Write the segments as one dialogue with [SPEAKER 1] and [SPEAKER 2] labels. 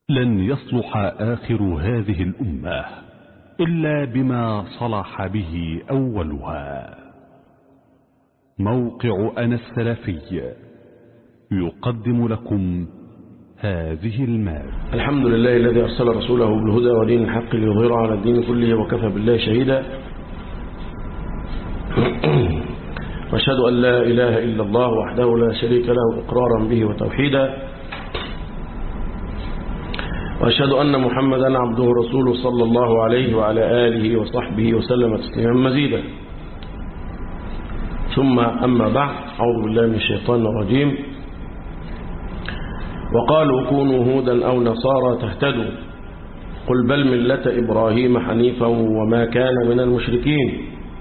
[SPEAKER 1] لن يصلح آخر هذه الأمة إلا بما صلح به أولها موقع أنا السلفي يقدم لكم هذه المال
[SPEAKER 2] الحمد لله الذي أرسل رسوله بالهدى ودين الحق ليظهره على الدين كله وكفى بالله شهيدا واشهد أن لا إله إلا الله وحده لا شريك له إقرارا به وتوحيدا وأشهد أن محمدا عبده ورسوله صلى الله عليه وعلى آله وصحبه وسلم تسليما مزيدا ثم أما بعد أعوذ بالله من الشيطان الرجيم وقالوا كونوا هودا أو نصارى تهتدوا قل بل ملة إبراهيم حنيفا وما كان من المشركين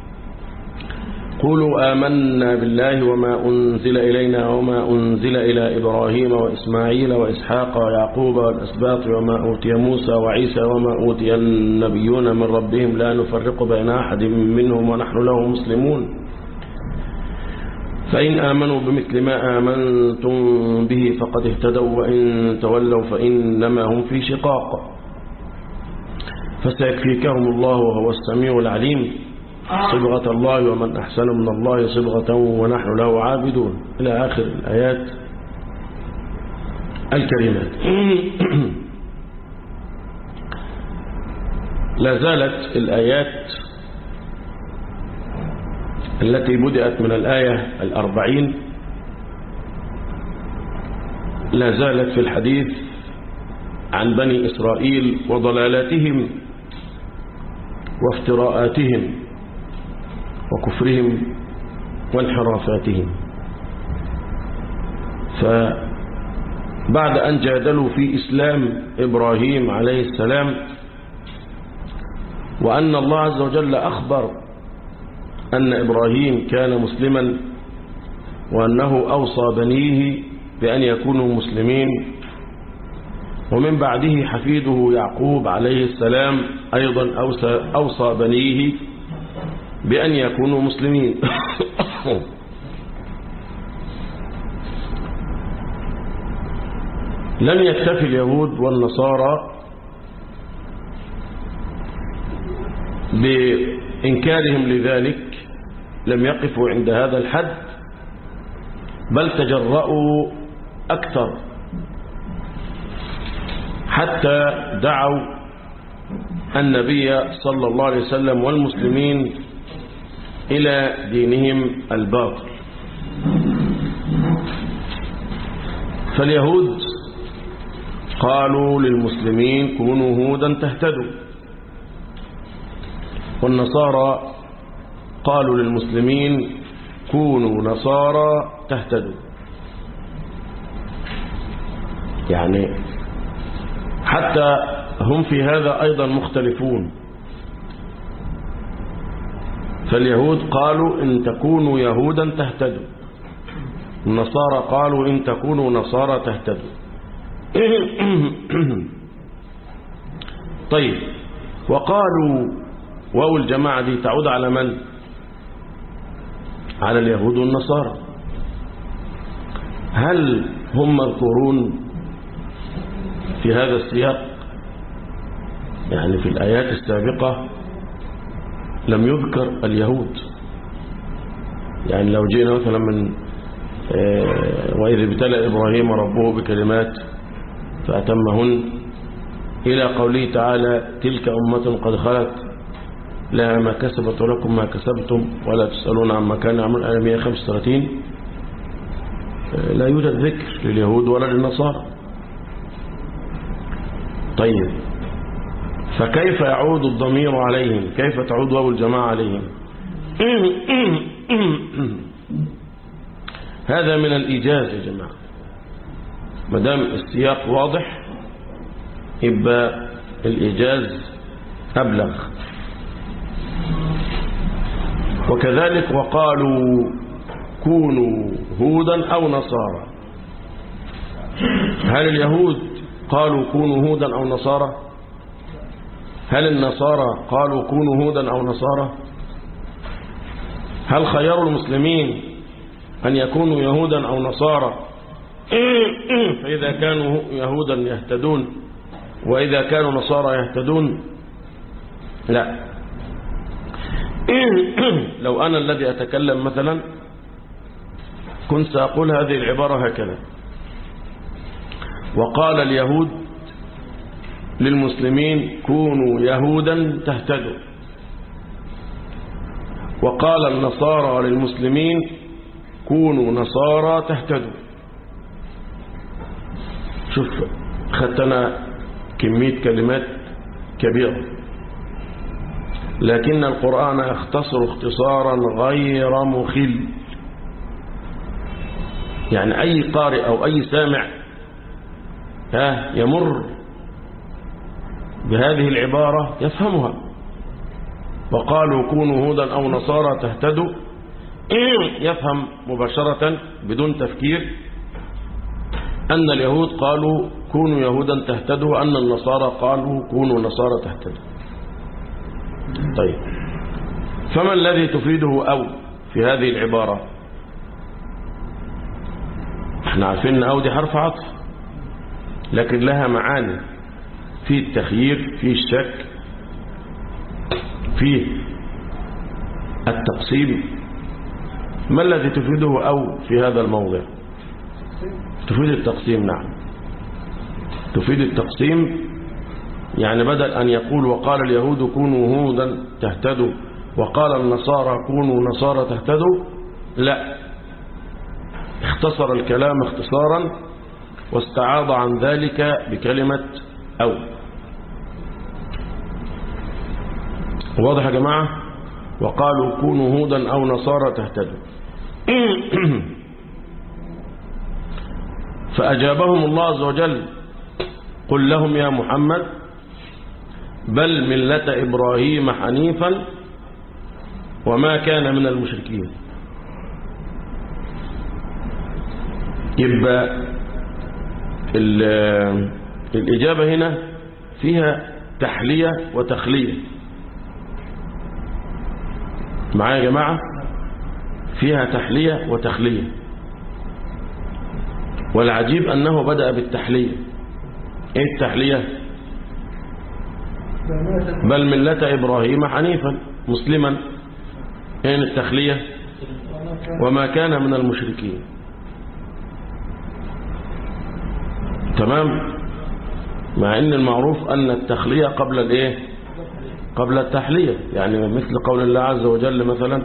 [SPEAKER 2] قولوا آمنا بالله وما أنزل إلينا وما أنزل إلى إبراهيم وإسماعيل وإسحاق ويعقوب والأسباط وما أوتي موسى وعيسى وما أوتي النبيون من ربهم لا نفرق بين أحد منهم ونحن له مسلمون فإن آمنوا بمثل ما آمنتم به فقد اهتدوا وإن تولوا فإنما هم في شقاق فسيكفيكهم الله وهو السميع العليم صبغة الله ومن أحسن من الله صبغة ونحن له عابدون إلى آخر الآيات الكريمات لا زالت الآيات التي بدأت من الآية الأربعين لا زالت في الحديث عن بني إسرائيل وضلالاتهم وافتراءاتهم وكفرهم وانحرافاتهم فبعد أن جادلوا في إسلام إبراهيم عليه السلام وأن الله عز وجل أخبر أن إبراهيم كان مسلما وأنه أوصى بنيه بأن يكونوا مسلمين ومن بعده حفيده يعقوب عليه السلام أيضا أوصى, أوصى بنيه بأن يكونوا مسلمين لم يكتفي اليهود والنصارى بإنكارهم لذلك لم يقفوا عند هذا الحد بل تجرؤوا أكثر حتى دعوا النبي صلى الله عليه وسلم والمسلمين إلى دينهم الباطل فاليهود قالوا للمسلمين كونوا هودا تهتدوا والنصارى قالوا للمسلمين كونوا نصارى تهتدوا يعني حتى هم في هذا أيضا مختلفون فاليهود قالوا إن تكونوا يهودا تهتدوا النصارى قالوا إن تكونوا نصارى تهتدوا طيب وقالوا واو الجماعة دي تعود على من على اليهود والنصارى هل هم مذكورون في هذا السياق يعني في الآيات السابقة لم يذكر اليهود يعني لو جينا مثلا من وإذ ابتلى إبراهيم ربه بكلمات فأتمهن إلى قوله تعالى تلك أمة قد خلت لها ما كسبت ولكم ما كسبتم ولا تسألون عما كان يعمل آية 135 لا يوجد ذكر لليهود ولا للنصارى طيب فكيف يعود الضمير عليهم كيف تعود واو الجماعة عليهم هذا من الإيجاز يا جماعة مدام السياق واضح يبقى الإيجاز أبلغ وكذلك وقالوا كونوا هودا أو نصارى هل اليهود قالوا كونوا هودا أو نصارى هل النصارى قالوا كونوا هودا أو نصارى هل خيروا المسلمين أن يكونوا يهودا أو نصارى فإذا كانوا يهودا يهتدون وإذا كانوا نصارى يهتدون لا لو أنا الذي أتكلم مثلا كنت سأقول هذه العبارة هكذا وقال اليهود للمسلمين كونوا يهودا تهتدوا وقال النصارى للمسلمين كونوا نصارى تهتدوا شوف خدتنا كمية كلمات كبيرة لكن القرآن يختصر اختصارا غير مخل يعني أي قارئ أو أي سامع ها يمر بهذه العبارة يفهمها وقالوا كونوا هودا أو نصارى تهتدوا يفهم مباشرة بدون تفكير أن اليهود قالوا كونوا يهودا تهتدوا وأن النصارى قالوا كونوا نصارى تهتدوا طيب فما الذي تفيده أو في هذه العبارة احنا عارفين ان أو دي حرف عطف لكن لها معاني في التخيير في الشك في التقسيم ما الذي تفيده أو في هذا الموضع تفيد التقسيم نعم تفيد التقسيم يعني بدل أن يقول وقال اليهود كونوا هودا تهتدوا وقال النصارى كونوا نصارى تهتدوا لا اختصر الكلام اختصارا واستعاض عن ذلك بكلمة أو واضح يا جماعة وقالوا كونوا هودا أو نصارى تهتدوا فأجابهم الله عز وجل قل لهم يا محمد بل ملة إبراهيم حنيفا وما كان من المشركين يبقى الإجابة هنا فيها تحلية وتخلية معايا يا جماعة فيها تحلية وتخلية والعجيب أنه بدأ بالتحلية إيه التحلية بل ملة إبراهيم حنيفا مسلما إيه التخلية وما كان من المشركين تمام مع ان المعروف ان التخلية قبل الايه قبل التحلية يعني مثل قول الله عز وجل مثلا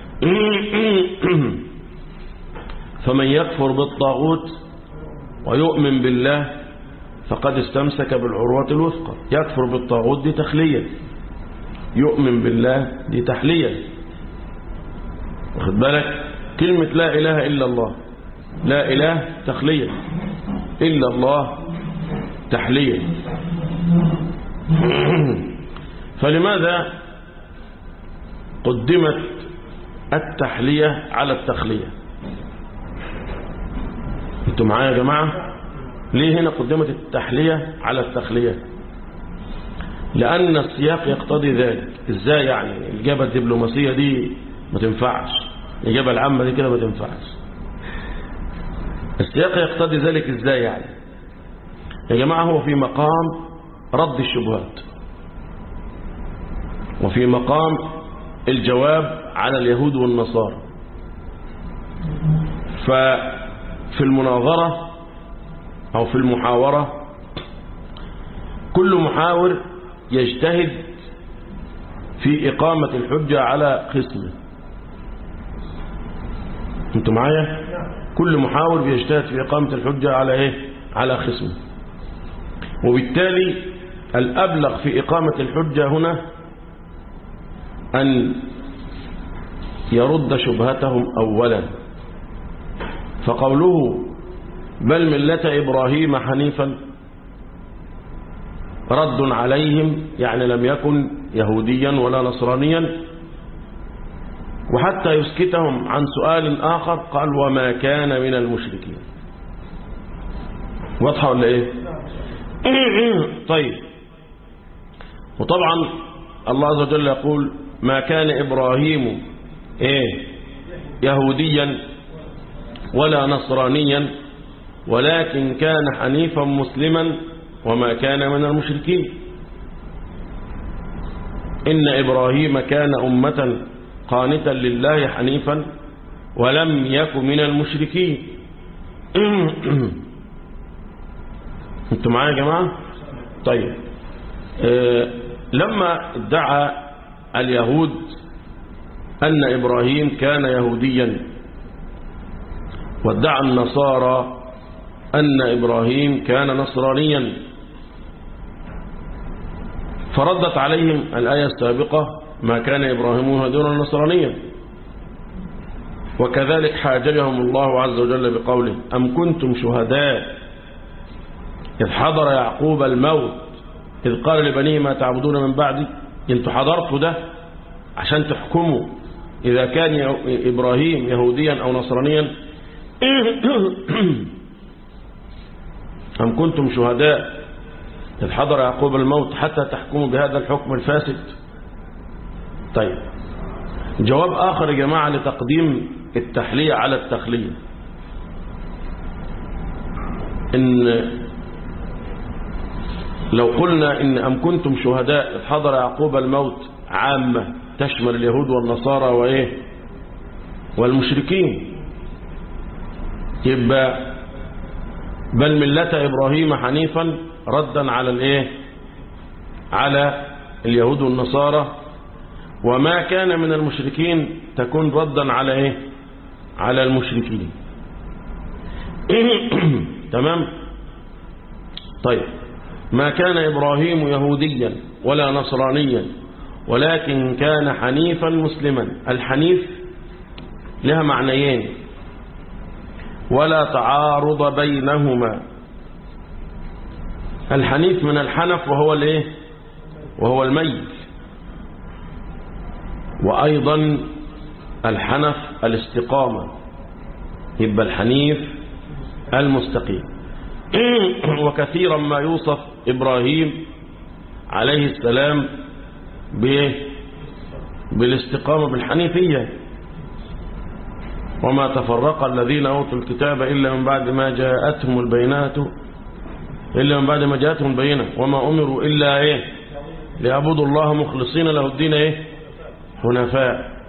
[SPEAKER 2] فمن يكفر بالطاغوت ويؤمن بالله فقد استمسك بالعروة الوثقى يكفر بالطاغوت دي تخلية يؤمن بالله دي تحلية واخد بالك كلمة لا إله إلا الله لا إله تخلية إلا الله تحلية فلماذا قدمت التحلية على التخلية انتوا معايا يا جماعة ليه هنا قدمت التحلية على التخلية لأن السياق يقتضي ذلك ازاي يعني الإجابة الدبلوماسية دي ما تنفعش الإجابة العامة دي كده ما تنفعش السياق يقتضي ذلك ازاي يعني يا جماعة هو في مقام رد الشبهات وفي مقام الجواب على اليهود والنصارى ففي المناظرة أو في المحاورة كل محاور يجتهد في إقامة الحجة على خصمه انتوا معايا كل محاور بيجتهد في إقامة الحجة على إيه على خصمه وبالتالي الأبلغ في إقامة الحجة هنا أن يرد شبهتهم أولا فقوله بل ملة إبراهيم حنيفا رد عليهم يعني لم يكن يهوديا ولا نصرانيا وحتى يسكتهم عن سؤال آخر قال وما كان من المشركين واضحة ولا إيه طيب وطبعا الله عز وجل يقول ما كان إبراهيم إيه يهوديا ولا نصرانيا ولكن كان حنيفا مسلما وما كان من المشركين إن إبراهيم كان أمة قانتا لله حنيفا ولم يكن من المشركين انتوا معايا يا جماعة طيب آه لما ادعى اليهود أن إبراهيم كان يهوديا وادعى النصارى أن إبراهيم كان نصرانيا فردت عليهم الآية السابقة ما كان إبراهيم يهوديا نصرانيا وكذلك حاجبهم الله عز وجل بقوله أم كنتم شهداء إذ حضر يعقوب الموت إذ قال لبنيه ما تعبدون من بعدي انتوا حضرتوا ده عشان تحكموا إذا كان إبراهيم يهوديا أو نصرانيا أم كنتم شهداء إذ حضر يعقوب الموت حتى تحكموا بهذا الحكم الفاسد طيب جواب آخر يا جماعة لتقديم التحلية على التخلية إن لو قلنا إن أم كنتم شهداء إذ حضر يعقوب الموت عامة تشمل اليهود والنصارى وإيه والمشركين يبقى بل ملة إبراهيم حنيفا ردا على الإيه على اليهود والنصارى وما كان من المشركين تكون ردا على إيه على المشركين تمام طيب ما كان إبراهيم يهوديا ولا نصرانيا ولكن كان حنيفا مسلما الحنيف لها معنيين ولا تعارض بينهما الحنيف من الحنف وهو الايه وهو الميل وأيضا الحنف الاستقامة يبقى الحنيف المستقيم وكثيرا ما يوصف إبراهيم عليه السلام بالاستقامة بالحنيفية وما تفرق الذين أوتوا الكتاب إلا من بعد ما جاءتهم البينات إلا من بعد ما جاءتهم البينة وما أمروا إلا إيه ليعبدوا الله مخلصين له الدين إيه حنفاء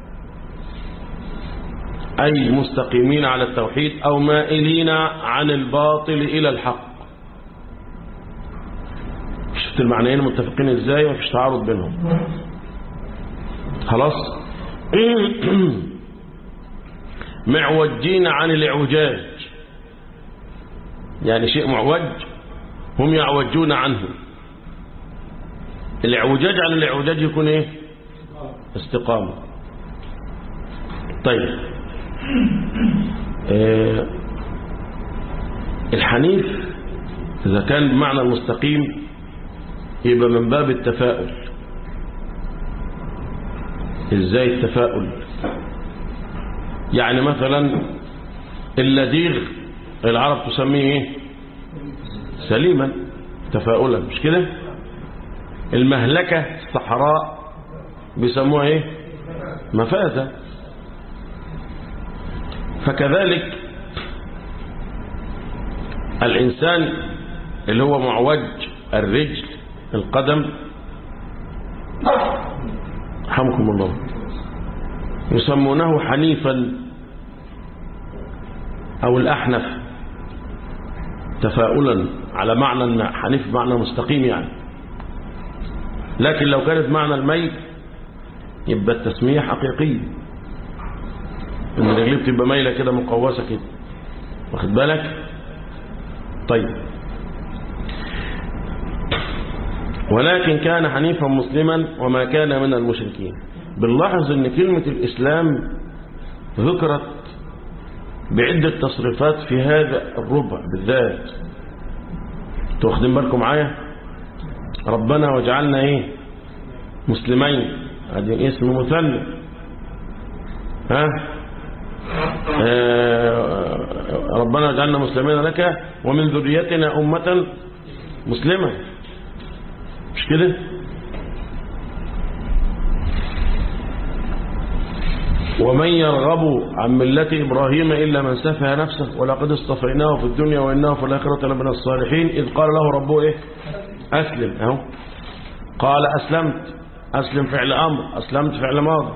[SPEAKER 2] أي مستقيمين على التوحيد أو مائلين عن الباطل إلى الحق شفت المعنيين متفقين ازاي ومفيش تعارض بينهم خلاص معوجين عن الاعوجاج يعني شيء معوج هم يعوجون عنه الاعوجاج عن الاعوجاج يكون ايه استقامة طيب آه الحنيف إذا كان بمعنى المستقيم يبقى من باب التفاؤل ازاي التفاؤل يعني مثلا اللذيغ العرب تسميه ايه سليما تفاؤلا مش كده المهلكة الصحراء بيسموها ايه مفازة فكذلك الإنسان اللي هو معوج الرجل القدم رحمكم الله يسمونه حنيفا أو الأحنف تفاؤلا على معنى حنيف معنى مستقيم يعني لكن لو كانت معنى الميت يبقى التسمية حقيقية ان رجليه بتبقى مايلة كده مقوسة كده واخد بالك طيب ولكن كان حنيفا مسلما وما كان من المشركين بنلاحظ ان كلمة الإسلام ذكرت بعدة تصريفات في هذا الربع بالذات واخدين بالكم معايا ربنا وجعلنا ايه مسلمين هذه اسم مثنى ها آه ربنا وجعلنا مسلمين لك ومن ذريتنا أمة مسلمة مش كده ومن يرغب عن ملة إبراهيم إلا من سفه نفسه ولقد اصطفيناه في الدنيا وإنه في الآخرة لمن الصالحين إذ قال له ربه إيه أسلم أهو قال أسلمت أسلم فعل أمر أسلمت فعل ماضي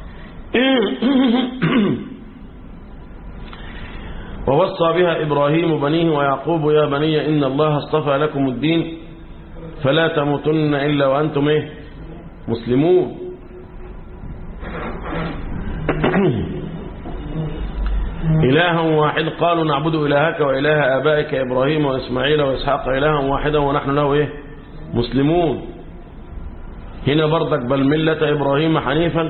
[SPEAKER 2] ووصى بها إبراهيم بنيه ويعقوب يا بني إن الله اصطفى لكم الدين فلا تموتن إلا وأنتم إيه مسلمون إلها واحد قالوا نعبد إلهك وإله آبائك إبراهيم وإسماعيل وإسحاق إلها واحدا ونحن له إيه مسلمون هنا برضك بل ملة إبراهيم حنيفا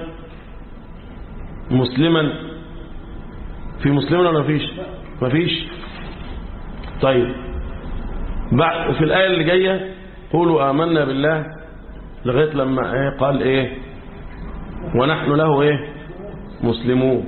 [SPEAKER 2] مسلما في مسلما ولا فيش مفيش طيب بعد في الآية اللي جاية قولوا آمنا بالله لغاية لما إيه قال إيه ونحن له إيه مسلمون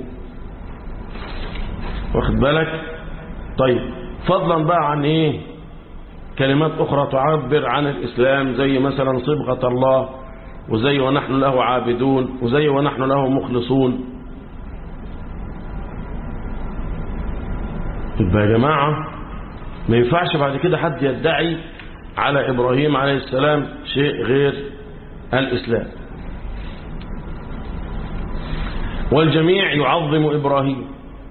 [SPEAKER 2] واخد بالك طيب فضلا بقى عن إيه كلمات أخرى تعبر عن الإسلام زي مثلا صبغة الله وزي ونحن له عابدون وزي ونحن له مخلصون يبقى يا جماعة ما ينفعش بعد كده حد يدعي على إبراهيم عليه السلام شيء غير الإسلام والجميع يعظم إبراهيم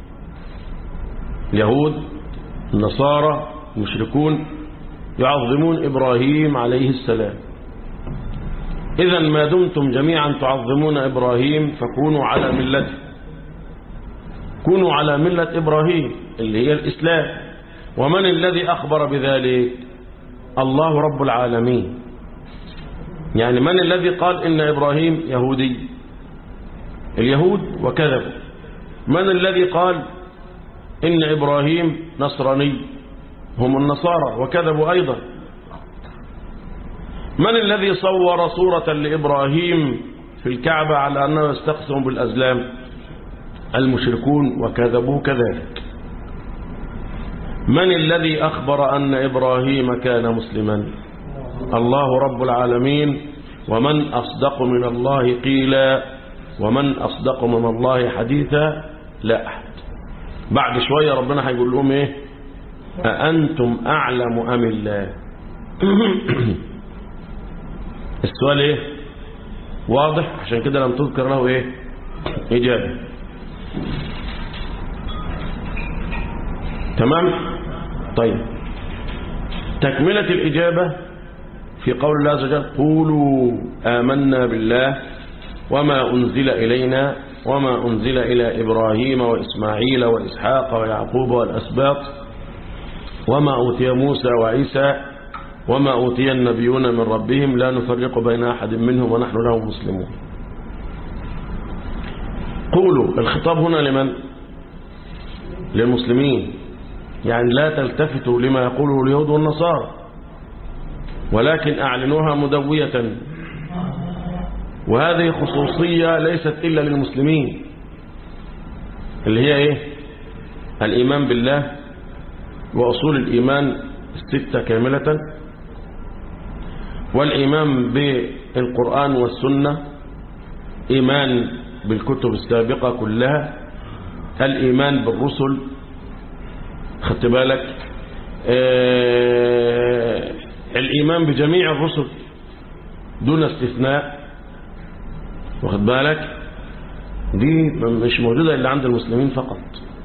[SPEAKER 2] اليهود النصارى المشركون يعظمون إبراهيم عليه السلام إذا ما دمتم جميعا تعظمون إبراهيم فكونوا على ملته كونوا على ملة إبراهيم اللي هي الإسلام ومن الذي أخبر بذلك الله رب العالمين يعني من الذي قال إن إبراهيم يهودي اليهود وكذبوا من الذي قال إن إبراهيم نصراني هم النصارى وكذبوا أيضا من الذي صور صورة لإبراهيم في الكعبة على أنه يستقسم بالأزلام المشركون وكذبوا كذلك من الذي أخبر أن إبراهيم كان مسلما الله رب العالمين ومن أصدق من الله قيلا ومن أصدق من الله حديثا لا أحد بعد شوية ربنا هيقول لهم إيه أأنتم أعلم أم الله السؤال إيه واضح عشان كده لم تذكر له إيه إجابة تمام طيب تكملة الإجابة في قول الله عز وجل قولوا آمنا بالله وما أنزل إلينا وما أنزل إلى إبراهيم وإسماعيل وإسحاق ويعقوب والأسباط وما أوتي موسى وعيسى وما أوتي النبيون من ربهم لا نفرق بين أحد منهم ونحن له مسلمون قولوا الخطاب هنا لمن للمسلمين يعني لا تلتفتوا لما يقوله اليهود والنصارى ولكن أعلنوها مدوية وهذه خصوصية ليست إلا للمسلمين اللي هي إيه الإيمان بالله وأصول الإيمان الستة كاملة والإيمان بالقرآن والسنة إيمان بالكتب السابقة كلها الإيمان بالرسل خدت بالك آه الإيمان بجميع الرسل دون استثناء واخد بالك دي مش موجودة إلا عند المسلمين فقط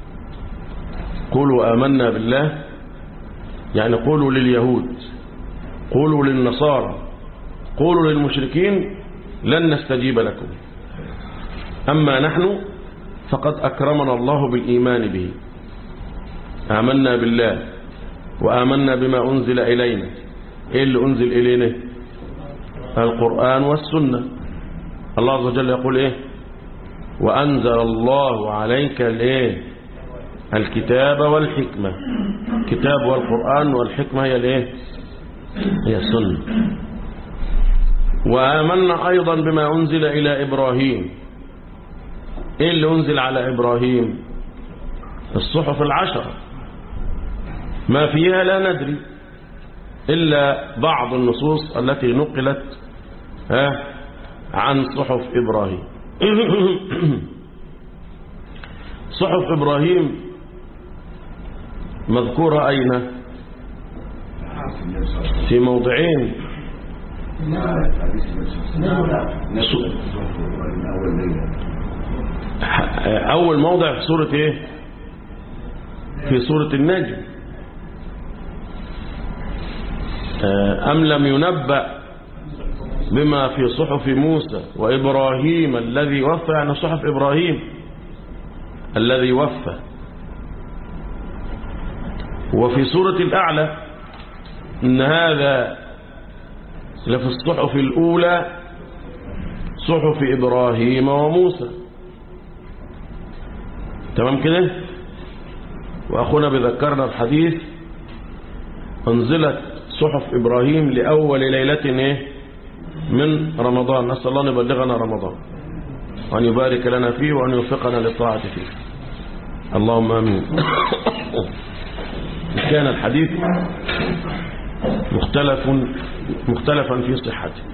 [SPEAKER 2] قولوا آمنا بالله يعني قولوا لليهود قولوا للنصارى قولوا للمشركين لن نستجيب لكم أما نحن فقد أكرمنا الله بالإيمان به آمنا بالله وآمنا بما أنزل إلينا إيه اللي أنزل إلينا القرآن والسنة الله عز وجل يقول إيه وأنزل الله عليك الإيه الكتاب والحكمة الكتاب والقرآن والحكمة هي الإيه هي السنة وآمنا أيضا بما أنزل إلى إبراهيم إيه اللي أنزل على إبراهيم الصحف العشرة ما فيها لا ندري إلا بعض النصوص التي نقلت ها عن صحف إبراهيم صحف إبراهيم مذكورة أين في موضعين أول موضع في سورة إيه في سورة النجم أم لم ينبأ بما في صحف موسى وإبراهيم الذي وفى يعني صحف إبراهيم الذي وفى وفي سورة الأعلى إن هذا لفي الصحف الأولى صحف إبراهيم وموسى تمام كده وأخونا بذكرنا الحديث أنزلت صحف إبراهيم لأول ليلة إيه من رمضان نسأل الله أن يبلغنا رمضان وأن يبارك لنا فيه وأن يوفقنا للطاعة فيه اللهم آمين كان الحديث مختلف مختلفا في صحته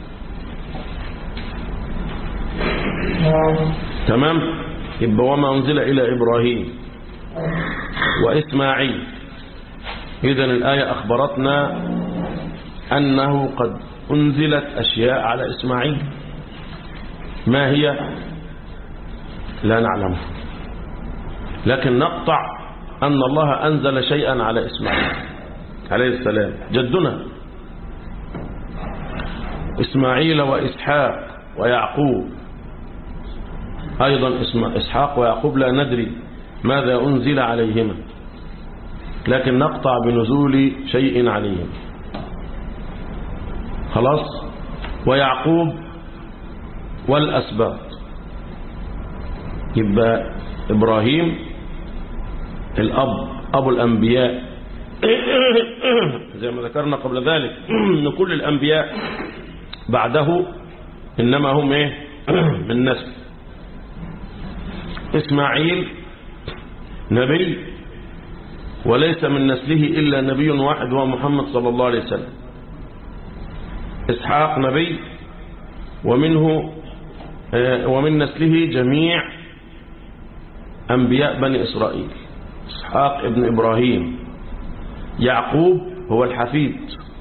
[SPEAKER 2] تمام يبقى وما أنزل إلى إبراهيم وإسماعيل إذا الآية أخبرتنا أنه قد أنزلت أشياء على إسماعيل ما هي لا نعلمها لكن نقطع أن الله أنزل شيئا على إسماعيل عليه السلام جدنا إسماعيل وإسحاق ويعقوب أيضا إسحاق ويعقوب لا ندري ماذا أنزل عليهما لكن نقطع بنزول شيء عليهم خلاص ويعقوب والأسباط يبقى إبراهيم الأب أبو الأنبياء زي ما ذكرنا قبل ذلك أن كل الأنبياء بعده إنما هم إيه من نسل إسماعيل نبي وليس من نسله إلا نبي واحد هو محمد صلى الله عليه وسلم إسحاق نبي ومنه ومن نسله جميع أنبياء بني إسرائيل إسحاق ابن إبراهيم يعقوب هو الحفيد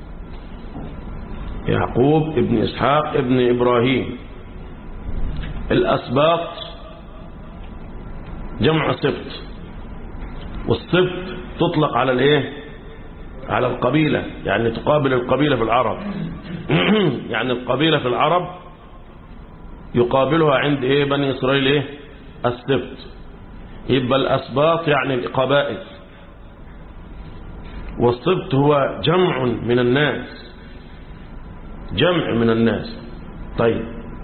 [SPEAKER 2] يعقوب ابن إسحاق ابن إبراهيم الأسباط جمع سبط والسبط تطلق على الايه على القبيلة يعني تقابل القبيلة في العرب يعني القبيلة في العرب يقابلها عند ايه بني اسرائيل ايه السبط يبقى الاسباط يعني القبائل والسبط هو جمع من الناس جمع من الناس طيب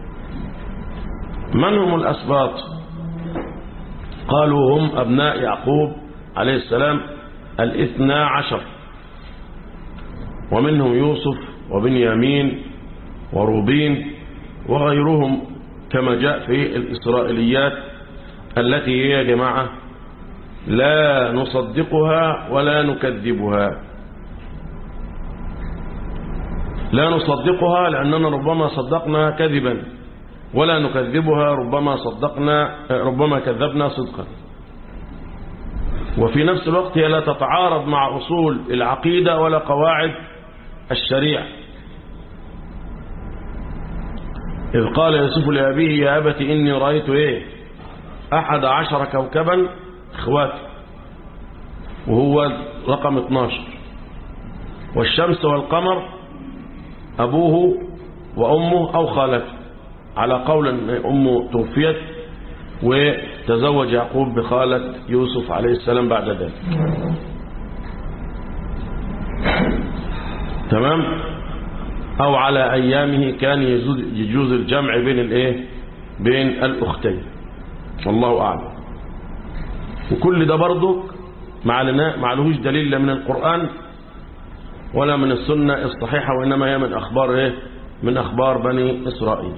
[SPEAKER 2] من هم الاسباط قالوا هم ابناء يعقوب عليه السلام الاثنى عشر ومنهم يوسف وبنيامين وروبين وغيرهم كما جاء في الإسرائيليات التي هي يا جماعة لا نصدقها ولا نكذبها لا نصدقها لأننا ربما صدقنا كذبا ولا نكذبها ربما صدقنا ربما كذبنا صدقا وفي نفس الوقت هي لا تتعارض مع أصول العقيدة ولا قواعد الشريعة إذ قال يوسف لأبيه يا أبت إني رأيت إيه أحد عشر كوكبا إخواتي وهو رقم 12 والشمس والقمر أبوه وأمه أو خالته على قول أن أمه توفيت وتزوج يعقوب بخالة يوسف عليه السلام بعد ذلك تمام أو على أيامه كان يجوز الجمع بين الإيه بين الأختين والله أعلم وكل ده برضك ما لهوش دليل لا من القرآن ولا من السنة الصحيحة وإنما هي من أخبار إيه من أخبار بني إسرائيل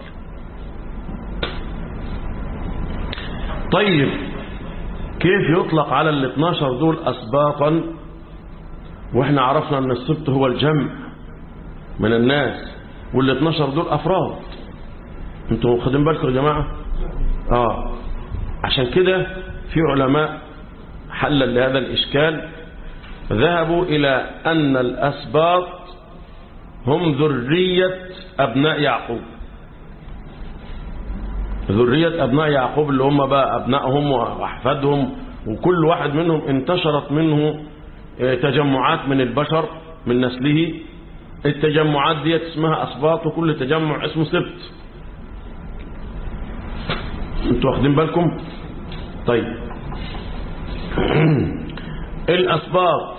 [SPEAKER 2] طيب كيف يطلق على ال 12 دول أسباطا واحنا عرفنا ان السبت هو الجمع من الناس وال 12 دول أفراد انتوا واخدين بالكم يا جماعة اه عشان كده في علماء حلا لهذا الإشكال ذهبوا إلى أن الأسباط هم ذرية أبناء يعقوب ذرية أبناء يعقوب اللي هم بقى أبنائهم وأحفادهم وكل واحد منهم انتشرت منه تجمعات من البشر من نسله التجمعات دي اسمها أسباط وكل تجمع اسمه سبت انتوا واخدين بالكم طيب الأسباط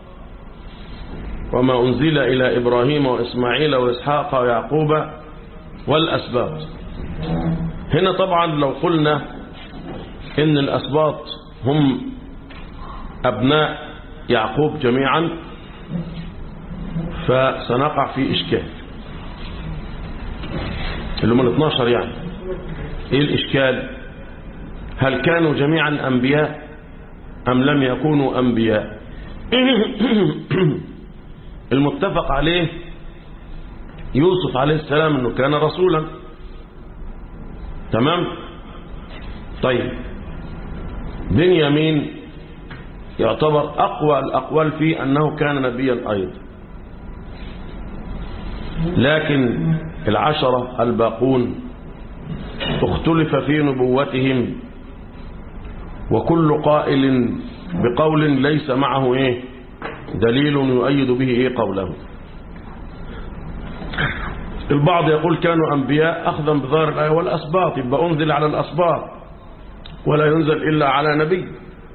[SPEAKER 2] وما أنزل إلى إبراهيم وإسماعيل وإسحاق ويعقوب والأسباط هنا طبعا لو قلنا إن الأسباط هم أبناء يعقوب جميعا فسنقع في إشكال اللي هم ال 12 يعني إيه الإشكال هل كانوا جميعا أنبياء أم لم يكونوا أنبياء المتفق عليه يوسف عليه السلام أنه كان رسولا تمام طيب بنيامين يعتبر أقوى الأقوال فيه أنه كان نبيا أيضا لكن العشرة الباقون اختلف في نبوتهم وكل قائل بقول ليس معه ايه دليل يؤيد به ايه قوله البعض يقول كانوا أنبياء أخذا بظاهر الآية والأسباط يبقى أنزل على الأسباط ولا ينزل إلا على نبي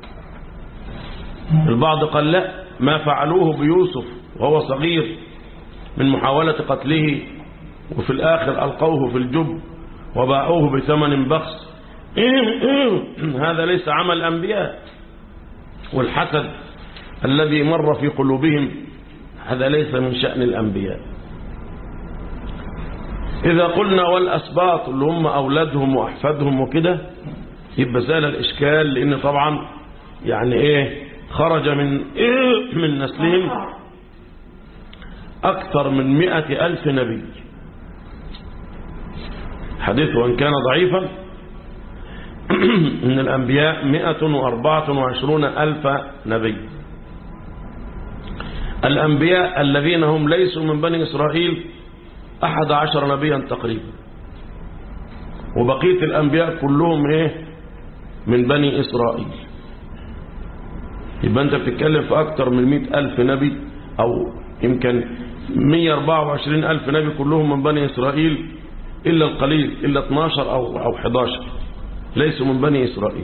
[SPEAKER 2] البعض قال لا ما فعلوه بيوسف وهو صغير من محاولة قتله وفي الآخر ألقوه في الجب وباعوه بثمن بخس هذا ليس عمل أنبياء والحسد الذي مر في قلوبهم هذا ليس من شأن الأنبياء إذا قلنا والأسباط اللي هم أولادهم وأحفادهم وكده يبقى زال الإشكال لأن طبعا يعني إيه خرج من إيه من نسلهم أكثر من مئة ألف نبي حديث وإن كان ضعيفا من الأنبياء مئة وأربعة وعشرون ألف نبي الأنبياء الذين هم ليسوا من بني إسرائيل أحد عشر نبيا تقريبا وبقية الأنبياء كلهم إيه من بني إسرائيل يبقى أنت بتتكلم في أكثر من مئة ألف نبي أو يمكن 124 ألف نبي كلهم من بني إسرائيل إلا القليل إلا 12 أو, أو 11 ليسوا من بني إسرائيل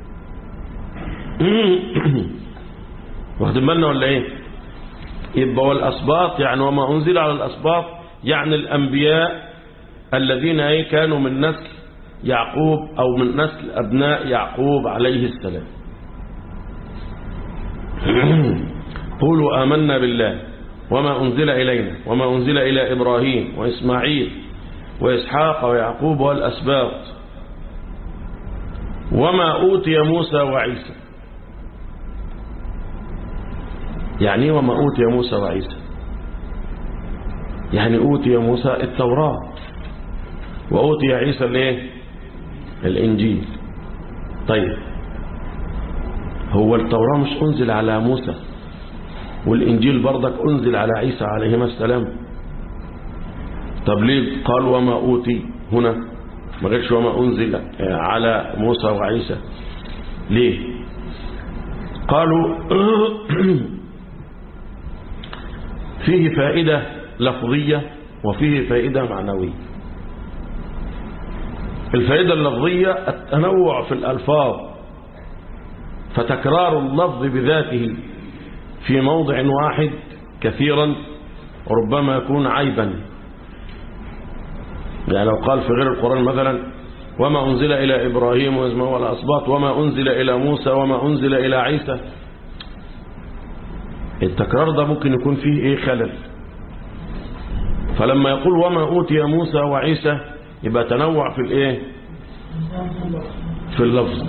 [SPEAKER 2] واخدين بالنا ولا إيه يبقى والأسباط يعني وما أنزل على الأسباط يعني الأنبياء الذين أي كانوا من نسل يعقوب أو من نسل أبناء يعقوب عليه السلام قولوا آمنا بالله وما أنزل إلينا وما أنزل إلى إبراهيم وإسماعيل وإسحاق ويعقوب والأسباط وما أوتي موسى وعيسى يعني وما أوتي موسى وعيسى يعني أوتي موسى التوراة وأوتي عيسى الايه الإنجيل طيب هو التوراة مش أنزل على موسى والإنجيل برضك أنزل على عيسى عليهما السلام طب ليه قال وما أوتي هنا ما قالش وما أنزل على موسى وعيسى ليه قالوا فيه فائدة لفظية وفيه فائدة معنوية الفائدة اللفظية التنوع في الألفاظ فتكرار اللفظ بذاته في موضع واحد كثيرا ربما يكون عيبا يعني لو قال في غير القرآن مثلا وما أنزل إلى إبراهيم وإسماعيل والأسباط وما أنزل إلى موسى وما أنزل إلى عيسى التكرار ده ممكن يكون فيه إيه خلل فلما يقول وما أوتي موسى وعيسى يبقى تنوع في الإيه في اللفظ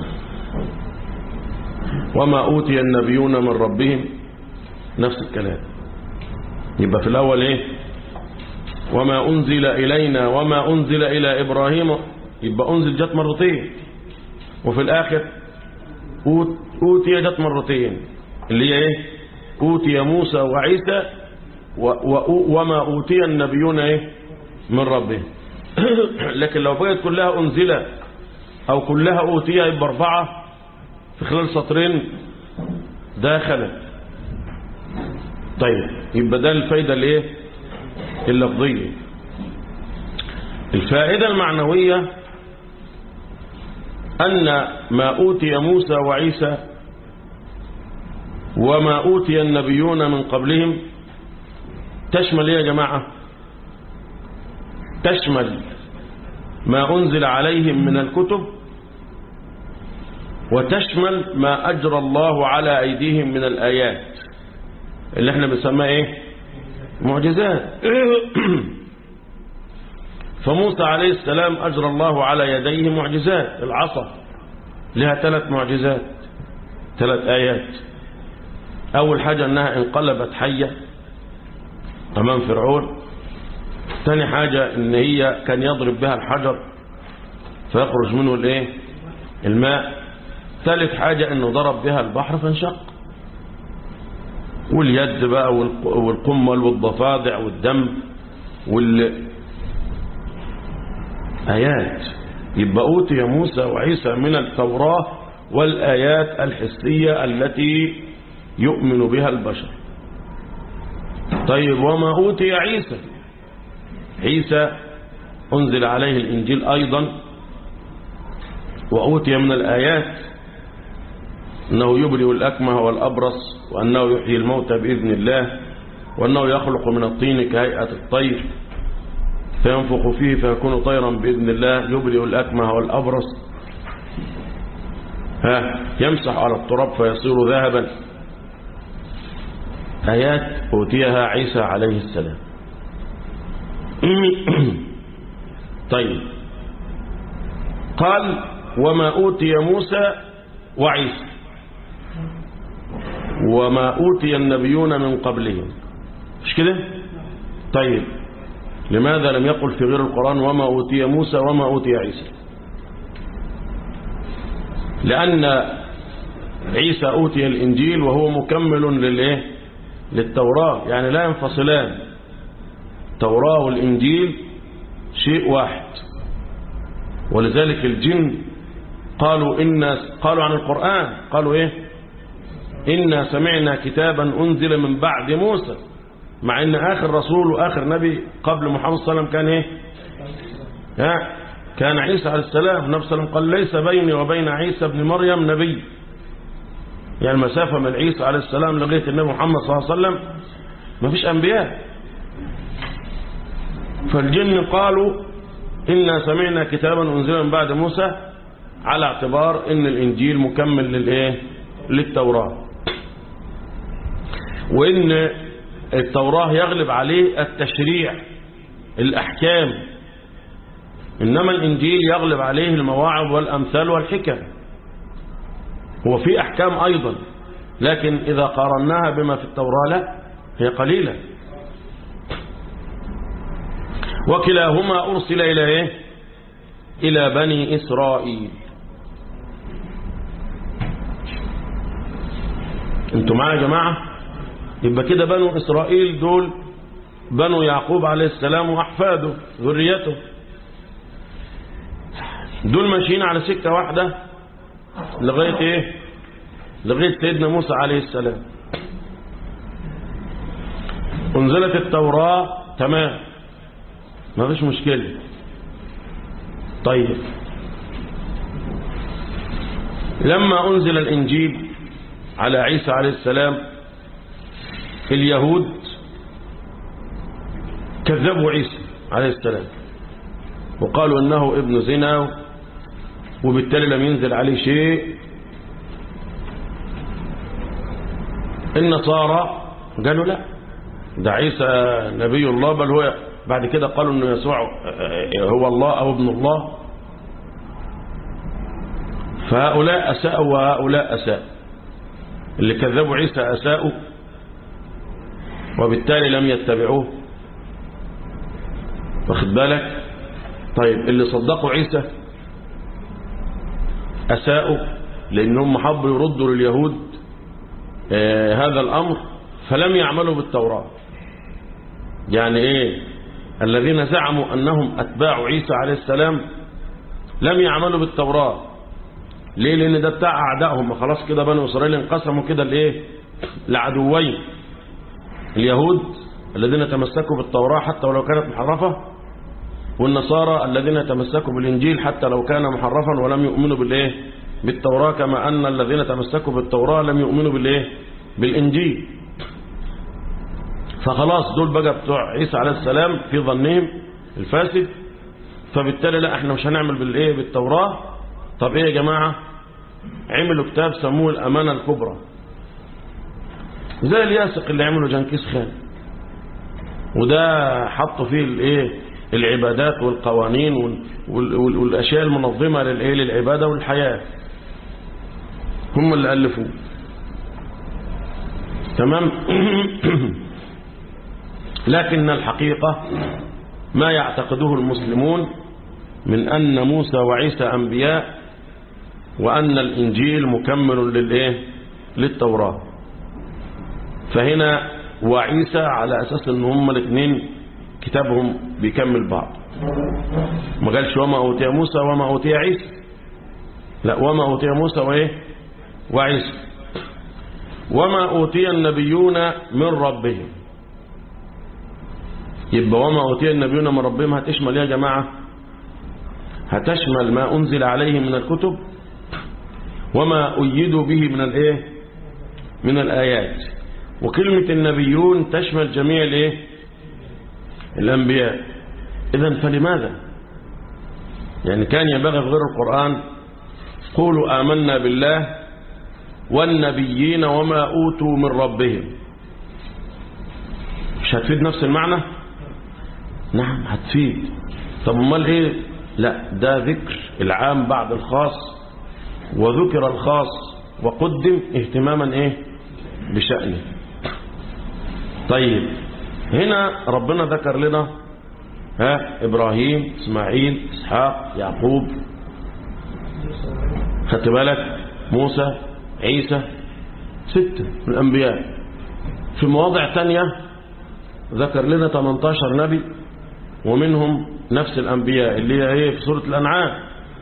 [SPEAKER 2] وما أوتي النبيون من ربهم نفس الكلام يبقى في الأول إيه وما أنزل إلينا وما أنزل إلى إبراهيم يبقى أنزل جت مرتين وفي الآخر أوت- أوتي جت مرتين اللي هي إيه أوتي موسى وعيسى و و وما أوتي النبيون إيه من ربهم لكن لو بقت كلها أنزل أو كلها أوتي يبقى أربعة في خلال سطرين داخلت طيب يبقى ده الفايدة الايه اللفظية الفائدة المعنوية أن ما أوتي موسى وعيسى وما أوتي النبيون من قبلهم تشمل إيه يا جماعة تشمل ما أنزل عليهم من الكتب وتشمل ما أجرى الله على أيديهم من الآيات اللي احنا بنسميها ايه معجزات فموسى عليه السلام أجرى الله على يديه معجزات العصا لها ثلاث معجزات ثلاث آيات أول حاجة أنها انقلبت حية أمام فرعون ثاني حاجة أن هي كان يضرب بها الحجر فيخرج منه الايه الماء ثالث حاجة أنه ضرب بها البحر فانشق واليد بقى والقمل والضفادع والدم وال آيات يبقى أوتي موسى وعيسى من التوراة والآيات الحسية التي يؤمن بها البشر طيب وما أوتي عيسى عيسى أنزل عليه الإنجيل أيضا وأوتي من الآيات أنه يبرئ الأكمه والأبرص وأنه يحيي الموتى بإذن الله وأنه يخلق من الطين كهيئة الطير فينفخ فيه فيكون طيرا بإذن الله يبرئ الأكمه والأبرص ها يمسح على التراب فيصير ذهبا آيات أوتيها عيسى عليه السلام طيب قال وما أوتي موسى وعيسى وما أوتي النبيون من قبلهم مش كده طيب لماذا لم يقل في غير القرآن وما أوتي موسى وما أوتي عيسى لأن عيسى أوتي الإنجيل وهو مكمل للإيه للتوراة يعني لا ينفصلان التوراة والإنجيل شيء واحد ولذلك الجن قالوا إن قالوا عن القرآن قالوا إيه إنا سمعنا كتابا أنزل من بعد موسى مع إن آخر رسول وآخر نبي قبل محمد صلى الله عليه وسلم كان إيه ها كان عيسى عليه السلام النبي صلى الله عليه وسلم قال ليس بيني وبين عيسى ابن مريم نبي يعني المسافة من عيسى عليه السلام لغاية النبي محمد صلى الله عليه وسلم ما فيش أنبياء فالجن قالوا إنا سمعنا كتابا أنزل من بعد موسى على اعتبار ان الانجيل مكمل للايه للتوراة وان التوراة يغلب عليه التشريع الاحكام انما الانجيل يغلب عليه المواعظ والامثال والحكم هو في احكام ايضا لكن اذا قارناها بما في التوراة لا هي قليلة وكلاهما ارسل الى ايه الى بني اسرائيل انتوا معايا يا جماعة يبقى كده بنو إسرائيل دول بنو يعقوب عليه السلام وأحفاده ذريته دول ماشيين على سكة واحدة لغاية ايه لغاية سيدنا موسى عليه السلام انزلت التوراة تمام ما فيش مشكلة طيب لما أنزل الإنجيل على عيسى عليه السلام اليهود كذبوا عيسى عليه السلام وقالوا انه ابن زنا وبالتالي لم ينزل عليه شيء النصارى قالوا لا ده عيسى نبي الله بل هو بعد كده قالوا انه يسوع هو الله او ابن الله فهؤلاء اساءوا وهؤلاء اساءوا اللي كذبوا عيسى أساءوا وبالتالي لم يتبعوه واخد بالك طيب اللي صدقوا عيسى أساءوا لأنهم حبوا يردوا لليهود آه هذا الأمر فلم يعملوا بالتوراة يعني إيه الذين زعموا أنهم أتباع عيسى عليه السلام لم يعملوا بالتوراة ليه لأن ده بتاع أعدائهم خلاص كده بني إسرائيل انقسموا كده لإيه لعدوين اليهود الذين تمسكوا بالتوراة حتى ولو كانت محرفة والنصارى الذين تمسكوا بالإنجيل حتى لو كان محرفا ولم يؤمنوا بالإيه بالتوراة كما أن الذين تمسكوا بالتوراة لم يؤمنوا بالإيه بالإنجيل فخلاص دول بقى بتوع عيسى عليه السلام في ظنهم الفاسد فبالتالي لا احنا مش هنعمل بالايه بالتوراة طب ايه يا جماعة عملوا كتاب سموه الأمانة الكبرى زي الياسق اللي عمله جنكيز خان وده حطوا فيه الايه العبادات والقوانين وال وال والاشياء المنظمه للايه للعباده والحياه هم اللي الفوه تمام لكن الحقيقه ما يعتقده المسلمون من ان موسى وعيسى انبياء وان الانجيل مكمل للايه للتوراه فهنا وعيسى على أساس أن هم الاثنين كتابهم بيكمل بعض ما قالش وما أوتي موسى وما أوتي عيسى لا وما أوتي موسى وإيه وعيسى وما أوتي النبيون من ربهم يبقى وما أوتي النبيون من ربهم هتشمل يا جماعة هتشمل ما أنزل عليهم من الكتب وما أيدوا به من الإيه من الآيات وكلمة النبيون تشمل جميع الايه الأنبياء إذا فلماذا يعني كان ينبغي في غير القرآن قولوا آمنا بالله والنبيين وما أوتوا من ربهم مش هتفيد نفس المعنى نعم هتفيد طب امال ايه لا ده ذكر العام بعد الخاص وذكر الخاص وقدم اهتماما ايه بشأنه طيب هنا ربنا ذكر لنا ها إبراهيم إسماعيل إسحاق يعقوب خدت بالك موسى عيسى ستة من الأنبياء في مواضع تانية ذكر لنا 18 نبي ومنهم نفس الأنبياء اللي هي في سورة الأنعام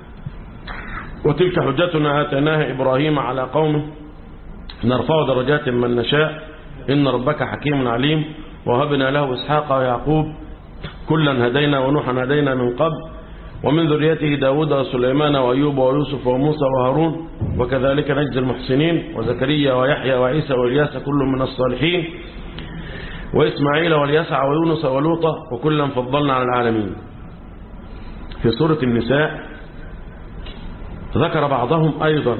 [SPEAKER 2] وتلك حجتنا آتيناها إبراهيم على قومه نرفع درجات من نشاء إن ربك حكيم عليم وهبنا له إسحاق ويعقوب كلا هدينا ونوحا هدينا من قبل ومن ذريته داود وسليمان وأيوب ويوسف وموسى وهارون وكذلك نجزي المحسنين وزكريا ويحيى وعيسى والياس كل من الصالحين وإسماعيل واليسع ويونس ولوطا وكلا فضلنا على العالمين في سورة النساء ذكر بعضهم أيضا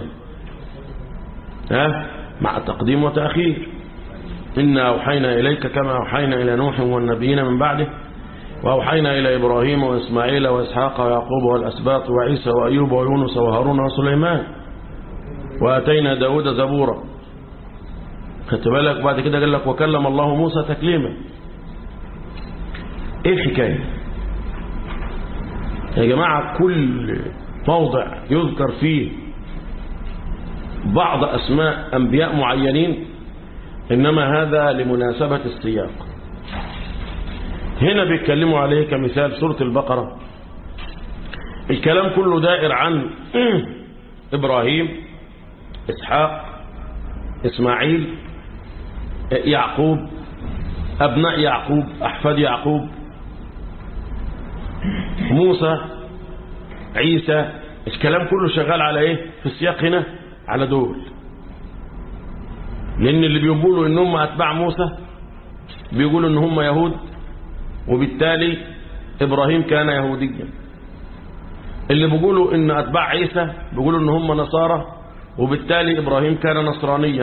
[SPEAKER 2] ها مع تقديم وتأخير إنا أوحينا إليك كما أوحينا إلى نوح والنبيين من بعده وأوحينا إلى إبراهيم وإسماعيل وإسحاق ويعقوب والأسباط وعيسى وأيوب ويونس وهارون وسليمان وأتينا داود زبورا خدت بالك بعد كده قال لك وكلم الله موسى تكليما ايه الحكايه يا جماعه كل موضع يذكر فيه بعض اسماء انبياء معينين انما هذا لمناسبه السياق هنا بيتكلموا عليه كمثال سوره البقره الكلام كله دائر عن ابراهيم اسحاق اسماعيل يعقوب أبناء يعقوب أحفاد يعقوب موسى عيسى الكلام كله شغال على ايه في السياق هنا على دول لان اللي بيقولوا ان هم اتباع موسى بيقولوا ان هم يهود وبالتالي ابراهيم كان يهوديا اللي بيقولوا ان اتباع عيسى بيقولوا ان هم نصارى وبالتالي ابراهيم كان نصرانيا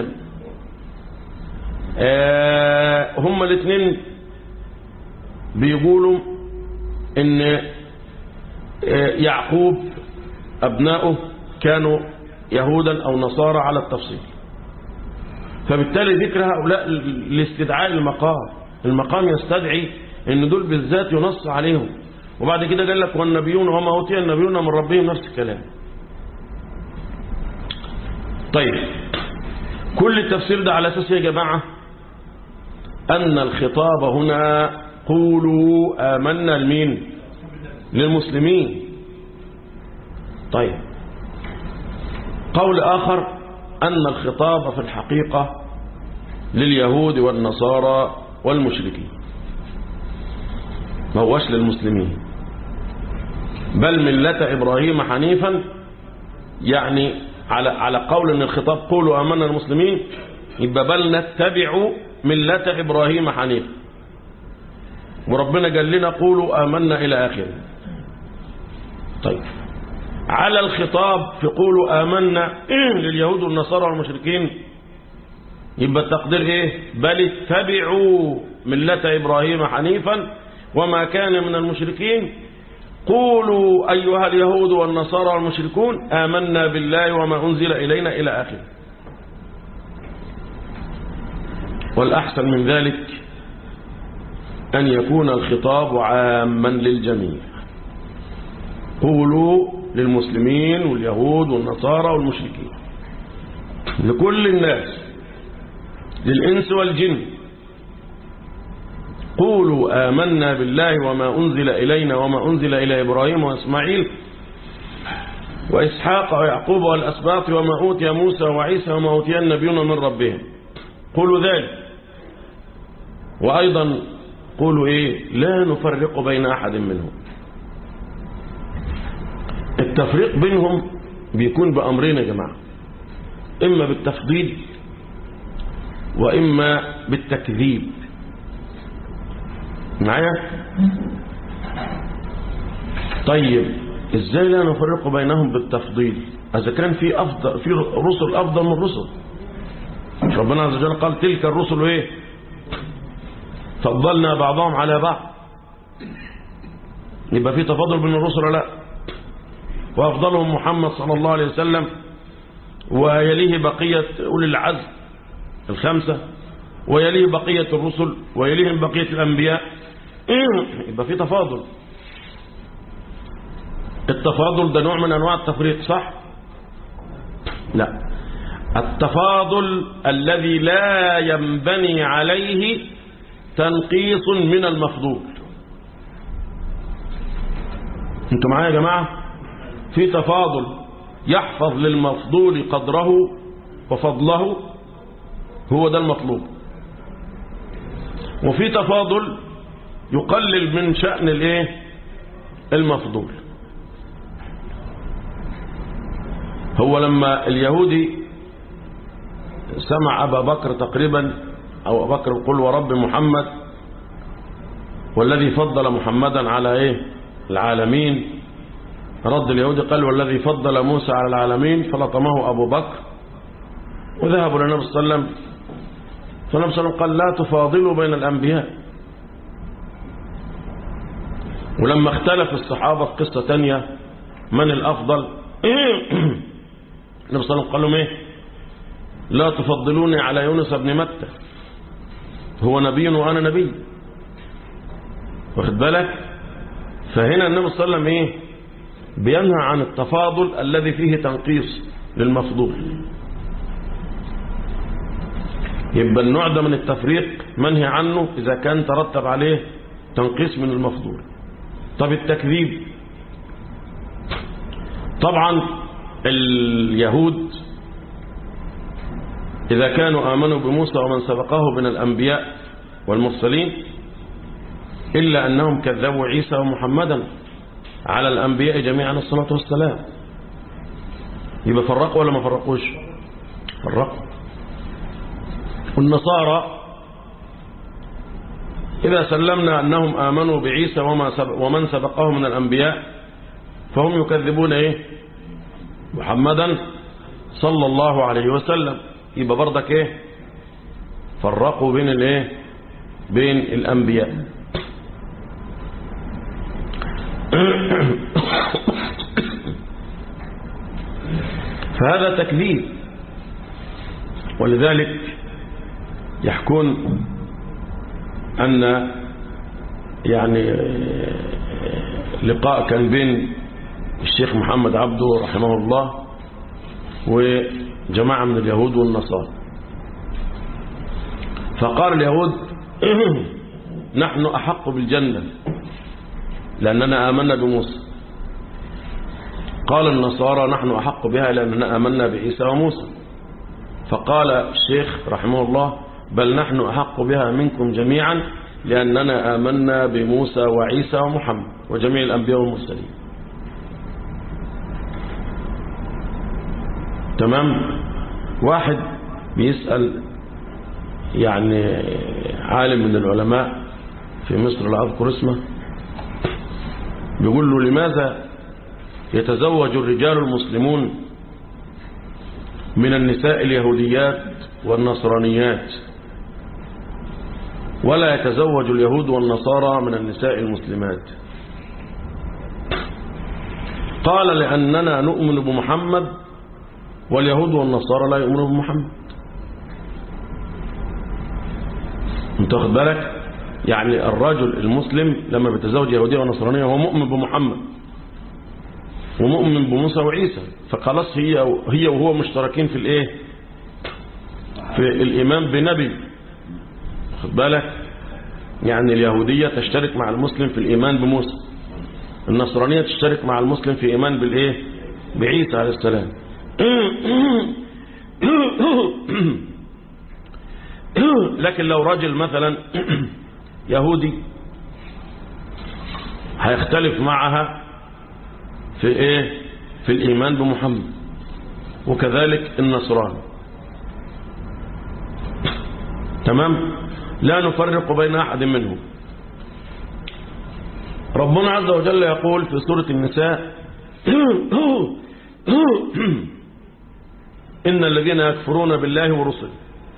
[SPEAKER 2] آه هم الاثنين بيقولوا ان آه يعقوب ابنائه كانوا يهودا او نصارى على التفصيل فبالتالي ذكر هؤلاء لاستدعاء المقام المقام يستدعي ان دول بالذات ينص عليهم وبعد كده قال لك والنبيون وما اوتي النبيون من ربهم نفس الكلام طيب كل التفسير ده على أساس يا جماعة أن الخطاب هنا قولوا آمنا لمين للمسلمين طيب قول آخر أن الخطاب في الحقيقة لليهود والنصارى والمشركين ما هوش للمسلمين بل ملة إبراهيم حنيفا يعني على على قول أن الخطاب قولوا آمنا المسلمين يبقى بل نتبع ملة إبراهيم حنيفا وربنا قال لنا قولوا آمنا إلى آخره طيب على الخطاب في قولوا آمنا لليهود والنصارى والمشركين يبقى التقدير ايه بل اتبعوا ملة إبراهيم حنيفا وما كان من المشركين قولوا أيها اليهود والنصارى والمشركون آمنا بالله وما أنزل إلينا إلى آخره والأحسن من ذلك أن يكون الخطاب عاما للجميع قولوا للمسلمين واليهود والنصارى والمشركين لكل الناس للإنس والجن قولوا آمنا بالله وما أنزل إلينا وما أنزل إلى إبراهيم وإسماعيل وإسحاق ويعقوب والأسباط وما أوتي موسى وعيسى وما أوتي النبيون من ربهم قولوا ذلك وأيضا قولوا إيه لا نفرق بين أحد منهم التفريق بينهم بيكون بأمرين يا جماعة إما بالتفضيل وإما بالتكذيب معايا طيب ازاي لا نفرق بينهم بالتفضيل اذا كان في افضل في رسل افضل من رسل ربنا عز وجل قال تلك الرسل ايه فضلنا بعضهم على بعض يبقى في تفاضل بين الرسل ولا لا وافضلهم محمد صلى الله عليه وسلم ويليه بقيه اولي العزم الخمسه ويليه بقيه الرسل ويليهم بقيه الانبياء يبقى في تفاضل التفاضل ده نوع من انواع التفريق صح لا التفاضل الذي لا ينبني عليه تنقيص من المفضول انتوا معايا يا جماعة في تفاضل يحفظ للمفضول قدره وفضله هو ده المطلوب وفي تفاضل يقلل من شأن الايه المفضول هو لما اليهودي سمع أبا بكر تقريبا أو أبا بكر قل ورب محمد والذي فضل محمدا على إيه العالمين رد اليهودي قال والذي فضل موسى على العالمين فلطمه أبو بكر وذهبوا للنبي صلى الله عليه وسلم فالنبي صلى الله عليه وسلم قال لا تفاضلوا بين الأنبياء ولما اختلف الصحابة في قصة تانية من الأفضل النبي صلى الله عليه وسلم قال لهم ايه لا تفضلوني على يونس بن متى هو نبي وأنا نبي واخد بالك فهنا النبي صلى الله عليه وسلم ايه بينهى عن التفاضل الذي فيه تنقيص للمفضول يبقى النوع ده من التفريق منهي عنه إذا كان ترتب عليه تنقيص من المفضول طب التكذيب طبعا اليهود إذا كانوا آمنوا بموسى ومن سبقه من الأنبياء والمرسلين إلا أنهم كذبوا عيسى ومحمدا على الأنبياء جميعا الصلاة والسلام يبقى فرقوا ولا ما فرقوش فرقوا والنصارى إذا سلمنا أنهم آمنوا بعيسى وما سبق ومن سبقه من الأنبياء فهم يكذبون إيه محمدا صلى الله عليه وسلم يبقى برضك إيه فرقوا بين الإيه بين الأنبياء فهذا تكذيب ولذلك يحكون أن يعني لقاء كان بين الشيخ محمد عبده رحمه الله وجماعة من اليهود والنصارى فقال اليهود نحن أحق بالجنة لأننا آمنا بموسى قال النصارى نحن أحق بها لأننا آمنا بعيسى وموسى فقال الشيخ رحمه الله بل نحن أحق بها منكم جميعا لأننا آمنا بموسى وعيسى ومحمد وجميع الأنبياء والمرسلين تمام واحد بيسأل يعني عالم من العلماء في مصر لا أذكر اسمه بيقول له لماذا يتزوج الرجال المسلمون من النساء اليهوديات والنصرانيات ولا يتزوج اليهود والنصارى من النساء المسلمات قال لأننا نؤمن بمحمد واليهود والنصارى لا يؤمنون بمحمد انت واخد بالك يعني الرجل المسلم لما بيتزوج يهودية ونصرانية هو مؤمن بمحمد ومؤمن بموسى وعيسى فخلاص هي هي وهو مشتركين في الايه في الايمان بنبي خد بالك يعني اليهودية تشترك مع المسلم في الايمان بموسى النصرانية تشترك مع المسلم في ايمان بالايه بعيسى عليه السلام لكن لو رجل مثلا يهودي هيختلف معها في ايه في الايمان بمحمد وكذلك النصراني تمام لا نفرق بين احد منهم ربنا عز وجل يقول في سورة النساء إن الذين يكفرون بالله ورسله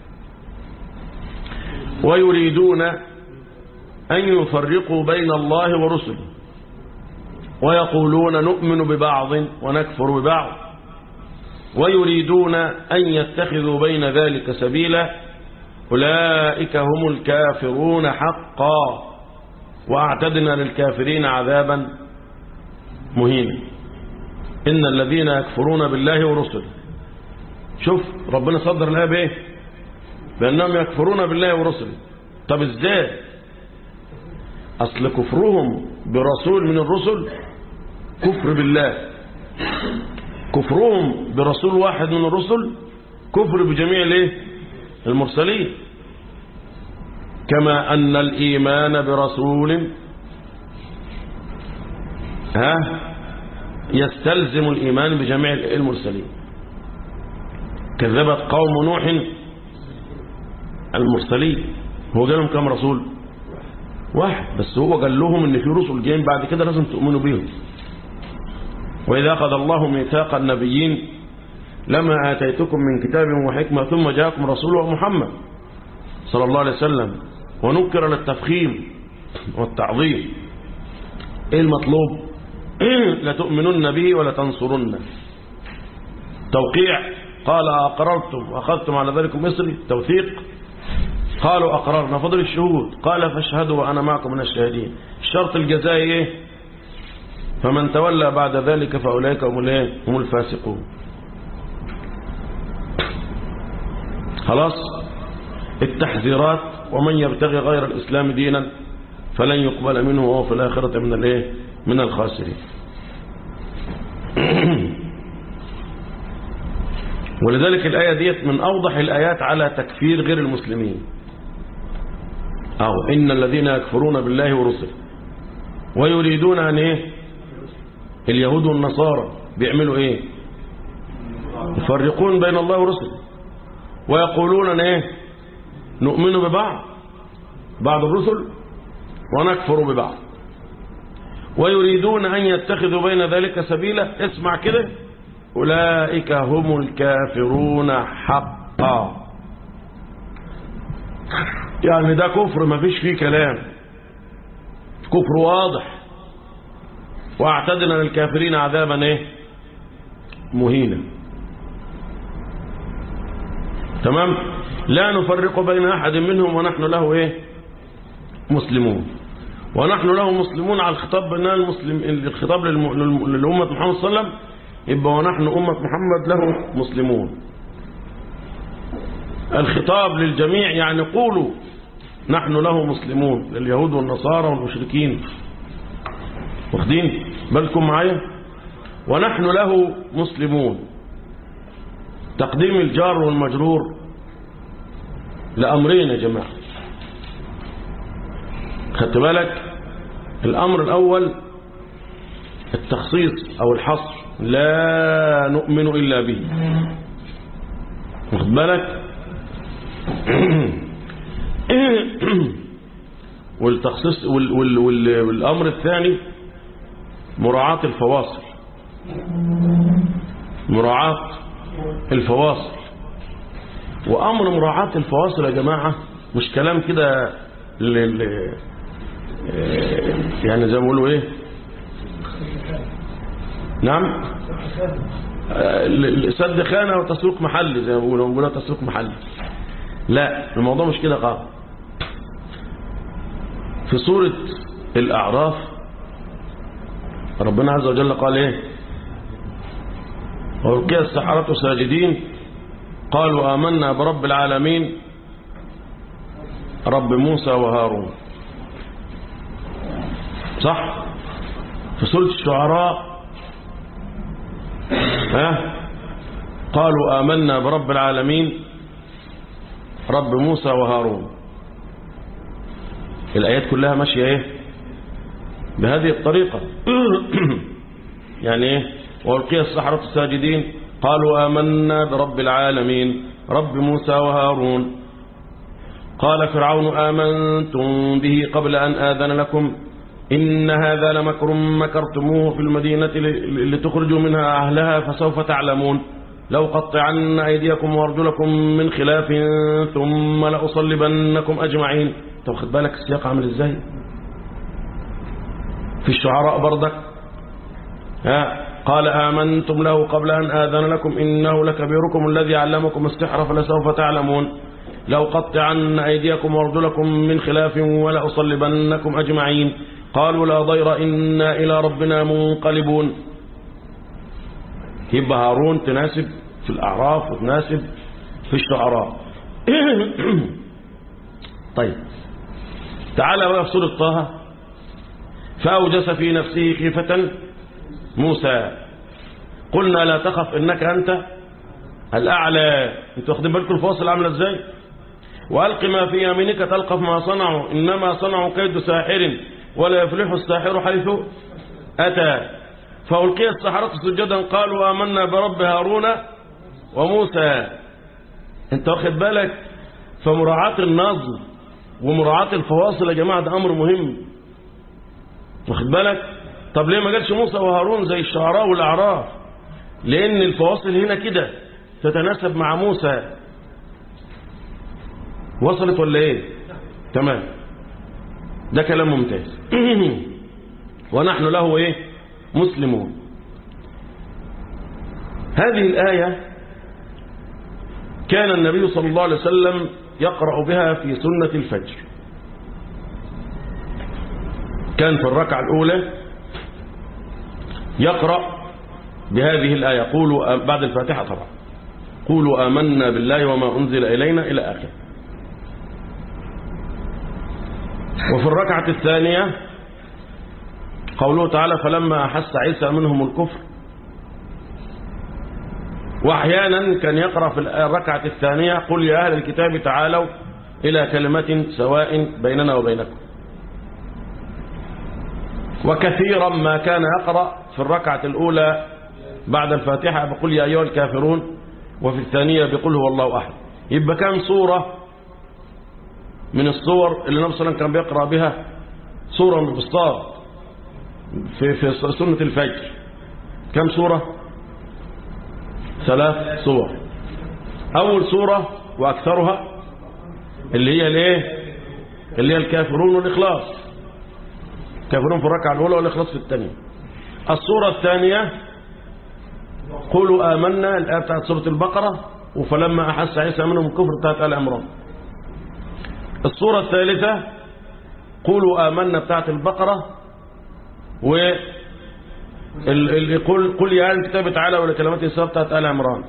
[SPEAKER 2] ويريدون أن يفرقوا بين الله ورسله ويقولون نؤمن ببعض ونكفر ببعض ويريدون أن يتخذوا بين ذلك سبيلا أولئك هم الكافرون حقا وأعتدنا للكافرين عذابا مهينا إن الذين يكفرون بالله ورسله شوف ربنا صدر الآية بإيه بأنهم يكفرون بالله ورسله طب إزاي أصل كفرهم برسول من الرسل كفر بالله كفرهم برسول واحد من الرسل كفر بجميع الايه المرسلين كما أن الإيمان برسول ها يستلزم الإيمان بجميع المرسلين كذبت قوم نوح المرسلين هو قال لهم كم رسول واحد بس هو قال لهم ان في رسل جايين بعد كده لازم تؤمنوا بيهم وإذا أخذ الله ميثاق النبيين لما آتيتكم من كتاب وحكمة ثم جاءكم رسول محمد صلى الله عليه وسلم ونكر للتفخيم والتعظيم ايه المطلوب لتؤمنن به ولا تنصرن توقيع قال أقررتم وأخذتم على ذلك مصري توثيق قالوا أقررنا فضل الشهود قال فاشهدوا وأنا معكم من الشاهدين الشرط الجزائي ايه فمن تولى بعد ذلك فأولئك هم الايه هم الفاسقون خلاص التحذيرات ومن يبتغي غير الإسلام دينا فلن يقبل منه وهو في الآخرة من الايه من الخاسرين ولذلك الآية ديت من أوضح الآيات على تكفير غير المسلمين أو إن الذين يكفرون بالله ورسله ويريدون أن إيه اليهود والنصارى بيعملوا إيه يفرقون بين الله ورسله ويقولون أن إيه نؤمن ببعض بعض الرسل ونكفر ببعض ويريدون أن يتخذوا بين ذلك سبيلا اسمع كده أولئك هم الكافرون حقا يعني ده كفر ما فيش فيه كلام كفر واضح واعتدنا للكافرين عذابا ايه مهينا تمام لا نفرق بين احد منهم ونحن له ايه مسلمون ونحن له مسلمون على الخطاب بأننا المسلم الخطاب للأمة محمد صلى الله عليه وسلم يبقى ونحن أمة محمد له مسلمون الخطاب للجميع يعني قولوا نحن له مسلمون لليهود والنصارى والمشركين واخدين بالكم معايا ونحن له مسلمون تقديم الجار والمجرور لأمرين يا جماعة خدت بالك الأمر الأول التخصيص أو الحصر لا نؤمن إلا به واخد بالك والتخصيص وال وال وال والأمر الثاني مراعاة الفواصل مراعاة الفواصل وأمر مراعاة الفواصل يا جماعة مش كلام كده لل... يعني زي ما بيقولوا ايه نعم سد خانة وتسويق محلي زي ما بيقولوا بيقولوا تسويق محلي لا الموضوع مش كده قال في سورة الأعراف ربنا عز وجل قال ايه وألقي السحرة ساجدين قالوا آمنا برب العالمين رب موسى وهارون صح في سورة الشعراء ها قالوا آمنا برب العالمين رب موسى وهارون الآيات كلها ماشية ايه بهذه الطريقة يعني ايه وألقي السحرة الساجدين قالوا آمنا برب العالمين رب موسى وهارون قال فرعون آمنتم به قبل أن آذن لكم إن هذا لمكر مكرتموه في المدينة لتخرجوا منها أهلها فسوف تعلمون لو قطعن أيديكم وأرجلكم من خلاف ثم لأصلبنكم أجمعين طب خد بالك السياق عامل إزاي في الشعراء بردك ها قال آمنتم له قبل أن آذن لكم إنه لكبيركم الذي علمكم السحر فلسوف تعلمون لو قطعن أيديكم وارجلكم من خلاف ولأصلبنكم أجمعين قالوا لا ضير إنا إلى ربنا منقلبون يبقى هارون تناسب في الأعراف وتناسب في الشعراء طيب تعالى بقى في سورة طه فأوجس في نفسه خيفة موسى قلنا لا تخف إنك أنت الأعلى انتوا واخدين بالكم الفاصل عامله ازاي وألق ما في يمينك تلقف ما صنعوا إنما صنعوا كيد ساحر ولا يفلح الساحر حيث أتى فألقي السحرة سجدا قالوا آمنا برب هارون وموسى انت واخد بالك فمراعاة النظم ومراعاة الفواصل يا جماعة ده أمر مهم واخد بالك طب ليه ما قالش موسى وهارون زي الشعراء والأعراف لأن الفواصل هنا كده تتناسب مع موسى وصلت ولا ايه تمام ده كلام ممتاز ونحن له ايه مسلمون هذه الآية كان النبي صلى الله عليه وسلم يقرأ بها في سنة الفجر كان في الركعة الأولى يقرأ بهذه الآية قولوا بعد الفاتحة طبعا قولوا آمنا بالله وما أنزل إلينا إلى آخر وفي الركعة الثانية قوله تعالى فلما أحس عيسى منهم الكفر وأحيانا كان يقرأ في الركعة الثانية قل يا أهل الكتاب تعالوا إلى كلمة سواء بيننا وبينكم وكثيرا ما كان يقرأ في الركعة الأولى بعد الفاتحة بقول يا أيها الكافرون وفي الثانية بقول هو الله أحد يبقى كان صورة من الصور اللي النبي صلى الله عليه وسلم كان بيقرأ بها صورة من الصاد في, في سنة الفجر كم صورة ثلاث صور أول صورة وأكثرها اللي هي الايه اللي هي الكافرون والإخلاص كافرون في الركعة الأولى والإخلاص في الثانية الصورة الثانية قولوا آمنا الآية بتاعت سورة البقرة وفلما أحس عيسى منهم الكفر بتاعت آل عمران الصورة الثالثة قولوا آمنا بتاعت البقرة ال- ال- قل قل يا أهل الكتاب تعالى ولا كلمات السبب بتاعت آل عمران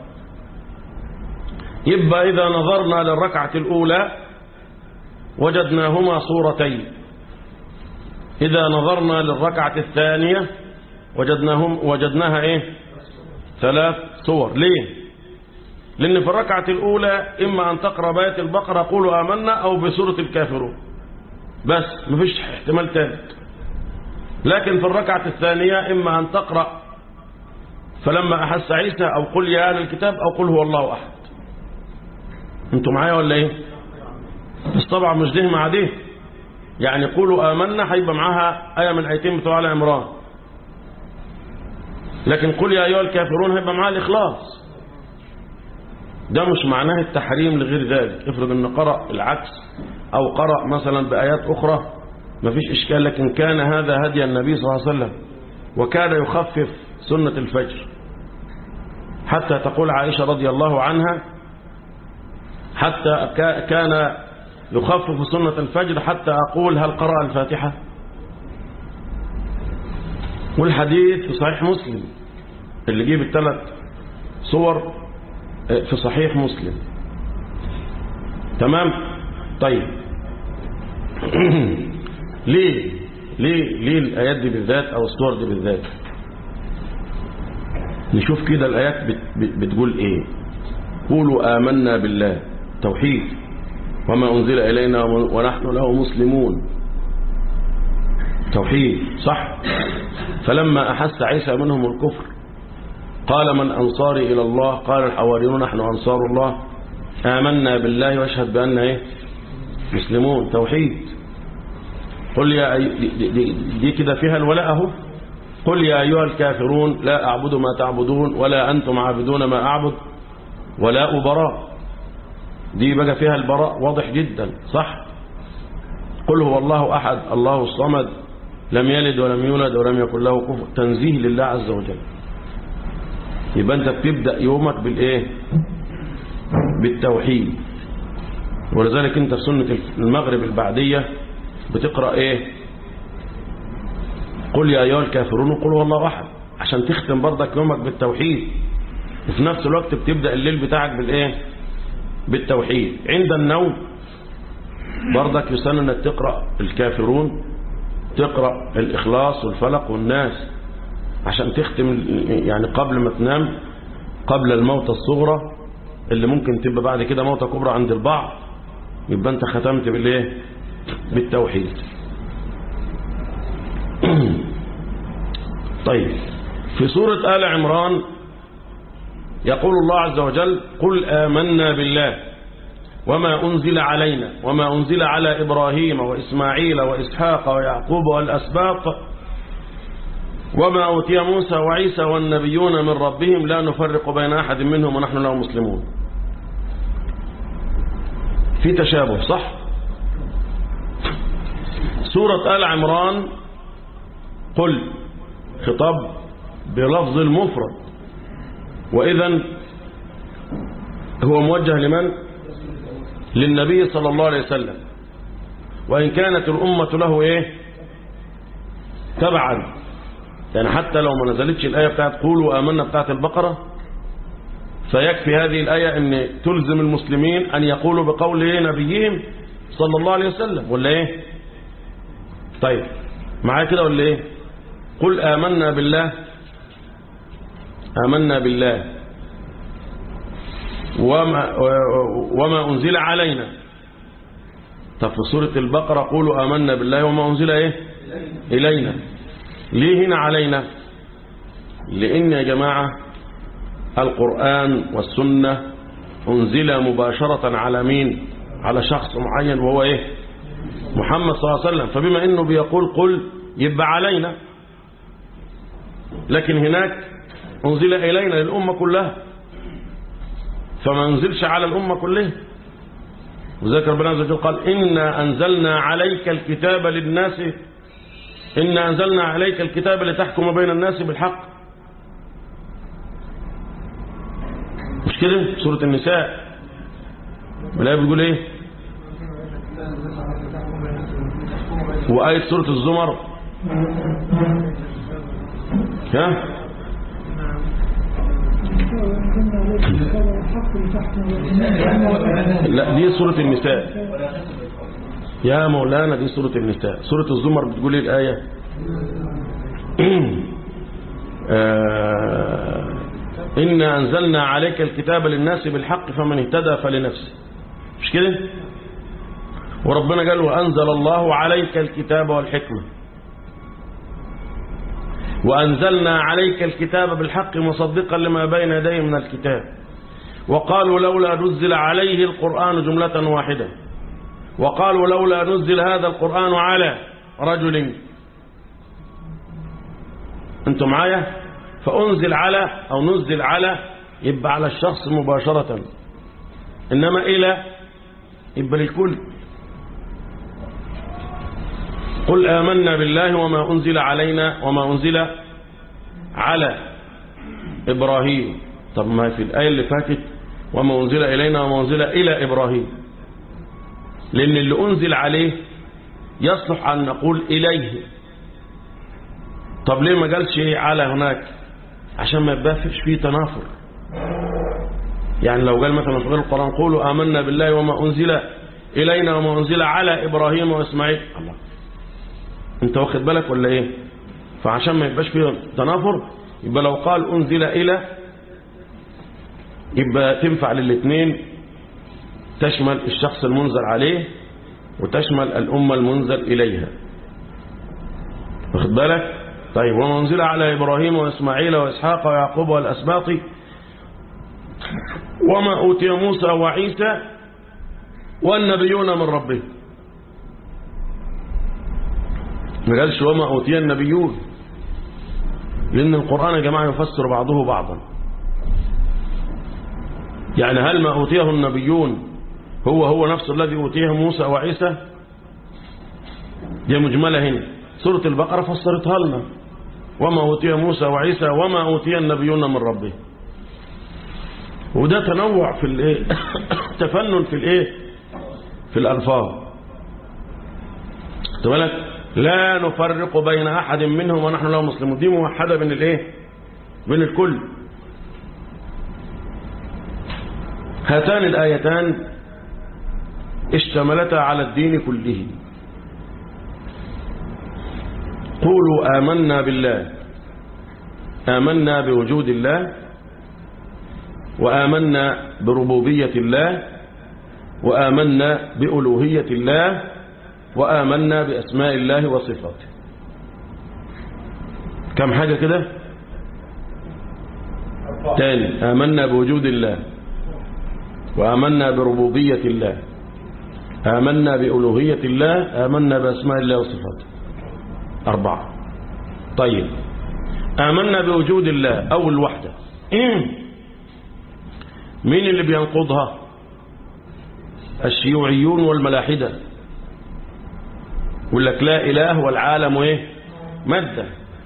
[SPEAKER 2] يبقى إذا نظرنا للركعة الأولى وجدناهما صورتين إذا نظرنا للركعة الثانية وجدناهم وجدناها إيه ثلاث صور ليه لأن في الركعة الأولى إما أن تقرأ بآية البقرة قولوا آمنا أو بسورة الكافرون بس مفيش احتمال ثالث لكن في الركعة الثانية إما أن تقرأ فلما أحس عيسى أو قل يا أهل الكتاب أو قل هو الله أحد أنتوا معايا ولا إيه بس طبعا مش ده مع ده يعني قولوا آمنا هيبقى معاها آية من آيتين بتوع آل عمران لكن قل يا أيها الكافرون هيبقى معاها الإخلاص ده مش معناه التحريم لغير ذلك افرض ان قرأ العكس او قرأ مثلا بآيات اخرى مفيش اشكال لكن كان هذا هدي النبي صلى الله عليه وسلم وكان يخفف سنة الفجر حتى تقول عائشة رضي الله عنها حتى كا- كان يخفف سنة الفجر حتى أقول هل قرأ الفاتحة والحديث في صحيح مسلم اللي جيب الثلاث صور في صحيح مسلم تمام طيب ليه ليه ليه الآيات دي بالذات أو الصور دي بالذات نشوف كده الآيات بت بت بتقول إيه قولوا آمنا بالله توحيد وما أنزل إلينا ونحن له مسلمون توحيد صح فلما أحس عيسى منهم الكفر قال من أنصاري إلى الله قال الحواريون نحن أنصار الله آمنا بالله واشهد بأن إيه مسلمون توحيد قل يا أي... دي, دي, دي كده فيها الولاء اهو قل يا أيها الكافرون لا أعبد ما تعبدون ولا أنتم عابدون ما أعبد ولا أبراء دي بقى فيها البراء واضح جدا صح قل هو الله أحد الله الصمد لم يلد ولم يولد ولم يكن له كفر تنزيه لله عز وجل يبقى انت بتبدأ يومك بالايه بالتوحيد ولذلك انت في سنة المغرب البعدية بتقرأ ايه قل يا ايها الكافرون قل هو الله احد عشان تختم برضك يومك بالتوحيد وفي نفس الوقت بتبدأ الليل بتاعك بالايه بالتوحيد عند النوم برضك يسن انك تقرأ الكافرون تقرأ الاخلاص والفلق والناس عشان تختم يعني قبل ما تنام قبل الموتة الصغرى اللي ممكن تبقى بعد كده موتة كبرى عند البعض يبقى انت ختمت بالايه بالتوحيد طيب في سورة آل عمران يقول الله عز وجل قل آمنا بالله وما أنزل علينا وما أنزل على إبراهيم وإسماعيل وإسحاق ويعقوب والأسباط وما أوتي موسى وعيسى والنبيون من ربهم لا نفرق بين أحد منهم ونحن له مسلمون في تشابه صح سورة آل عمران قل خطاب بلفظ المفرد وإذا هو موجه لمن للنبي صلى الله عليه وسلم وإن كانت الأمة له إيه تبعا يعني حتى لو ما نزلتش الآية بتاعت قولوا آمنا بتاعت البقرة فيكفي هذه الآية أن تلزم المسلمين أن يقولوا بقول إيه نبيهم صلى الله عليه وسلم ولا إيه طيب معايا كده ولا إيه قل آمنا بالله آمنا بالله وما, وما أنزل علينا طب في سورة البقرة قولوا آمنا بالله وما أنزل إيه إلينا ليه هنا علينا لأن يا جماعة القرآن والسنة أنزل مباشرة على مين على شخص معين وهو إيه محمد صلى الله عليه وسلم فبما أنه بيقول قل يبقى علينا لكن هناك أنزل إلينا للأمة كلها فما انزلش على الأمة كلها وذلك ربنا عز وجل قال إنا أنزلنا عليك الكتاب للناس إنا أنزلنا عليك الكتاب لتحكم بين الناس بالحق مش كده سورة النساء الآية بتقول إيه وآية سورة الزمر ها لا دي سورة النساء يا مولانا دي سورة النساء سورة الزمر بتقول ايه الآية آه إنا أنزلنا عليك الكتاب للناس بالحق فمن اهتدى فلنفسه مش كده وربنا قال وأنزل الله عليك الكتاب والحكمة وأنزلنا عليك الكتاب بالحق مصدقا لما بين يديه من الكتاب وقالوا لولا نزل عليه القرآن جملة واحدة وقالوا لولا نزل هذا القرآن على رجل انتم معايا فأنزل على أو نزل على يبقى على الشخص مباشرة إنما إلى يبقى للكل قل آمنا بالله وما أنزل علينا وما أنزل على إبراهيم طب ما في الآية اللي فاتت وما أنزل إلينا وما أنزل إلى إبراهيم لأن اللي أنزل عليه يصلح أن نقول إليه طب ليه ما قالش على هناك عشان ما يبقاش فيه تنافر يعني لو قال مثلا في غير القرآن قولوا آمنا بالله وما أنزل إلينا وما أنزل على إبراهيم وإسماعيل الله انت واخد بالك ولا ايه فعشان ما يبقاش فيه تنافر يبقى لو قال أنزل إلى يبقى تنفع للاثنين تشمل الشخص المنزل عليه وتشمل الأمة المنزل إليها واخد بالك طيب وما أنزل على إبراهيم وإسماعيل وإسحاق ويعقوب والأسباط وما أوتي موسى وعيسى والنبيون من ربهم ما قالش وما أوتي النبيون لأن القرآن يا جماعة يفسر بعضه بعضا يعني هل ما أوتيه النبيون هو هو نفس الذي أوتيه موسى وعيسى دي مجملة هنا سورة البقرة فسرتها لنا وما أوتي موسى وعيسى وما أوتي النبيون من ربه وده تنوع في الايه تفنن في الايه في الألفاظ بالك لا نفرق بين أحد منهم ونحن له مسلمون دي موحدة بين الايه بين الكل هاتان الآيتان اشتملتا على الدين كله قولوا آمنا بالله آمنا بوجود الله وآمنا بربوبية الله وآمنا بألوهية الله وآمنا بأسماء الله وصفاته كم حاجة كده تاني آمنا بوجود الله وآمنا بربوبية الله آمنا بألوهية الله آمنا بأسماء الله وصفاته أربعة طيب آمنا بوجود الله أول وحدة مين اللي بينقضها الشيوعيون والملاحدة يقول لك لا إله والعالم إيه مادة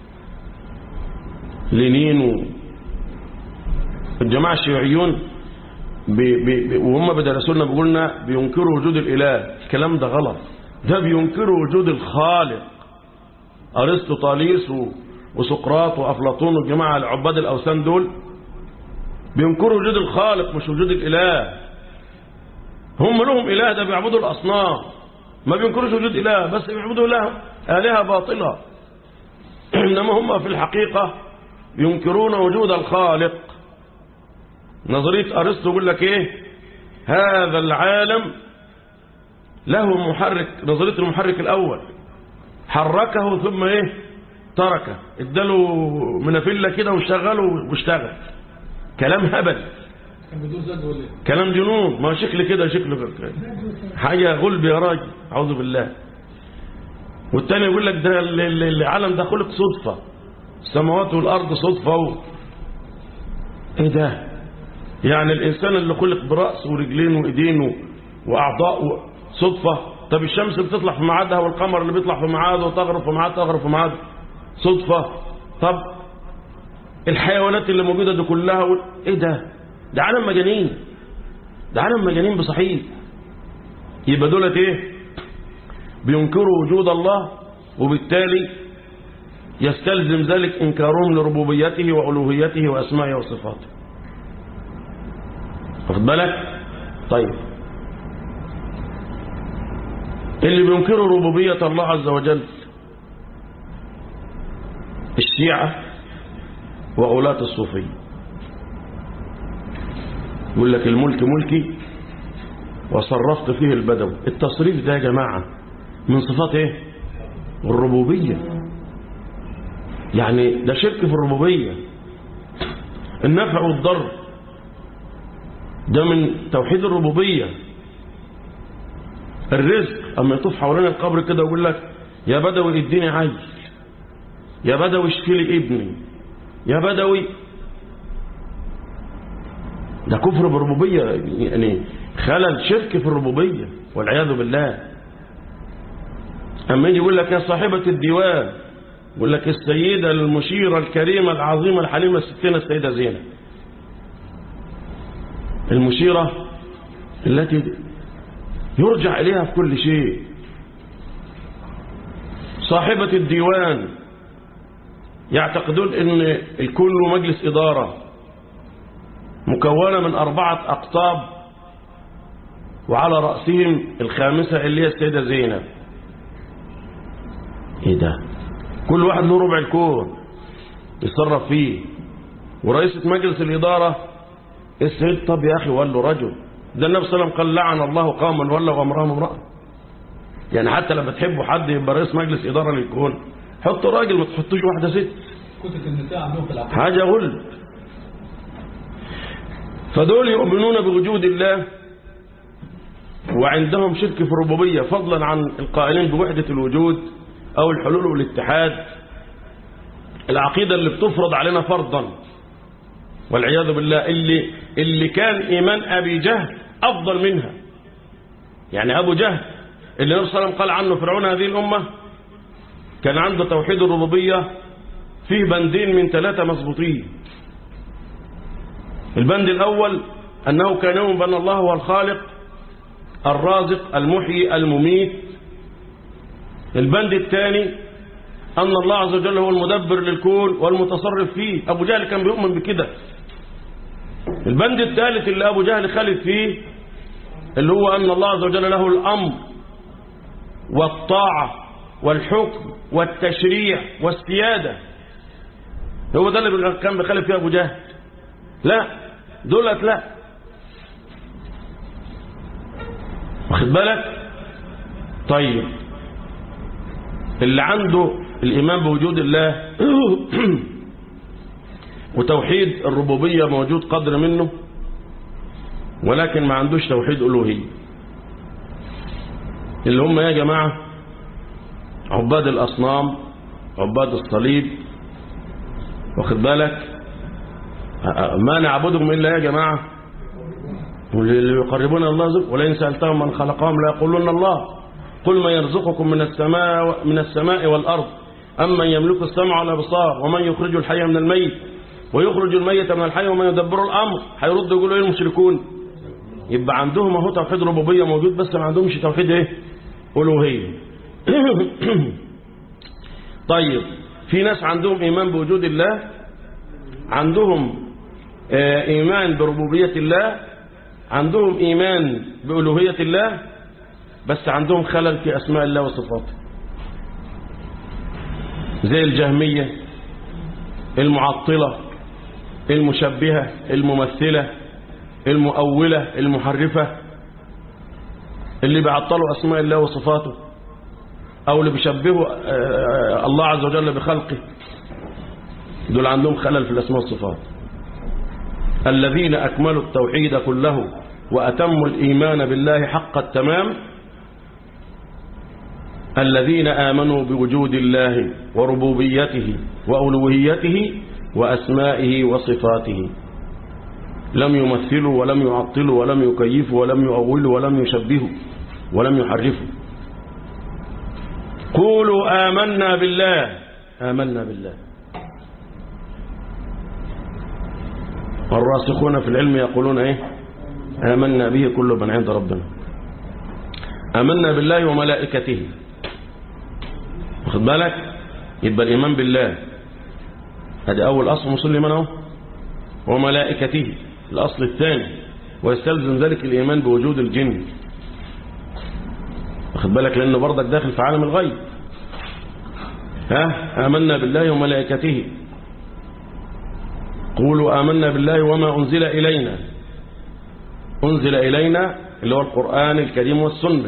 [SPEAKER 2] لينين و... الجماعة الشيوعيون بي بي وهم بدرسوا لنا بيقولوا لنا بينكروا وجود الإله الكلام ده غلط ده بينكروا وجود الخالق أرسطو طاليس و... وسقراط وأفلاطون والجماعة العباد الأوثان دول بينكروا وجود الخالق مش وجود الإله هم لهم إله ده بيعبدوا الأصنام ما بينكروش وجود إله بس بيعبدوا إله آلهة باطلة إنما هم في الحقيقة ينكرون وجود الخالق نظرية أرسطو يقول لك إيه هذا العالم له محرك نظرية المحرك الأول حركه ثم إيه تركه اداله منافلة كده وشغله واشتغل كلام هبل كلام جنون ما شكل كده شكل حاجة غلب يا راجل أعوذ بالله والتاني يقول لك ده العالم ده خلق صدفة السماوات والأرض صدفة و... ايه ده يعني الإنسان اللي خلق برأس ورجلين وإيدين وأعضاء صدفة طب الشمس بتطلع في ميعادها والقمر اللي بيطلع في ميعاده وتغرب في ميعاد تغرب في ميعاد صدفة طب الحيوانات اللي موجودة دي كلها و... ايه ده ده عالم مجانين ده عالم مجانين بصحيح يبقى دولت ايه بينكروا وجود الله وبالتالي يستلزم ذلك إنكارهم لربوبيته وألوهيته وأسمائه وصفاته واخد بالك طيب اللي بينكروا ربوبية الله عز وجل الشيعة وغلاة الصوفية يقول لك الملك ملكي وصرفت فيه البدو التصريف ده يا جماعة من صفات ايه الربوبية يعني ده شرك في الربوبية النفع والضر ده من توحيد الربوبية الرزق اما يطوف حوالين القبر كده ويقول لك يا بدوي اديني عيل يا بدوي اشفي لي ابني يا بدوي ده كفر بالربوبية يعني خلل شرك في الربوبية والعياذ بالله أما يجي يقول لك يا صاحبة الديوان يقول لك السيدة المشيرة الكريمة العظيمة الحليمة الستين السيدة زينب المشيرة التي يرجع إليها في كل شيء صاحبة الديوان يعتقدون ان الكون له مجلس إدارة مكونة من أربعة أقطاب وعلى رأسهم الخامسة اللي هي السيدة زينب ايه ده كل واحد له ربع الكون يتصرف فيه ورئيسة مجلس الإدارة السيد طب يا أخي وقال له رجل ده النبي صلى الله عليه وسلم قال لعن الله قوما ولوا أمرهم امرأة يعني حتى لما تحبوا حد يبقى رئيس مجلس إدارة للكون حطوا راجل ما تحطوش واحدة ست
[SPEAKER 3] كتب النساء عندهم في العقيدة
[SPEAKER 2] حاجة غل فدول يؤمنون بوجود الله وعندهم شرك في الربوبية فضلا عن القائلين بوحدة الوجود أو الحلول والاتحاد العقيدة اللي بتفرض علينا فرضا والعياذ بالله اللي, اللي كان إيمان أبي جهل أفضل منها يعني أبو جهل اللي النبي صلى الله عليه وسلم قال عنه فرعون هذه الأمة كان عنده توحيد الربوبية فيه بندين من ثلاثة مظبوطين البند الأول أنه كان يؤمن بأن الله هو الخالق الرازق المحيي المميت البند الثاني أن الله عز وجل هو المدبر للكون والمتصرف فيه أبو جهل كان بيؤمن بكده البند الثالث اللي أبو جهل خالد فيه اللي هو أن الله عز وجل له الأمر والطاعة والحكم والتشريع والسيادة هو ده اللي كان بيخالف فيه أبو جهل لا دولت لا واخد بالك طيب اللي عنده الإيمان بوجود الله وتوحيد الربوبية موجود قدر منه ولكن ما عندوش توحيد ألوهية اللي هم يا جماعة عباد الأصنام عباد الصليب واخد بالك ما نعبدهم إلا يا جماعة اللي يقربون الله زب ولئن سألتهم من خلقهم لا يقولون الله قل من يرزقكم من السماء من السماء والأرض أمن يملك السمع والأبصار ومن يخرج الحي من الميت ويخرج الميت من الحي ومن يدبر الأمر هيرد يقولوا إيه المشركون يبقى عندهم اهو توحيد ربوبية موجود بس ما عندهمش توحيد إيه ألوهية طيب في ناس عندهم إيمان بوجود الله عندهم آه إيمان بربوبية الله عندهم إيمان بألوهية الله بس عندهم خلل في أسماء الله وصفاته زي الجهمية المعطلة المشبهة الممثلة المؤولة المحرفة اللي بيعطلوا أسماء الله وصفاته أو اللي بيشبهوا الله عز وجل بخلقه دول عندهم خلل في الأسماء والصفات الذين أكملوا التوحيد كله وأتموا الإيمان بالله حق التمام الذين آمنوا بوجود الله وربوبيته وألوهيته وأسمائه وصفاته لم يمثلوا ولم يعطلوا ولم يكيفوا ولم يؤولوا ولم يشبهوا ولم يحرفوا قولوا آمنا بالله آمنا بالله والراسخون في العلم يقولون ايه آمنا به كل من عند ربنا آمنا بالله وملائكته واخد بالك يبقى الإيمان بالله هذا أول أصل وصل لمن هو وملائكته الأصل الثاني ويستلزم ذلك الإيمان بوجود الجن واخد بالك لأنه برضك داخل في عالم الغيب ها آمنا بالله وملائكته قولوا آمنا بالله وما أنزل إلينا أنزل إلينا اللي هو القرآن الكريم والسنة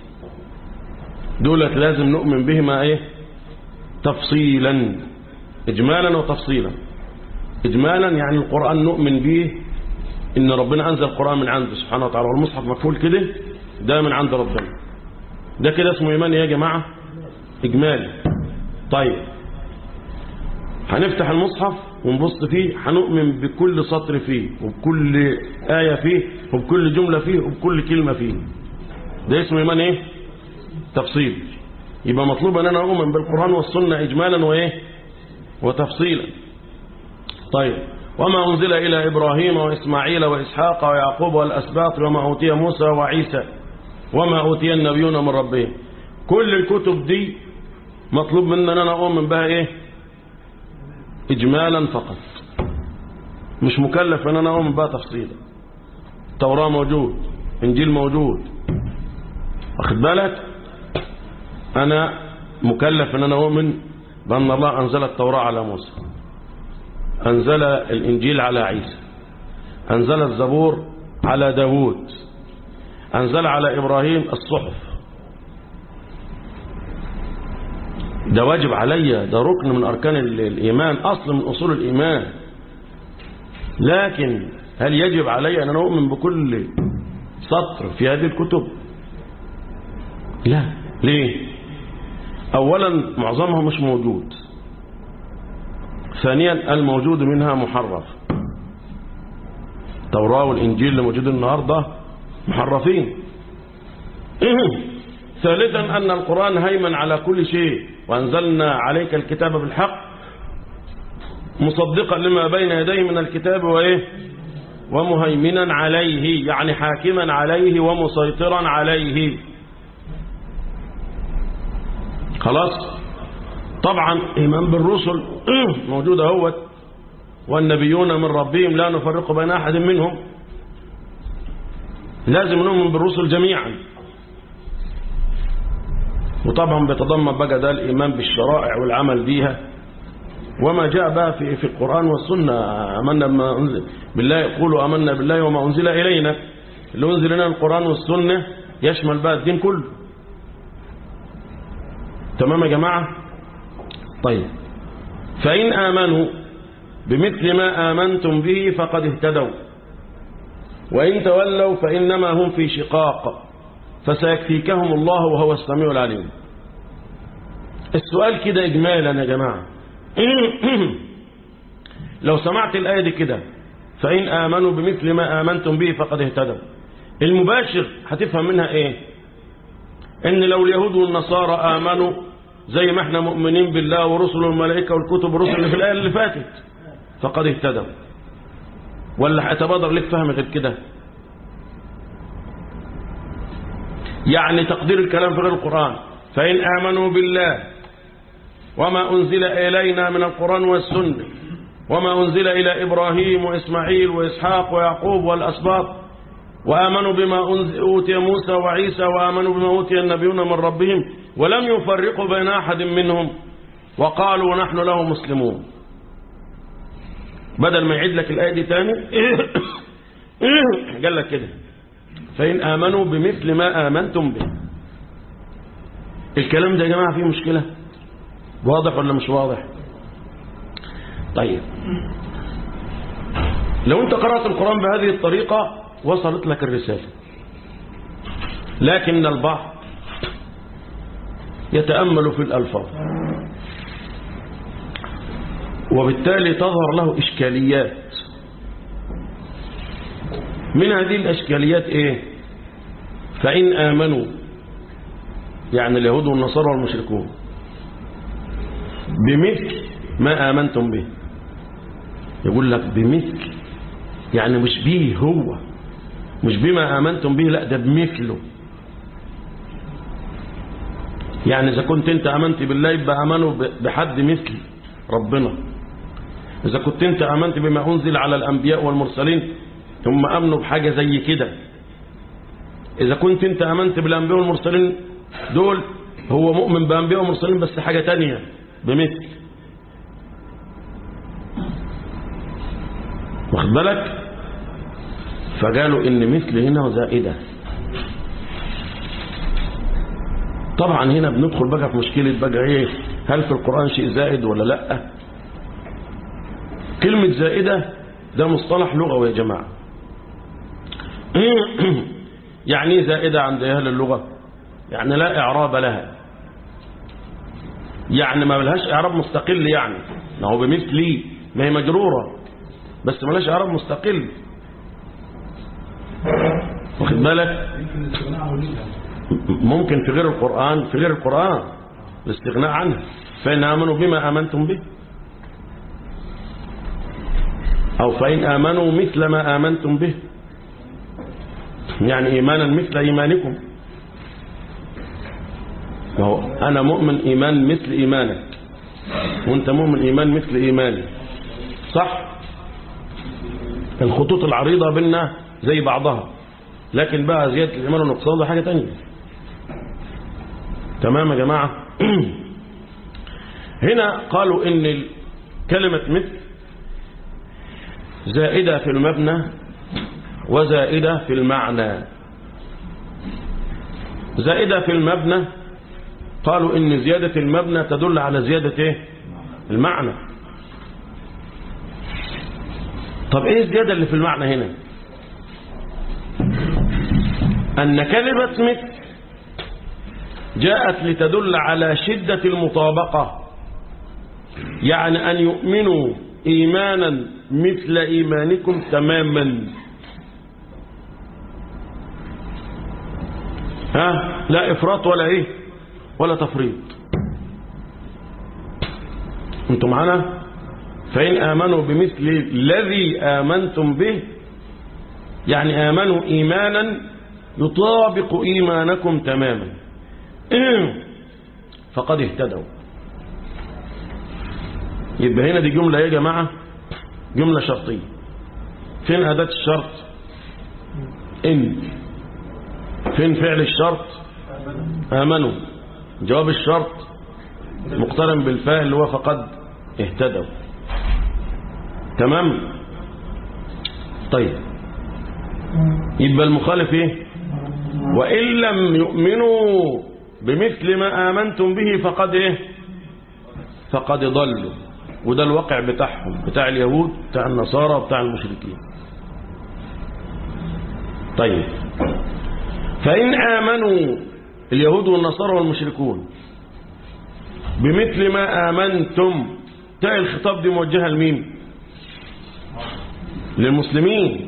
[SPEAKER 2] دولت لازم نؤمن بهما إيه تفصيلا إجمالا وتفصيلا إجمالا يعني القرآن نؤمن به إن ربنا أنزل القرآن من عنده سبحانه وتعالى والمصحف مكفول كده ده من عند ربنا ده كده اسمه إيمان يا جماعة إجمالي طيب هنفتح المصحف ونبص فيه هنؤمن بكل سطر فيه وبكل آية فيه وبكل جملة فيه وبكل كلمة فيه ده اسمه إيمان إيه تفصيل يبقى مطلوب أن أنا أؤمن بالقرآن والسنة إجمالا وإيه وتفصيلا طيب وما أنزل إلى إبراهيم وإسماعيل وإسحاق ويعقوب والأسباط وما أوتي موسى وعيسى وما أوتي النبيون من ربهم كل الكتب دي مطلوب مننا أن أنا أؤمن بها إيه إجمالا فقط مش مكلف أن أنا أؤمن بها تفصيلا التوراة موجود إنجيل موجود واخد بالك أنا مكلف أن أنا أؤمن بأن الله أنزل التوراة على موسى أنزل الإنجيل على عيسى أنزل الزبور على داود أنزل على إبراهيم الصحف ده واجب عليا ده ركن من أركان الإيمان أصل من أصول الإيمان لكن هل يجب علي أن أنا أؤمن بكل سطر في هذه الكتب لا ليه أولا معظمها مش موجود ثانيا الموجود منها محرف التوراة والإنجيل اللي موجود النهاردة محرفين ثالثا أن القرآن هيمن على كل شيء وأنزلنا عليك الكتاب بالحق مصدقا لما بين يديه من الكتاب وإيه ومهيمنا عليه يعني حاكما عليه ومسيطرا عليه خلاص طبعا إيمان بالرسل موجود اهوت والنبيون من ربهم لا نفرق بين أحد منهم لازم نؤمن بالرسل جميعا وطبعا بيتضمن بقى ده الإيمان بالشرائع والعمل بيها وما جاء بقى في في القرآن والسنة أمنا بما أنزل بالله يقولوا أمنا بالله وما أنزل إلينا اللي أنزل لنا القرآن والسنة يشمل بقى الدين كله تمام يا جماعة طيب فإن آمنوا بمثل ما آمنتم به فقد اهتدوا وإن تولوا فإنما هم في شقاق فسيكفيكهم الله وهو السميع العليم السؤال كده إجمالا يا جماعة لو سمعت الآية دي كده فإن آمنوا بمثل ما آمنتم به فقد اهتدوا المباشر هتفهم منها إيه إن لو اليهود والنصارى آمنوا زي ما احنا مؤمنين بالله ورسل الملائكة والكتب والرسل اللي في الآية اللي فاتت فقد اهتدوا ولا هيتبادر لك فهم غير كده يعني تقدير الكلام في غير القرآن فإن آمنوا بالله وما أنزل إلينا من القرآن والسنة وما أنزل إلى إبراهيم وإسماعيل وإسحاق ويعقوب والأسباط وآمنوا بما أوتي موسى وعيسى وآمنوا بما أوتي النبيون من ربهم ولم يفرقوا بين أحد منهم وقالوا نحن له مسلمون بدل ما يعيد لك الآية دي تاني قال لك كده فإن آمنوا بمثل ما آمنتم به الكلام ده يا جماعة فيه مشكلة واضح ولا مش واضح طيب لو انت قرأت القرآن بهذه الطريقة وصلت لك الرسالة لكن البعض يتأمل في الألفاظ وبالتالي تظهر له إشكاليات من هذه الأشكاليات إيه فإن آمنوا يعني اليهود والنصارى والمشركون بمثل ما آمنتم به يقول لك بمثل يعني مش به هو مش بما آمنتم به لا ده بمثله يعني إذا كنت أنت آمنت بالله يبقى آمنوا ب- بحد مثل ربنا إذا كنت أنت آمنت بما أنزل على الأنبياء والمرسلين هم أمنوا بحاجة زي كده إذا كنت أنت آمنت بالأنبياء والمرسلين دول هو مؤمن بأنبياء ومرسلين بس حاجة تانية بمثل واخد بالك فقالوا إن مثل هنا زائدة طبعا هنا بندخل بقى في مشكلة بقى ايه هل في القرآن شيء زائد ولا لا كلمة زائدة ده مصطلح لغوي يا جماعة يعني ايه زائدة عند أهل اللغة يعني لا إعراب لها يعني ما لهاش إعراب مستقل يعني ما هو بمثلي ما هي مجرورة بس ما لهاش إعراب مستقل واخد بالك
[SPEAKER 3] يمكن الاستغناء عن وجودها
[SPEAKER 2] ممكن في غير القرآن في غير القرآن الاستغناء عنه فإن آمنوا بما آمنتم به أو فإن آمنوا مثل ما آمنتم به يعني إيمانا مثل إيمانكم ما هو أنا مؤمن إيمان مثل إيمانك وأنت مؤمن إيمان مثل إيماني صح الخطوط العريضة بيننا زي بعضها لكن بقى زيادة الإيمان والنقصان ده حاجة تانية تمام يا جماعة هنا قالوا إن كلمة مثل زائدة في المبنى وزائدة في المعنى زائدة في المبنى قالوا إن زيادة المبنى تدل على زيادة إيه؟ المعنى طب إيه الزيادة اللي في المعنى هنا أن كلمة مثل جاءت لتدل على شدة المطابقة يعني أن يؤمنوا إيمانا مثل إيمانكم تماما ها لا إفراط ولا إيه ولا تفريط أنتم معنا فإن آمنوا بمثل الذي آمنتم به يعني آمنوا إيمانا يطابق إيمانكم تماما فقد اهتدوا يبقى هنا دي جملة يا جماعة جملة شرطية فين أداة الشرط إن فين فعل الشرط آمنوا جواب الشرط مقترن بالفاء اللي هو فقد اهتدوا تمام طيب يبقى المخالف ايه وإن لم يؤمنوا بمثل ما آمنتم به فقد ايه فقد ضلوا وده الواقع بتاعهم بتاع اليهود بتاع النصارى بتاع المشركين طيب فإن آمنوا اليهود والنصارى والمشركون بمثل ما آمنتم تاء الخطاب دي موجهة لمين للمسلمين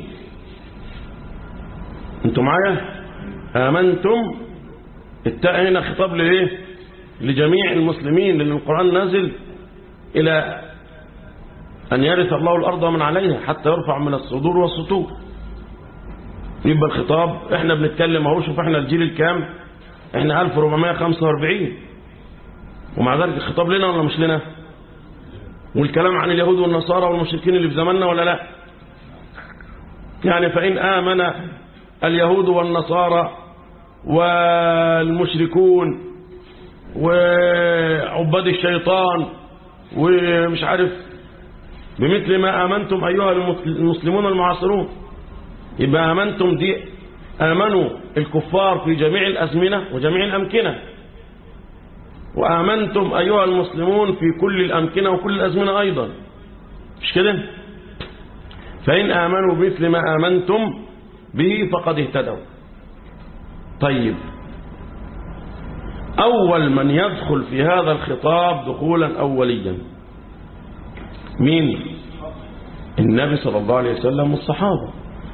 [SPEAKER 2] انتوا معايا آمنتم التاء هنا خطاب لإيه لجميع المسلمين لأن القرآن نازل إلى أن يرث الله الأرض ومن عليها حتى يرفع من الصدور والسطور يبقى الخطاب احنا بنتكلم اهو شوف احنا الجيل الكام احنا 1445 ومع ذلك الخطاب لنا ولا مش لنا والكلام عن اليهود والنصارى والمشركين اللي في زماننا ولا لا يعني فإن آمن اليهود والنصارى والمشركون وعباد الشيطان ومش عارف بمثل ما آمنتم أيها المسلمون المعاصرون يبقى آمنتم دي آمنوا الكفار في جميع الأزمنة وجميع الأمكنة وآمنتم أيها المسلمون في كل الأمكنة وكل الأزمنة أيضا مش كده فإن آمنوا بمثل ما آمنتم به فقد اهتدوا طيب أول من يدخل في هذا الخطاب دخولا أوليا مين النبي صلى الله عليه وسلم والصحابة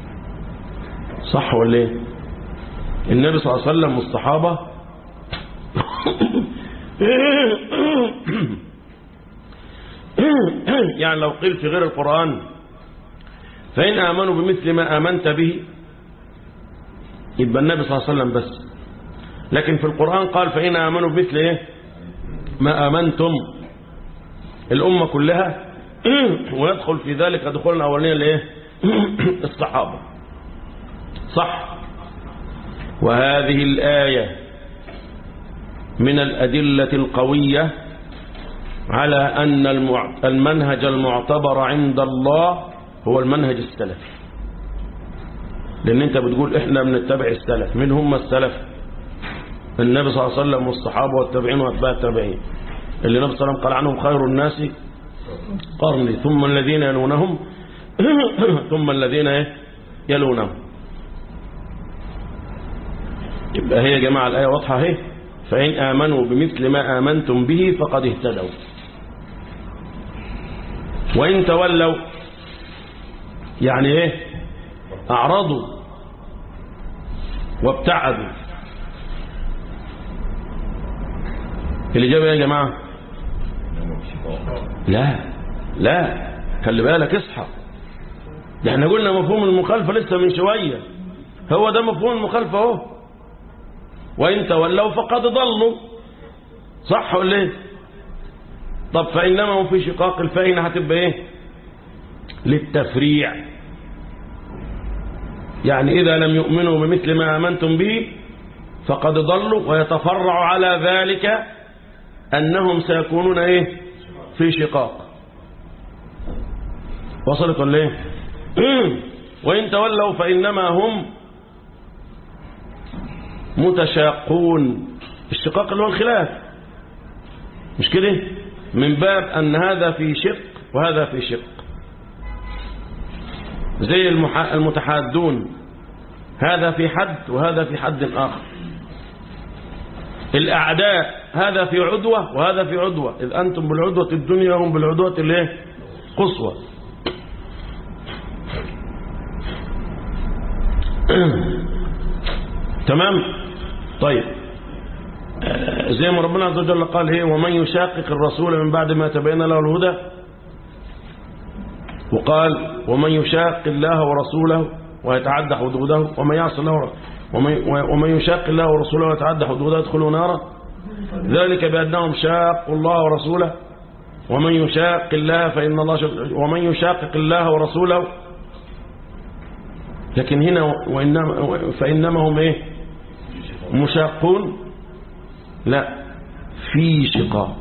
[SPEAKER 2] صح ولا ايه النبي صلى الله عليه وسلم والصحابة يعني لو قيل في غير القرآن فإن آمنوا بمثل ما آمنت به يبقى النبي صلى الله عليه وسلم بس لكن في القرآن قال فإن آمنوا بمثل إيه ما آمنتم الأمة كلها ويدخل في ذلك دخول الأولين لإيه الصحابة صح وهذه الآية من الأدلة القوية على أن المع- المنهج المعتبر عند الله هو المنهج السلفي لأن أنت بتقول إحنا بنتبع السلف من هم السلف النبي صلى الله عليه وسلم والصحابة والتابعين وأتباع التابعين اللي النبي صلى الله عليه وسلم قال عنهم خير الناس قرني ثم الذين يلونهم ثم الذين إيه؟ يلونهم يبقى هي يا جماعة الآية واضحة اهي فإن آمنوا بمثل ما آمنتم به فقد اهتدوا وإن تولوا يعني ايه أعرضوا وابتعدوا الإجابة يا جماعة لا لا خلي بالك اصحى ده احنا قلنا مفهوم المخالفة لسه من شوية هو ده مفهوم المخالفة اهو وإن تولوا فقد ضلوا صح ولا ايه طب فإنما هم في شقاق الفائنة هتبقى ايه للتفريع يعني إذا لم يؤمنوا بمثل ما آمنتم به فقد ضلوا ويتفرع على ذلك أنهم سيكونون ايه في شقاق وصلت ولا ايه وإن تولوا فإنما هم متشاقون الشقاق اللي هو الخلاف مش كده من باب أن هذا في شق وهذا في شق زي المح... المتحادون هذا في حد وهذا في حد آخر الأعداء هذا في عدوة وهذا في عدوة إذ أنتم بالعدوة الدنيا هم بالعدوة الايه قصوى تمام طيب آه، زي ما ربنا عز وجل قال ايه ومن يشاقق الرسول من بعد ما تبين له الهدى وقال ومن يشاق الله ورسوله ويتعدى حدوده ومن يعصي الله ومن, ومن يشاق الله ورسوله ويتعدى حدوده يدخلوا نارا ذلك بأنهم شاقوا الله ورسوله ومن يشاق الله فإن الله شق ومن يشاقق الله ورسوله لكن هنا وإنما فإنما هم إيه مشاقون لا في شقاق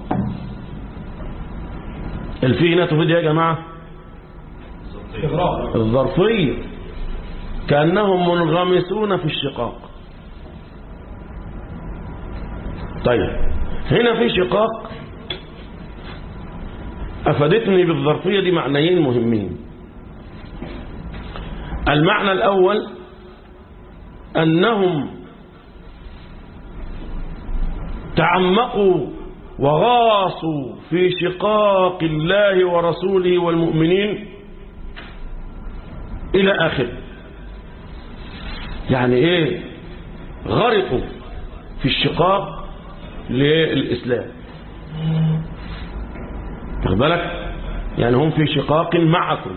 [SPEAKER 2] الفي هنا تفيد يا جماعة
[SPEAKER 3] استغراق
[SPEAKER 2] الظرفية كأنهم منغمسون في الشقاق طيب هنا في شقاق أفادتني بالظرفية دي معنيين مهمين المعنى الأول أنهم تعمقوا وغاصوا في شقاق الله ورسوله والمؤمنين إلى آخره يعني إيه غرقوا في الشقاق للإسلام واخد بالك يعني هم في شقاق معكم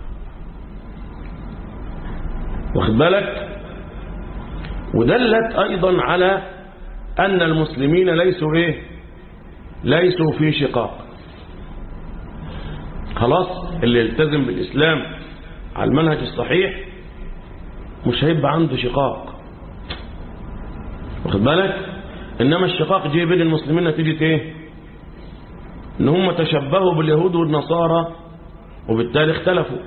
[SPEAKER 2] واخد بالك ودلت أيضا على أن المسلمين ليسوا إيه ليسوا في شقاق خلاص اللي يلتزم بالإسلام على المنهج الصحيح مش هيبقى عنده شقاق واخد بالك إنما الشقاق جه بين المسلمين نتيجة إيه إن هم تشبهوا باليهود والنصارى وبالتالي اختلفوا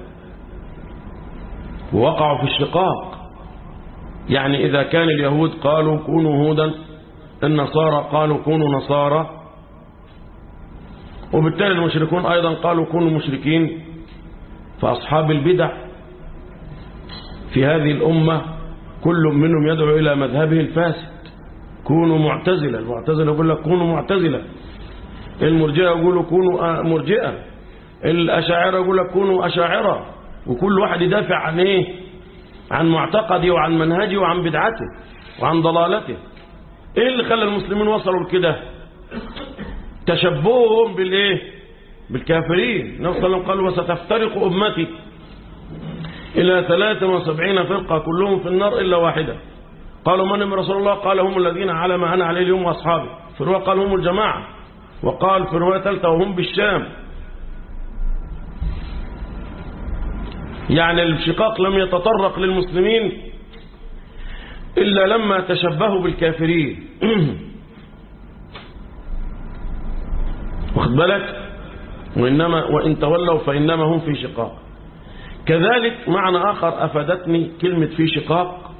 [SPEAKER 2] ووقعوا في الشقاق يعني إذا كان اليهود قالوا كونوا هودا النصارى قالوا كونوا نصارى وبالتالي المشركون أيضا قالوا كونوا مشركين فأصحاب البدع في هذه الأمة كل منهم يدعو إلى مذهبه الفاسد كونوا معتزلة المعتزلة يقول لك كونوا معتزلة المرجئة يقولوا كونوا مرجئة الأشاعرة يقول لك كونوا أشاعرة وكل واحد يدافع عن إيه عن معتقده وعن منهجه وعن بدعته وعن ضلالته إيه اللي خلى المسلمين وصلوا لكده تشبههم بالإيه بالكافرين النبي صلى الله عليه وسلم قال وستفترق أمتي إلى 73 فرقة كلهم في النار إلا واحدة قالوا من هم رسول الله قال هم الذين على ما أنا عليه اليوم وأصحابي في رواية قال هم الجماعة وقال في رواية ثالثة وهم بالشام يعني الشقاق لم يتطرق للمسلمين إلا لما تشبهوا بالكافرين واخد بالك وإنما وإن تولوا فإنما هم في شقاق كذلك معنى آخر أفادتني كلمة في شقاق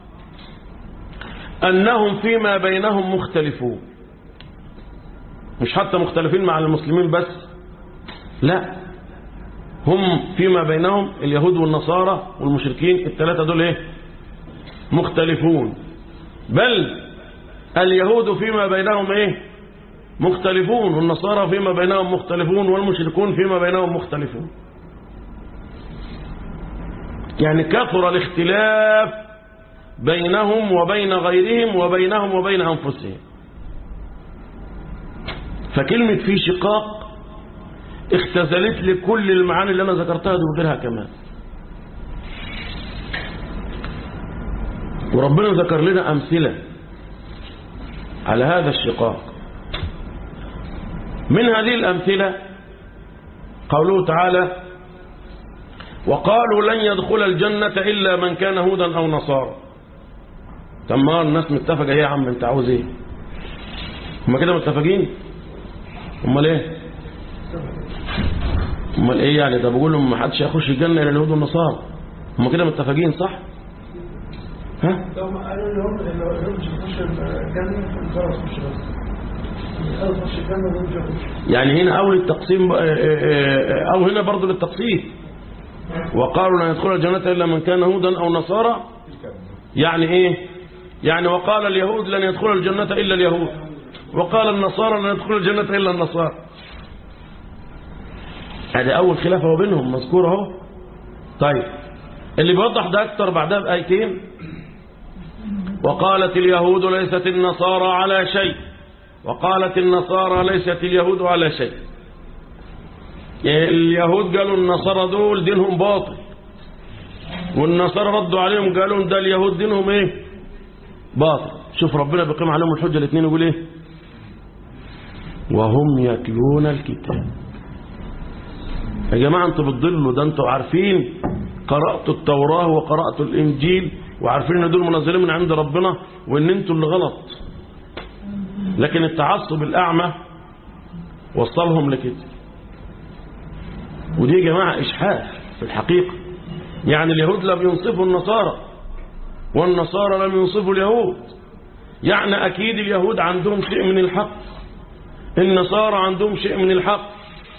[SPEAKER 2] أنهم فيما بينهم مختلفون مش حتى مختلفين مع المسلمين بس لا هم فيما بينهم اليهود والنصارى والمشركين الثلاثة دول ايه مختلفون بل اليهود فيما بينهم ايه مختلفون والنصارى فيما بينهم مختلفون والمشركون فيما بينهم مختلفون يعني كثر الاختلاف بينهم وبين غيرهم وبينهم وبين أنفسهم فكلمة في شقاق اختزلت لي كل المعاني اللي أنا ذكرتها دي وغيرها كمان وربنا ذكر لنا أمثلة على هذا الشقاق من هذه الأمثلة قوله تعالى وقالوا لن يدخل الجنة إلا من كان هودا أو نصارى طب ما الناس متفقة ايه يا عم انت عاوز ايه هما كده متفقين امال ايه امال ايه يعني ده بقول لهم ما حدش يخش الجنة الا اليهود والنصارى هما كده متفقين صح ها
[SPEAKER 3] هم قالوا لهم اللي مش يخش الجنة الفرس مش بس الفرس مش الجنة وهم مش يخش
[SPEAKER 2] يعني هنا أول التقسيم أو هنا برضو للتقسيم وقالوا لا يدخل الجنة إلا من كان هودا أو نصارى يعني إيه يعني وقال اليهود لن يدخل الجنة إلا اليهود وقال النصارى لن يدخل الجنة إلا النصارى هذا أول خلاف هو بينهم مذكور اهو طيب اللي بيوضح ده أكتر بعدها بآيتين وقالت اليهود ليست النصارى على شيء وقالت النصارى ليست اليهود على شيء اليهود قالوا النصارى دول دينهم باطل والنصارى ردوا عليهم قالوا ده اليهود دينهم ايه باطل شوف ربنا بيقيم عليهم الحجة الاثنين يقول ايه وهم يتلون الكتاب يا جماعة انتوا بتضلوا ده انتوا عارفين قرأتوا التوراة وقرأتوا الإنجيل وعارفين ان دول منزلين من عند ربنا وان انتوا اللي غلط لكن التعصب الأعمى وصلهم لكده ودي يا جماعة إشحاف في الحقيقة يعني اليهود لم ينصفوا النصارى والنصارى لم ينصفوا اليهود يعني أكيد اليهود عندهم شيء من الحق النصارى عندهم شيء من الحق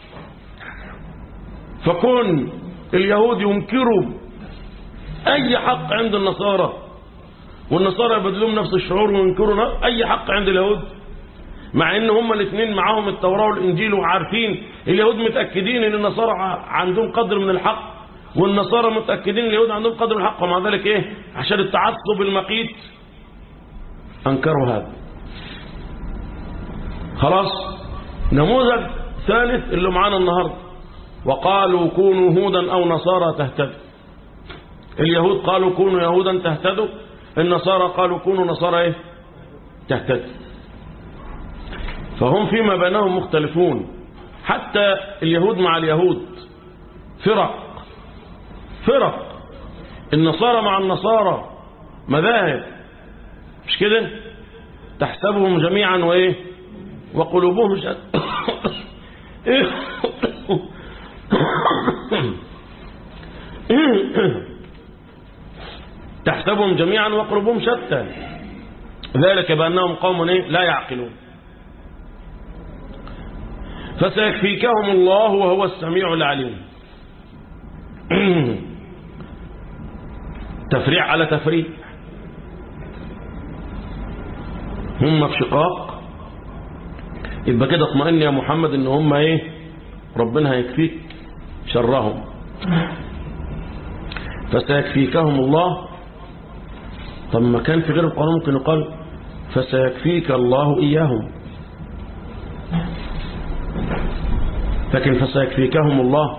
[SPEAKER 2] فكون اليهود ينكروا أي حق عند النصارى والنصارى يبدلون نفس الشعور وينكروا أي حق عند اليهود مع ان هم الاثنين معاهم التوراة والانجيل وعارفين اليهود متأكدين ان النصارى عندهم قدر من الحق والنصارى متأكدين اليهود عندهم قدر من الحق ومع ذلك ايه عشان التعصب المقيت انكروا هذا خلاص نموذج ثالث اللي معانا النهاردة وقالوا كونوا هودا او نصارى تهتدوا اليهود قالوا كونوا يهودا تهتدوا النصارى قالوا كونوا نصارى ايه تهتدوا فهم فيما بينهم مختلفون حتى اليهود مع اليهود فرق فرق النصارى مع النصارى مذاهب مش كده تحسبهم جميعا وايه وقلوبهم شتى تحسبهم جميعا وقلوبهم شتى ذلك بأنهم قوم إيه؟ لا يعقلون فسيكفيكهم الله وهو السميع العليم تفريع على تفريع هم في شقاق يبقى كده اطمئن يا محمد ان هم ايه ربنا هيكفيك شرهم فسيكفيكهم الله طب ما كان في غير القرآن ممكن يقال فسيكفيك الله إياهم لكن فسيكفيكهم الله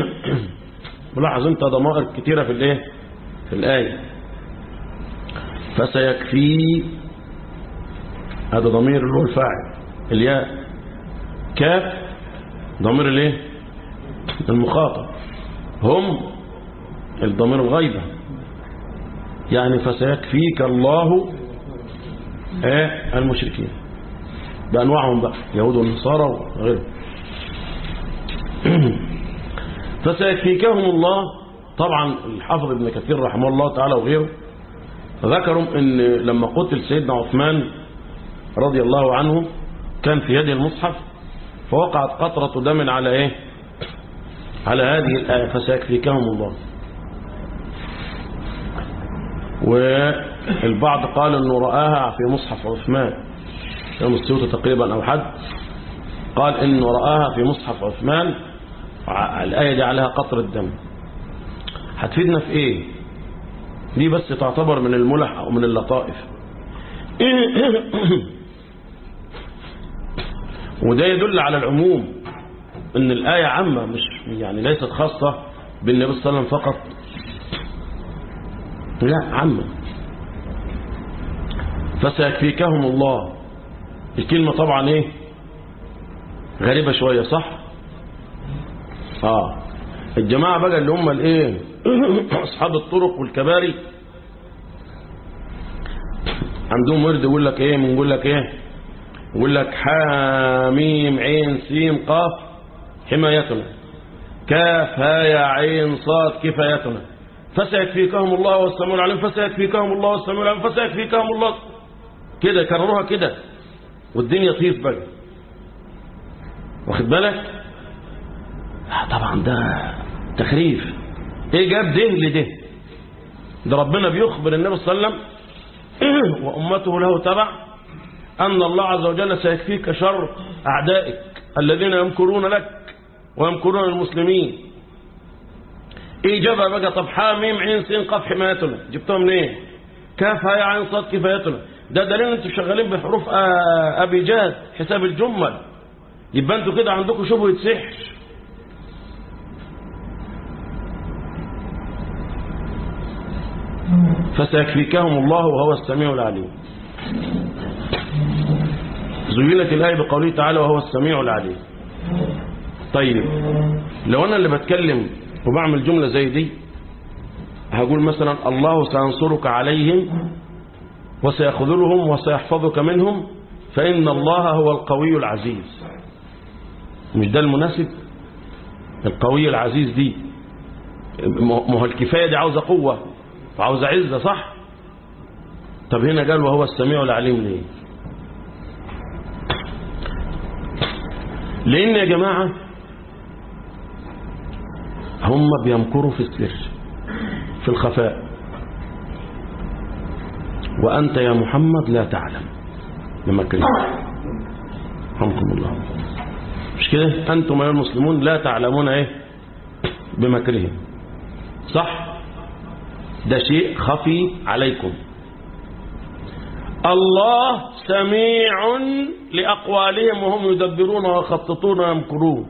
[SPEAKER 2] ملاحظ انت ضمائر كتيرة في الايه في الآية فسيكفي هذا ضمير اللي هو الفاعل الياء كاف ضمير الايه المخاطب هم الضمير الغيبة يعني فسيكفيك الله ايه المشركين بأنواعهم بقى يهود والنصارى وغيرهم فسيكفيكهم الله طبعا الحافظ ابن كثير رحمه الله تعالى وغيره ذكروا ان لما قتل سيدنا عثمان رضي الله عنه كان في يد المصحف فوقعت قطرة دم على ايه على هذه الآية فسيكفيكهم الله والبعض قال انه رآها في مصحف عثمان يوم السيوطة تقريبا او حد قال انه رآها في مصحف عثمان الآية دي عليها قطر الدم هتفيدنا في ايه دي بس تعتبر من الملح او من اللطائف وده يدل على العموم ان الآية عامة مش يعني ليست خاصة بالنبي صلى الله عليه وسلم فقط لا عامة فسيكفيكهم الله الكلمة طبعا ايه غريبة شوية صح اه الجماعة بقى اللي هم الايه اصحاب الطرق والكباري عندهم ورد يقول لك ايه بنقول لك ايه يقول لك حاميم عين سين قاف حمايتنا كاف هاء عين صاد كفايتنا فسيكفيكهم الله والسميع العليم فسيكفيكهم الله والسميع العليم فسيكفيكهم الله كده كرروها كده والدنيا طيف بقى واخد بالك طبعا ده تخريف ايه جاب ده لده ده ربنا بيخبر النبي صلى الله عليه وسلم وامته له تبع ان الله عز وجل سيكفيك شر اعدائك الذين يمكرون لك ويمكرون المسلمين ايه جابها بقى طب حاميم عين سين قاف حمايتنا جبتها منين إيه؟ كاف هاي عين صاد كفايتنا ده دليل انتوا شغالين بحروف ابيجاد حساب الجمل يبقى انتوا كده عندكم شبهه سحر فسيكفيكهم الله وهو السميع العليم زينت الآية بقوله تعالى وهو السميع العليم طيب لو أنا اللي بتكلم وبعمل جملة زي دي هقول مثلا الله سينصرك عليهم وسيخذلهم وسيحفظك منهم فإن الله هو القوي العزيز مش ده المناسب القوي العزيز دي ما هو الكفاية دي عاوزة قوة وعاوزة عزة صح طب هنا قال وهو السميع العليم ليه لأن يا جماعة هم بيمكروا في السر في الخفاء وأنت يا محمد لا تعلم بمكرهم رحمكم الله مش كده أنتم يا المسلمون لا تعلمون إيه بمكرهم صح ده شيء خفي عليكم الله سميع لأقوالهم وهم يدبرون ويخططون ويمكرون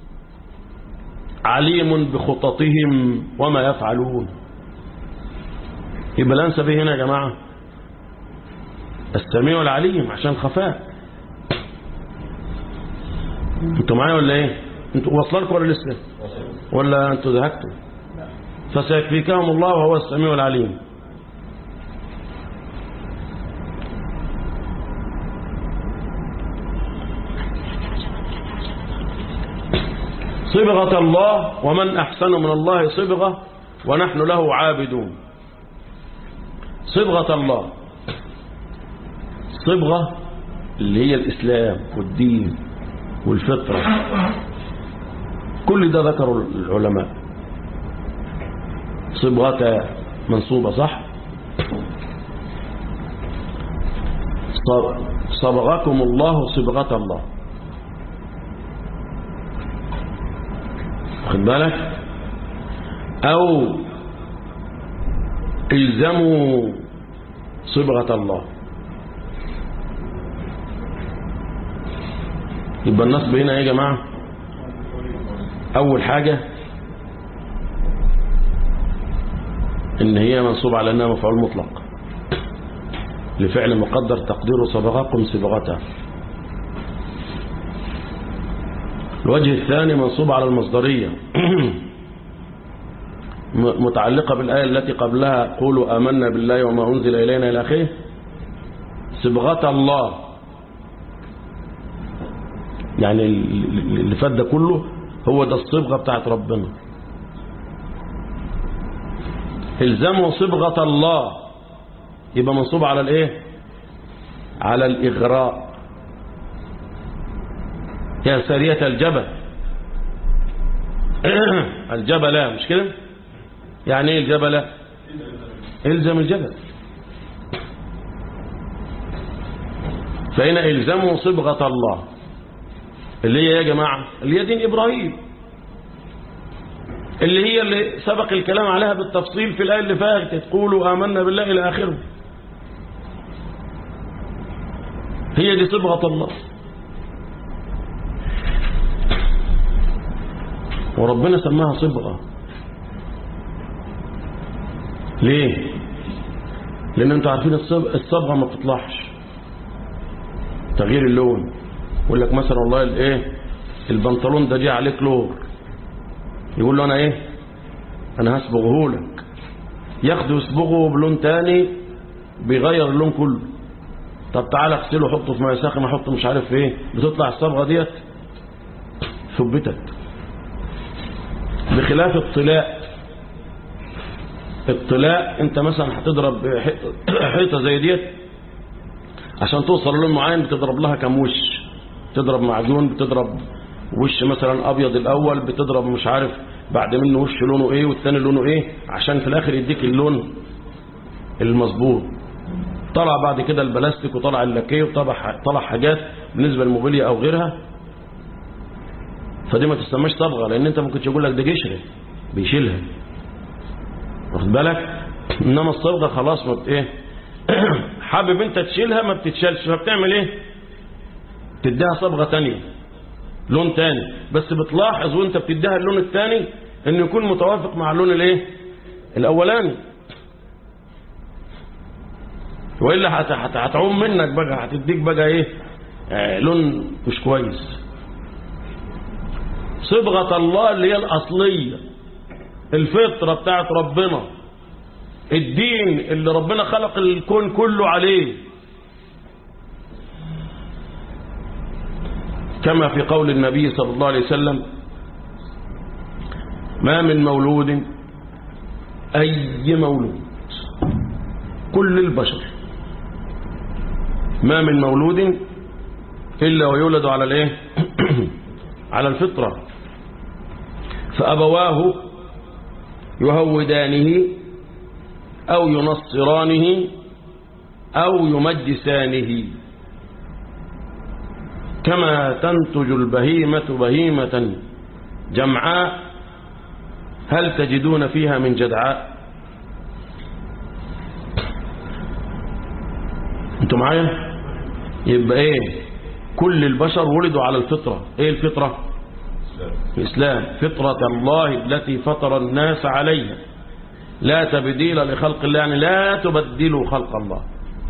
[SPEAKER 2] عليم بخططهم وما يفعلون يبقى الأنسى به هنا يا جماعة السميع العليم عشان خفاء انتوا معايا ولا ايه انتوا واصلالكم ولا لسه ولا انتوا ذهبتوا فسيكفيكهم الله وهو السميع العليم صبغة الله ومن أحسن من الله صبغة ونحن له عابدون صبغة الله صبغة اللي هي الإسلام والدين والفطرة كل ده ذكروا العلماء صبغة منصوبة صح صبغكم الله صبغة الله خد بالك أو الزموا صبغة الله يبقى النصب هنا يا جماعة أول حاجة إن هي منصوب على أنها مفعول مطلق لفعل مقدر تقدير صبغكم صبغته الوجه الثاني منصوب على المصدرية متعلقة بالآية التي قبلها قولوا آمنا بالله وما أنزل إلينا إلى آخره صبغة الله يعني اللي فات ده كله هو ده الصبغة بتاعت ربنا الزموا صبغة الله يبقى منصوب على الايه على الإغراء يا سارية الجبل الجبل مش كده يعني ايه الجبل الزم الجبل فهنا الزموا صبغة الله اللي هي يا جماعة اللي هي دين إبراهيم اللي هي اللي سبق الكلام عليها بالتفصيل في الآية اللي فاتت قولوا آمنا بالله إلى آخره هي دي صبغة الله وربنا سماها صبغة ليه لأن انتوا عارفين الصبغة ما بتطلعش تغيير اللون يقول لك مثلا والله الايه البنطلون ده جه عليه كلور يقول له انا ايه انا هصبغه لك ياخده يصبغه بلون تاني بيغير اللون كله طب تعالى اغسله حطه في ميه ساخنه حطه مش عارف ايه بتطلع الصبغه ديت ثبتت بخلاف الطلاء الطلاء انت مثلا هتضرب حيطه زي ديت عشان توصل للون معين بتضرب لها كم وش بتضرب معجون بتضرب وش مثلا ابيض الاول بتضرب مش عارف بعد منه وش لونه ايه والثاني لونه ايه عشان في الاخر يديك اللون المظبوط طلع بعد كده البلاستيك وطلع اللاكيه وطلع طلع حاجات بالنسبه للموبيليا او غيرها فدي ما تسماش صبغه لان انت ممكن تقول لك ده قشره بيشيلها واخد بالك انما الصبغه خلاص ما بت ايه حابب انت تشيلها ما بتتشالش فبتعمل ايه تديها صبغه ثانيه لون تاني بس بتلاحظ وانت بتديها اللون الثاني انه يكون متوافق مع اللون الايه الاولاني والا هت- هت- هتعوم منك بقى هتديك بقى ايه آه لون مش كويس صبغة الله اللي هي الأصلية الفطرة بتاعت ربنا الدين اللي ربنا خلق الكون كله عليه كما في قول النبي صلى الله عليه وسلم ما من مولود أي مولود كل البشر ما من مولود إلا ويولد على الايه على الفطرة فأبواه يهودانه أو ينصرانه أو يمجسانه كما تنتج البهيمة بهيمة جمعاء هل تجدون فيها من جدعاء انتوا معايا يبقى ايه كل البشر ولدوا على الفطرة ايه الفطرة الإسلام فطرة الله التي فطر الناس عليها لا تبديل لخلق الله يعني لا تبدلوا خلق الله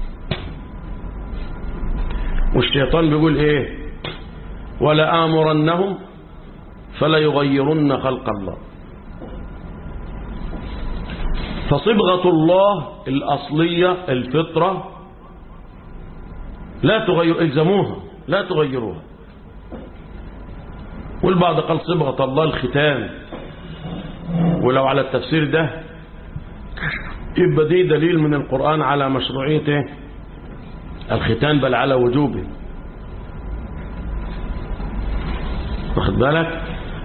[SPEAKER 2] والشيطان بيقول ايه ولا آمرنهم فلا يغيرن خلق الله فصبغة الله الأصلية الفطرة لا تغير الزموها لا تغيروها والبعض قال صبغة الله الختان ولو على التفسير ده يبقى دي دليل من القرآن على مشروعيته الختان بل على وجوبه واخد بالك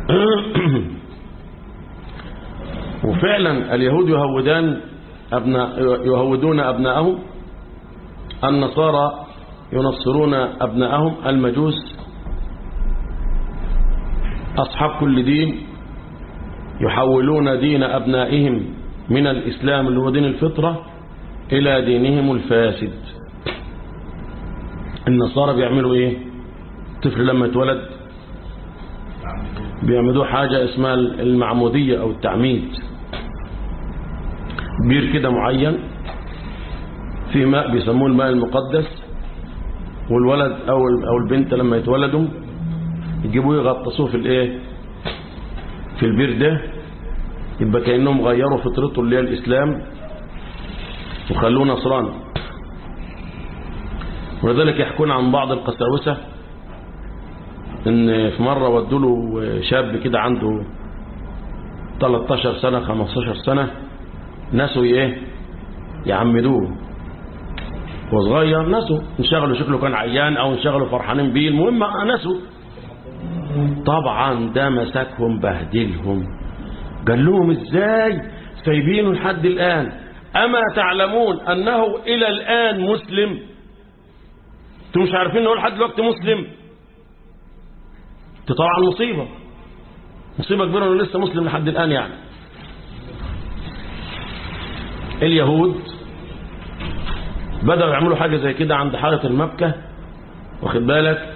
[SPEAKER 2] وفعلا اليهود يهودان أبناء يهودون أبناءهم النصارى ينصرون أبناءهم المجوس أصحاب كل دين يحولون دين أبنائهم من الإسلام اللي هو دين الفطرة إلى دينهم الفاسد النصارى بيعملوا إيه الطفل لما يتولد بيعملوا حاجة اسمها المعمودية أو التعميد بير كده معين في ماء بيسموه الماء المقدس والولد او او البنت لما يتولدوا يجيبوه يغطسوه في الايه في البير ده يبقى كانهم غيروا فطرته اللي هي الاسلام وخلوه نصراني ولذلك يحكون عن بعض القساوسه ان في مره ودوا له شاب كده عنده 13 سنه 15 سنه ناسوا ايه يعمدوه وصغير ناسوا انشغلوا شكله كان عيان او انشغلوا فرحانين بيه المهم ناسوا طبعا ده مسكهم بهدلهم قال لهم ازاي سايبينه لحد الان اما تعلمون انه الى الان مسلم انتوا مش عارفين انه لحد دلوقتي مسلم دي طبعا مصيبه مصيبه كبيره انه لسه مسلم لحد الان يعني اليهود بدأوا يعملوا حاجة زي كده عند حارة المبكة واخد بالك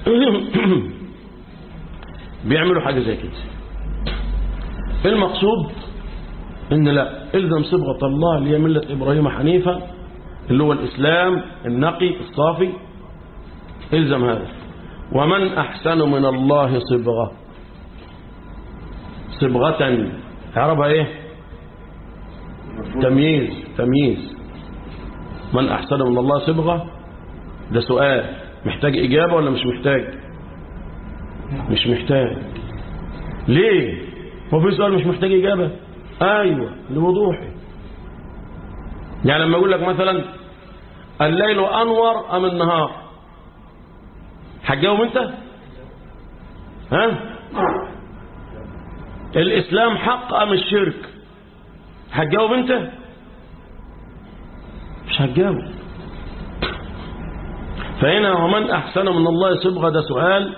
[SPEAKER 2] بيعملوا حاجة زي كده المقصود ان لا الزم صبغة الله اللي هي ملة ابراهيم حنيفة اللي هو الاسلام النقي الصافي الزم هذا ومن احسن من الله صبغة صبغة اعربها ايه تمييز تمييز من أحسن من الله صبغة ده سؤال محتاج إجابة ولا مش محتاج مش محتاج ليه هو في سؤال مش محتاج إجابة أيوة لوضوحه يعني لما أقول لك مثلا الليل أنور أم النهار هتجاوب أنت ها الإسلام حق أم الشرك هتجاوب أنت مش هتجاوب فهنا ومن أحسن من الله صبغة ده سؤال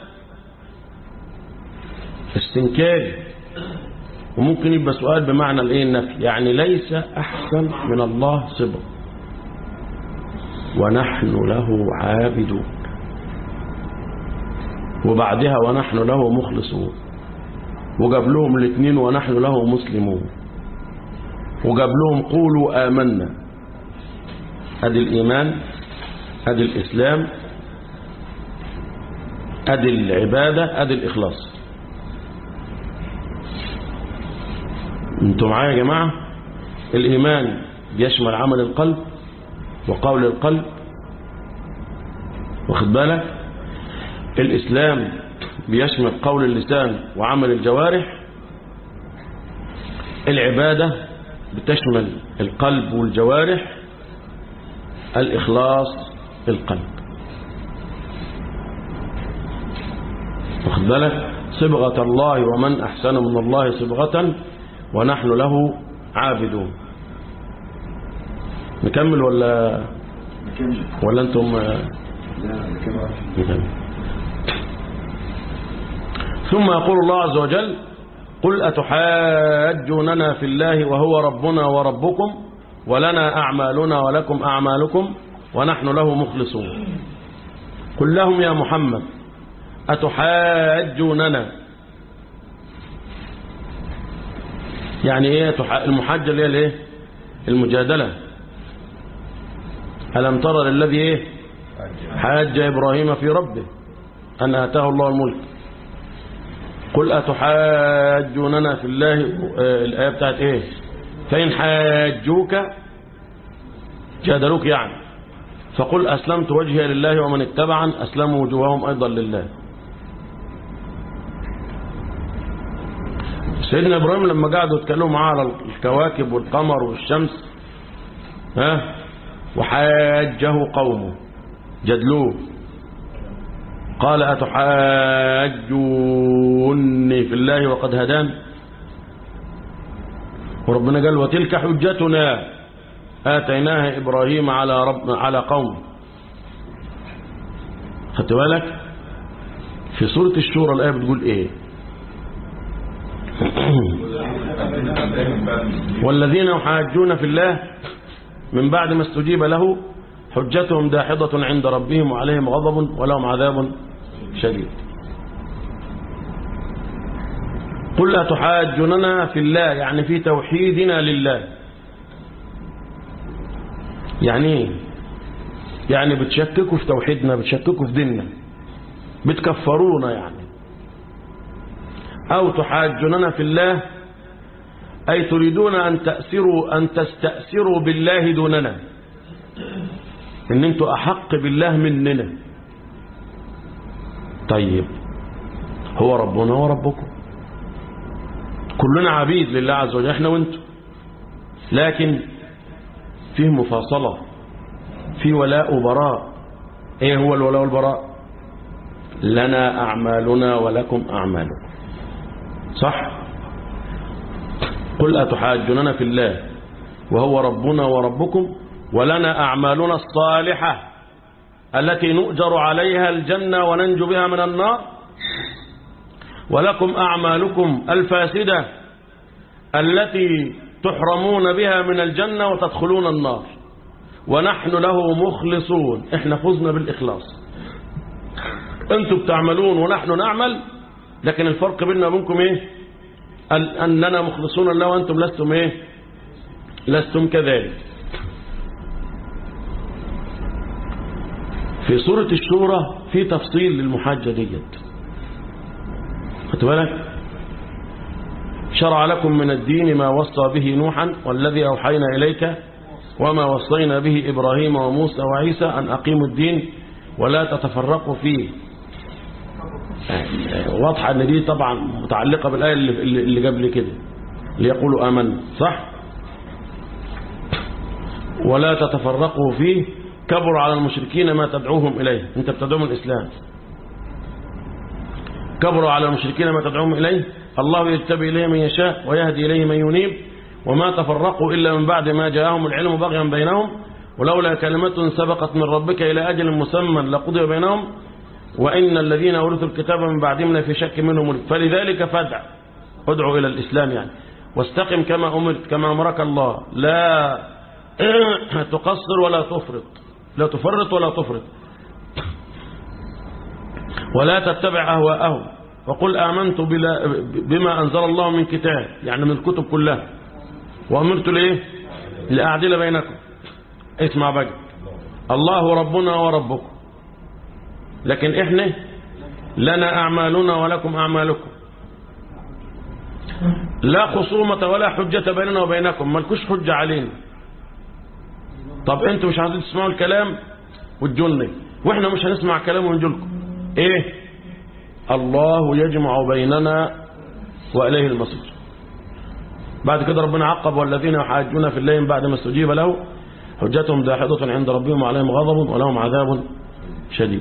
[SPEAKER 2] استنكاري وممكن يبقى سؤال بمعنى الايه النفي يعني ليس أحسن من الله صبغة ونحن له عابدون وبعدها ونحن له مخلصون وجاب لهم الاثنين ونحن له مسلمون وجاب لهم قولوا آمنا ادي الايمان ادي الاسلام ادي العباده ادي الاخلاص انتوا معايا يا جماعه الايمان بيشمل عمل القلب وقول القلب واخد بالك الاسلام بيشمل قول اللسان وعمل الجوارح العباده بتشمل القلب والجوارح الإخلاص القلب واخد بالك صبغة الله ومن أحسن من الله صبغة ونحن له عابدون نكمل ولا ولا أنتم نكمل ثم يقول الله عز وجل قل أتحاجوننا في الله وهو ربنا وربكم ولنا أعمالنا ولكم أعمالكم ونحن له مخلصون قل لهم يا محمد أتحاجوننا يعني ايه المحاجة اللي هي الايه المجادلة ألم ترى للذي ايه حاج إبراهيم في ربه أن آتاه الله الملك قل أتحاجوننا في الله الآية بتاعت ايه فإن حاجوك جادلوك يعني فقل أسلمت وجهي لله ومن اتبعن أسلموا وجوههم أيضا لله سيدنا إبراهيم لما قعدوا يتكلموا معاه على الكواكب والقمر والشمس ها وحاجه قومه جدلوه قال أتحاجوني في الله وقد هدان وربنا قال وتلك حجتنا آتيناها إبراهيم على رب على قوم خدت بالك في سورة الشورى الآية بتقول إيه والذين يحاجون في الله من بعد ما استجيب له حجتهم داحضة عند ربهم وعليهم غضب ولهم عذاب شديد قل لا تحاجوننا في الله يعني في توحيدنا لله يعني ايه يعني بتشككوا في توحيدنا بتشككوا في ديننا بتكفرونا يعني أو تحاجوننا في الله أي تريدون أن تأسروا أن تستأسروا بالله دوننا إن أنتوا أحق بالله مننا طيب هو ربنا وربكم كلنا عبيد لله عز وجل احنا وانتم لكن فيه مفاصلة في ولاء وبراء ايه هو الولاء والبراء لنا أعمالنا ولكم أعمالكم صح قل أتحاجوننا في الله وهو ربنا وربكم ولنا أعمالنا الصالحة التي نؤجر عليها الجنة وننجو بها من النار ولكم أعمالكم الفاسدة التي تحرمون بها من الجنة وتدخلون النار ونحن له مخلصون احنا فزنا بالإخلاص انتم بتعملون ونحن نعمل لكن الفرق بيننا وبينكم ايه أننا مخلصون الله وأنتم لستم ايه لستم كذلك في سورة الشورى في تفصيل للمحاجة ديت خدت بالك شرع لكم من الدين ما وصى به نوحا والذي أوحينا إليك وما وصينا به إبراهيم وموسى وعيسى أن أقيموا الدين ولا تتفرقوا فيه واضحة أن دي طبعا متعلقة بالآية اللي, اللي قبل كده ليقولوا آمنا صح ولا تتفرقوا فيه كبر على المشركين ما تدعوهم إليه أنت بتدعوهم الإسلام كبر على المشركين ما تدعوهم إليه الله يجتبي إليه من يشاء ويهدي إليه من ينيب وما تفرقوا إلا من بعد ما جاءهم العلم بغيا بينهم ولولا كلمة سبقت من ربك إلى أجل مسمى لقضي بينهم وإن الذين أورثوا الكتاب من بعدهم لفي شك منهم فلذلك فادع ادعو إلى الإسلام يعني واستقم كما أمرت كما أمرك الله لا تقصر ولا تفرط لا تفرط ولا تفرط ولا تتبع أهواءهم وقل آمنت بما أنزل الله من كتاب يعني من الكتب كلها وأمرت لإيه لأعدل بينكم اسمع بقى الله ربنا وربكم لكن إحنا لنا أعمالنا ولكم أعمالكم لا خصومة ولا حجة بيننا وبينكم ملكوش حجة علينا طب انتوا مش عايزين تسمعوا الكلام وتجلني واحنا مش هنسمع كلام ونجلكم ايه الله يجمع بيننا وإليه المصير بعد كده ربنا عقب والذين يحاجون في الله بعد ما استجيب له حجتهم داحضة عند ربهم وعليهم غضب ولهم عذاب شديد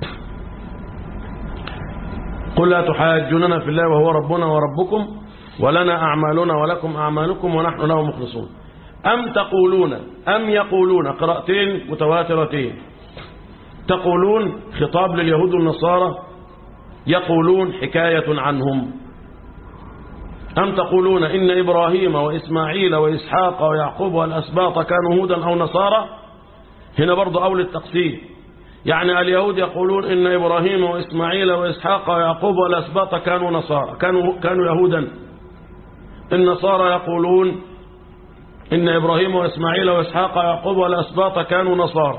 [SPEAKER 2] قل لا تحاجوننا في الله وهو ربنا وربكم ولنا أعمالنا ولكم أعمالكم ونحن له مخلصون أم تقولون أم يقولون قراءتين متواترتين تقولون خطاب لليهود والنصارى يقولون حكاية عنهم أم تقولون إن إبراهيم وإسماعيل وإسحاق ويعقوب والأسباط كانوا هودا أو نصارى هنا برضو أول التقسيم يعني اليهود يقولون إن إبراهيم وإسماعيل وإسحاق ويعقوب والأسباط كانوا نصارى كانوا, كانوا يهودا النصارى يقولون إن إبراهيم وإسماعيل وإسحاق ويعقوب والأسباط كانوا نصارى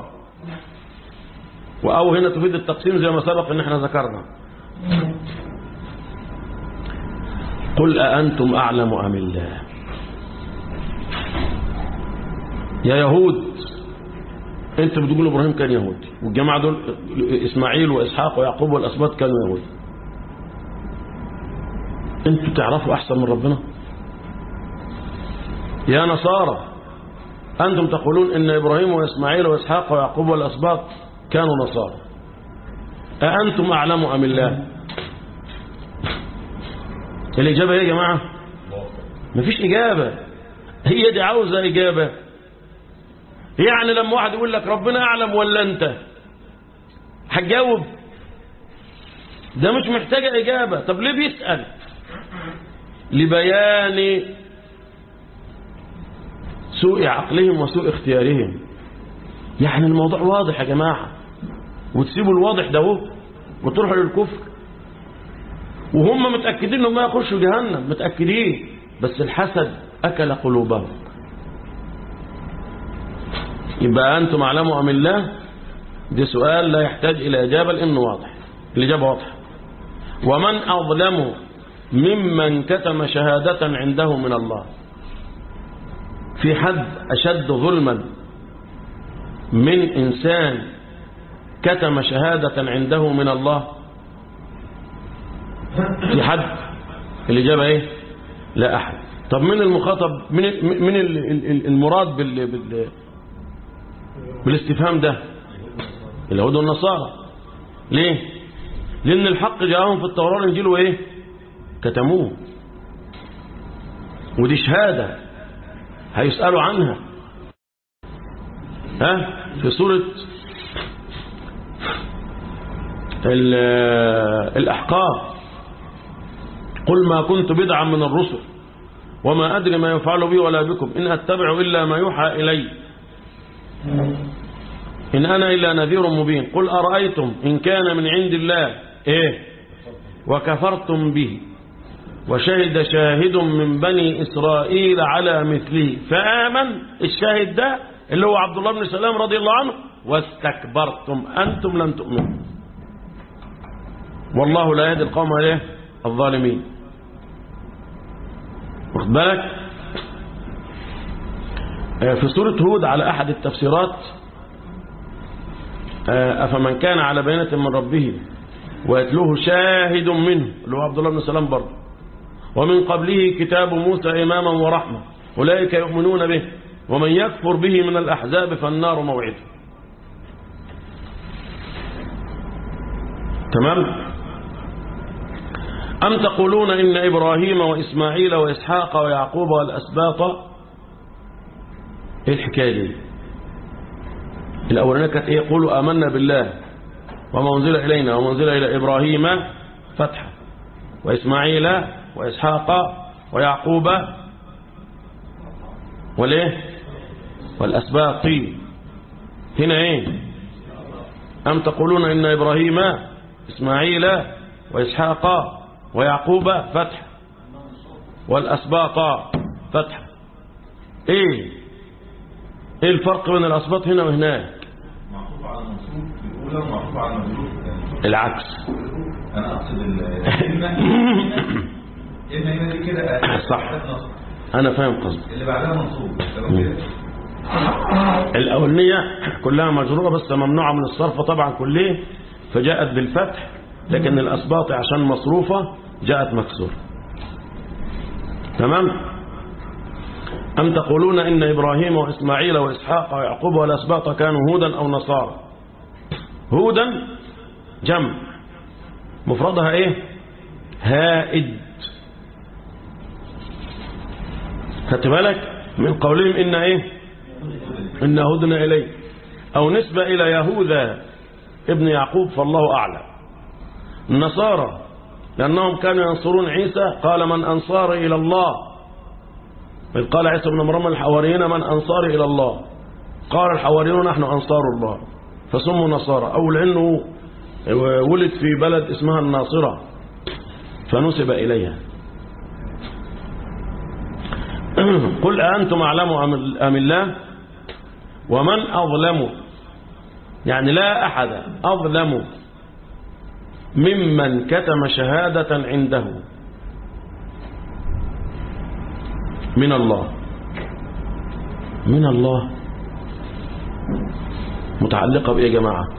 [SPEAKER 2] وأو هنا تفيد التقسيم زي ما سبق إن احنا ذكرنا قل أأنتم أعلم أم الله يا يهود انتم بتقولوا ابراهيم كان يهودي والجماعه دول اسماعيل واسحاق ويعقوب والاسباط كانوا يهود انتم تعرفوا احسن من ربنا يا نصارى انتم تقولون ان ابراهيم واسماعيل واسحاق ويعقوب والاسباط كانوا نصارى أأنتم أعلم أم الله الإجابة هي يا جماعة مفيش إجابة هي دي عاوزة إجابة يعني لما واحد يقول لك ربنا أعلم ولا أنت هتجاوب ده مش محتاجة إجابة طب ليه بيسأل لبيان سوء عقلهم وسوء اختيارهم يعني الموضوع واضح يا جماعة وتسيبوا الواضح ده اهو وتروحوا للكفر وهم متأكدين انهم يخشوا جهنم متأكدين بس الحسد أكل قلوبهم يبقى أنتم أعلموا أم الله ده سؤال لا يحتاج إلى إجابة لأنه واضح الإجابة واضحة ومن أظلم ممن كتم شهادة عنده من الله في حد أشد ظلما من إنسان كتم شهادة عنده من الله في حد الإجابة إيه لا أحد طب من المخاطب من من ال- ال- المراد بال بال بالاستفهام ده اليهود والنصارى ليه لأن الحق جاءهم في التوراة والإنجيل وإيه كتموه ودي شهادة هيسألوا عنها ها في سورة ال- الأحقاف قل ما كنت بدعا من الرسل وما أدري ما يفعل بي ولا بكم إن أتبع إلا ما يوحى إلي إن أنا إلا نذير مبين قل أرأيتم إن كان من عند الله إيه وكفرتم به وشهد شاهد من بني إسرائيل على مثله فآمن الشاهد ده اللي هو عبد الله بن سلام رضي الله عنه واستكبرتم أنتم لم تؤمنوا والله لا يهدي القوم عليه الظالمين واخد بالك آه، في سورة هود على أحد التفسيرات آه، أفمن كان على بينة من ربه ويتلوه شاهد منه اللي هو عبد الله بن سلام برضه ومن قبله كتاب موسى إماما ورحمة أولئك يؤمنون به ومن يكفر به من الأحزاب فالنار موعده تمام أم تقولون إن إبراهيم وإسماعيل وإسحاق ويعقوب والأسباط إيه الحكاية دي الأولانية كانت إيه يقولوا آمنا بالله وما أنزل إلينا وما أنزل إلى إبراهيم فتحا وإسماعيل وإسحاق ويعقوب والإيه والأسباط هنا إيه أم تقولون إن إبراهيم إسماعيل وإسحاق ويعقوب فتح والأسباط فتح إيه إيه الفرق بين الأسباط هنا وهناك
[SPEAKER 4] معطوف على المنصوب في الأولى ومعطوف على المجرور في الثانية
[SPEAKER 2] العكس
[SPEAKER 4] أنا أقصد ال إن إن هنا دي كده
[SPEAKER 2] صح.
[SPEAKER 4] نصب.
[SPEAKER 2] أنا فاهم قصدي
[SPEAKER 4] اللي بعدها منصوب تمام كده
[SPEAKER 2] الأولانية كلها مجرورة بس ممنوعة من الصرف طبعا كليه فجاءت بالفتح لكن الأسباط عشان مصروفة جاءت مكسورة تمام أم تقولون إن إبراهيم وإسماعيل وإسحاق ويعقوب والأسباط كانوا هودا أو نصارى هودا جمع مفردها إيه هائد خدت بالك من قولهم إن إيه إن هدنا إليه أو نسبة إلى يهوذا ابن يعقوب فالله أعلم النصارى لأنهم كانوا ينصرون عيسى قال من أنصار إلى الله إذ قال عيسى بن مريم الحواريين من أنصار إلى الله قال الحواريون نحن أنصار الله فسموا نصارى أو لأنه ولد في بلد اسمها الناصرة فنسب إليها قل أنتم أعلم أم- أم الله ومن أظلم يعني لا أحد أظلم ممن كتم شهادة عنده من الله من الله متعلقة بإيه يا جماعة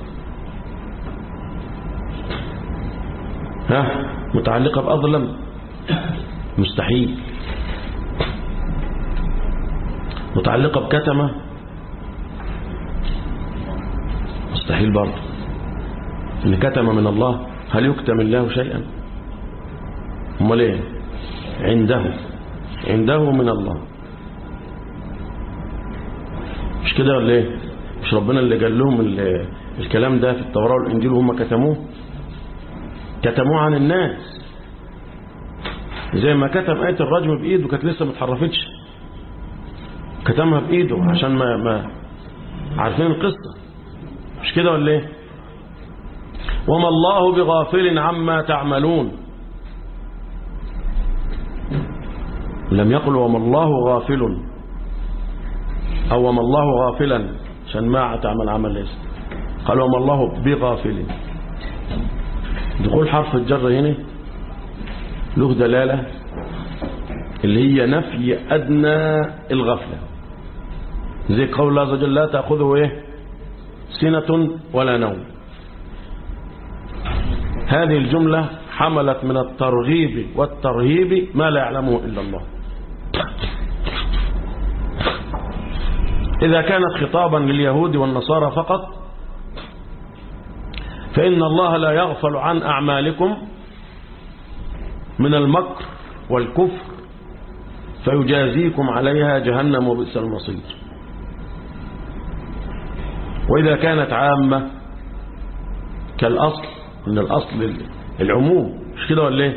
[SPEAKER 2] ها متعلقة بأظلم مستحيل متعلقة بكتمة مستحيل برضه إن كتم من الله هل يكتم الله شيئا امال ايه عنده عنده من الله مش كده ولا ايه مش ربنا اللي قال لهم ال- الكلام ده في التوراة والإنجيل وهم كتموه كتموه عن الناس زي ما كتم آية الرجم بإيده كانت لسه ما اتحرفتش كتمها بإيده عشان ما, ما عارفين القصة مش كده ولا ايه وما الله بغافل عما تعملون لم يقل وما الله غافل أو وما الله غافلا عشان ما تعمل عمل ليس قال وما الله بغافل دخول حرف الجر هنا له دلالة اللي هي نفي أدنى الغفلة زي قول الله عز وجل لا تأخذه إيه سنة ولا نوم هذه الجملة حملت من الترغيب والترهيب ما لا يعلمه إلا الله إذا كانت خطابا لليهود والنصارى فقط فإن الله لا يغفل عن أعمالكم من المكر والكفر فيجازيكم عليها جهنم وبئس المصير وإذا كانت عامة كالأصل من الأصل العموم مش كده ولا ايه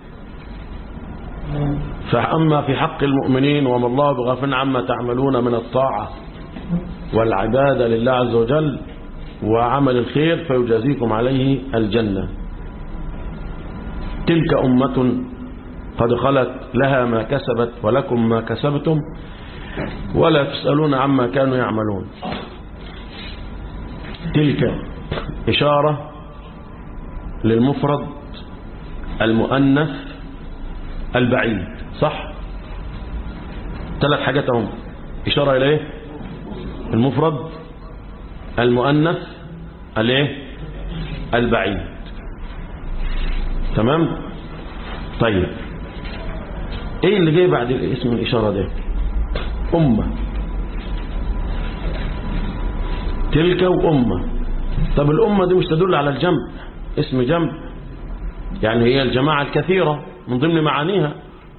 [SPEAKER 2] فأما في حق المؤمنين وما الله بغافل عما تعملون من الطاعة والعبادة لله عز وجل وعمل الخير فيجازيكم عليه الجنة تلك أمة قد خلت لها ما كسبت ولكم ما كسبتم ولا تسألون عما كانوا يعملون تلك إشارة للمفرد المؤنث البعيد صح ثلاث حاجات اهم إشارة إلى إيه المفرد المؤنث الايه البعيد تمام طيب ايه اللي جاي بعد اسم الإشارة ده أمة تلك وأمة طب الأمة دي مش تدل على الجمع اسم جمع يعني هي الجماعة الكثيرة من ضمن معانيها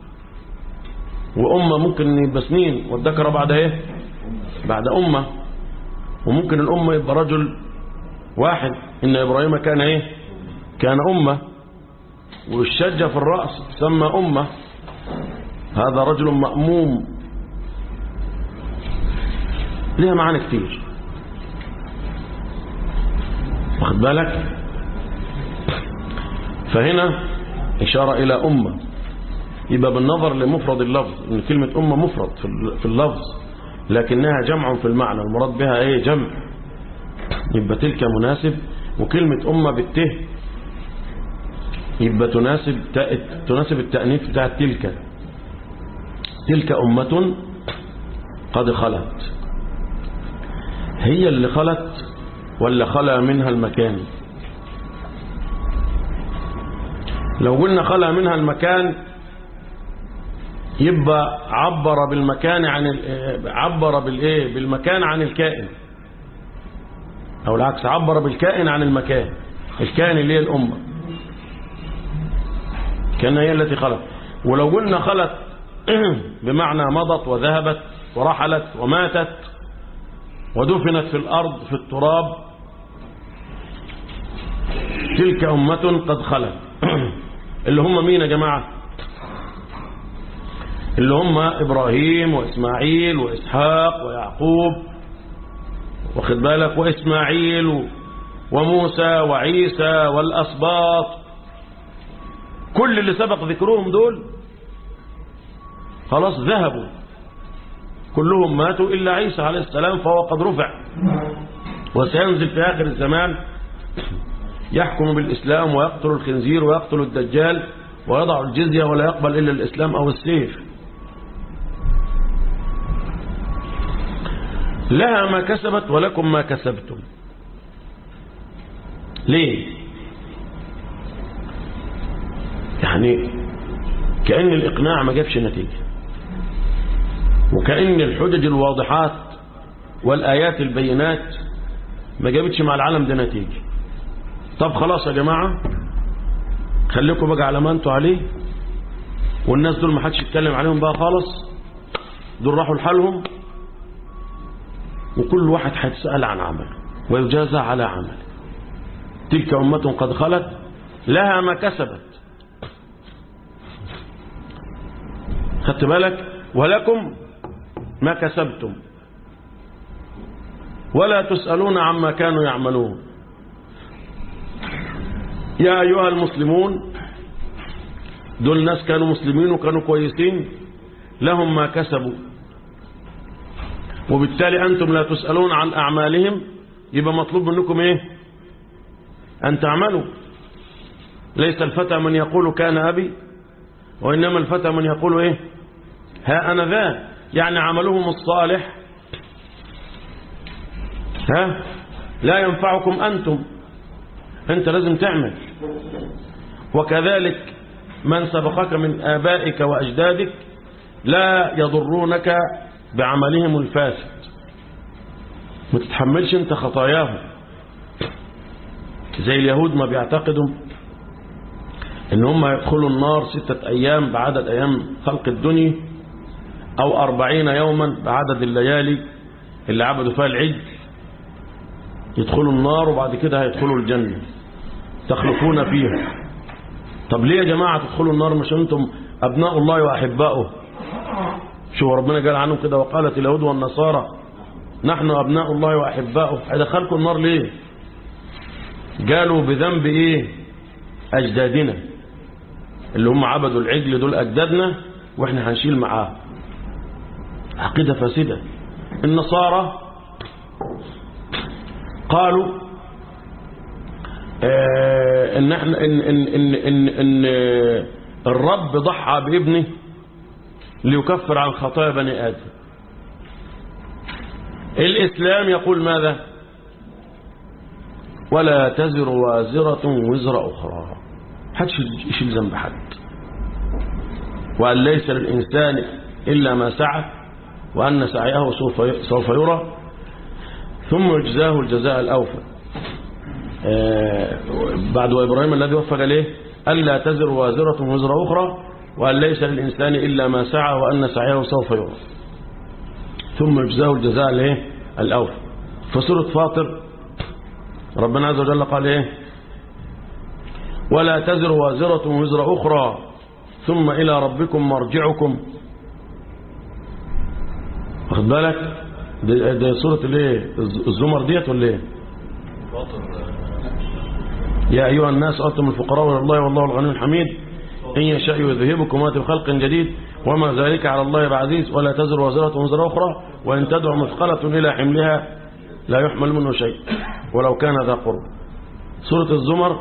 [SPEAKER 2] وأمة ممكن يبقى سنين والذكر بعد ايه بعد أمة وممكن الأمة يبقى رجل واحد إن إبراهيم كان ايه كان أمة والشجة في الرأس تسمى أمة هذا رجل مأموم لها معاني كتير واخد بالك فهنا إشارة إلى أمة يبقى بالنظر لمفرد اللفظ إن كلمة أمة مفرد في اللفظ لكنها جمع في المعنى المراد بها إيه جمع يبقى تلك مناسب وكلمة أمة بالته يبقى تناسب تناسب التأنيث بتاع تلك تلك أمة قد خلت هي اللي خلت ولا خلى منها المكان لو قلنا خلى منها المكان يبقى عبر بالمكان عن عبر بالايه بالمكان عن الكائن او العكس عبر بالكائن عن المكان الكائن اللي هي الامه كان هي التي خلت ولو قلنا خلت بمعنى مضت وذهبت ورحلت وماتت ودفنت في الأرض في التراب تلك أمة قد خلت اللي هم مين يا جماعة اللي هم إبراهيم وإسماعيل وإسحاق ويعقوب واخد بالك وإسماعيل وموسى وعيسى والأسباط كل اللي سبق ذكرهم دول خلاص ذهبوا كلهم ماتوا إلا عيسى عليه السلام فهو قد رفع وسينزل في آخر الزمان يحكم بالإسلام ويقتل الخنزير ويقتل الدجال ويضع الجزية ولا يقبل إلا الإسلام أو السيف لها ما كسبت ولكم ما كسبتم ليه يعني كأن الإقناع ما جابش نتيجة وكأن الحجج الواضحات والآيات البينات ما جابتش مع العالم ده نتيجة طب خلاص يا جماعة خليكم بقى على ما انتوا عليه والناس دول ما حدش يتكلم عليهم بقى خالص دول راحوا لحالهم وكل واحد هيتسأل عن عمله ويجازى على عمله تلك أمة قد خلت لها ما كسبت خدت بالك ولكم ما كسبتم ولا تسألون عما كانوا يعملون يا أيها المسلمون دول ناس كانوا مسلمين وكانوا كويسين لهم ما كسبوا وبالتالي أنتم لا تسألون عن أعمالهم يبقى مطلوب منكم ايه ان تعملوا ليس الفتى من يقول كان ابي وانما الفتى من يقول ايه ها انا ذا يعني عملهم الصالح ها لا ينفعكم انتم انت لازم تعمل وكذلك من سبقك من آبائك وأجدادك لا يضرونك بعملهم الفاسد ما تتحملش انت خطاياهم زي اليهود ما بيعتقدوا ان هم يدخلوا النار ستة ايام بعدد ايام خلق الدنيا او اربعين يوما بعدد الليالي اللي عبدوا فيها العجل يدخلوا النار وبعد كده هيدخلوا الجنة تخلقون فيها طب ليه يا جماعة تدخلوا النار مش أنتم أبناء الله وأحباؤه شو ربنا قال عنهم كده وقالت اليهود والنصارى نحن أبناء الله وأحباؤه هيدخلكم النار ليه قالوا بذنب إيه أجدادنا اللي هم عبدوا العجل دول أجدادنا وإحنا هنشيل معاه عقيدة فاسدة النصارى قالوا آه ان احنا ان ان ان ان, إن آه، الرب ضحى بابنه ليكفر عن خطايا بني ادم الاسلام يقول ماذا ولا تزر وازرة وزر اخرى حدش يشيل ذنب حد وان ليس للانسان الا ما سعى وان سعيه سوف سوف يرى ثم يجزاه الجزاء الاوفى آه، بعد وإبراهيم الذي وفق إليه ألا تزر وازرة وزر أخرى وأن ليس للإنسان إلا ما سعى وأن سعيه سوف يرى ثم يجزاه الجزاء الايه الأوفى فسورة فاطر ربنا عز وجل قال إيه ولا تزر وازرة وزر أخرى ثم إلى ربكم مرجعكم واخد بالك دي, دي سورة الايه الزمر ديت ولا ايه يا أيها الناس أنتم الفقراء إلى الله والله الغني الحميد إن يشاء يذهبكم ويأتي بخلق جديد وما ذلك على الله بعزيز ولا تزر وزرة وزر أخرى وإن تدعو مثقلة إلى حملها لا يحمل منه شيء ولو كان ذا قرب سورة الزمر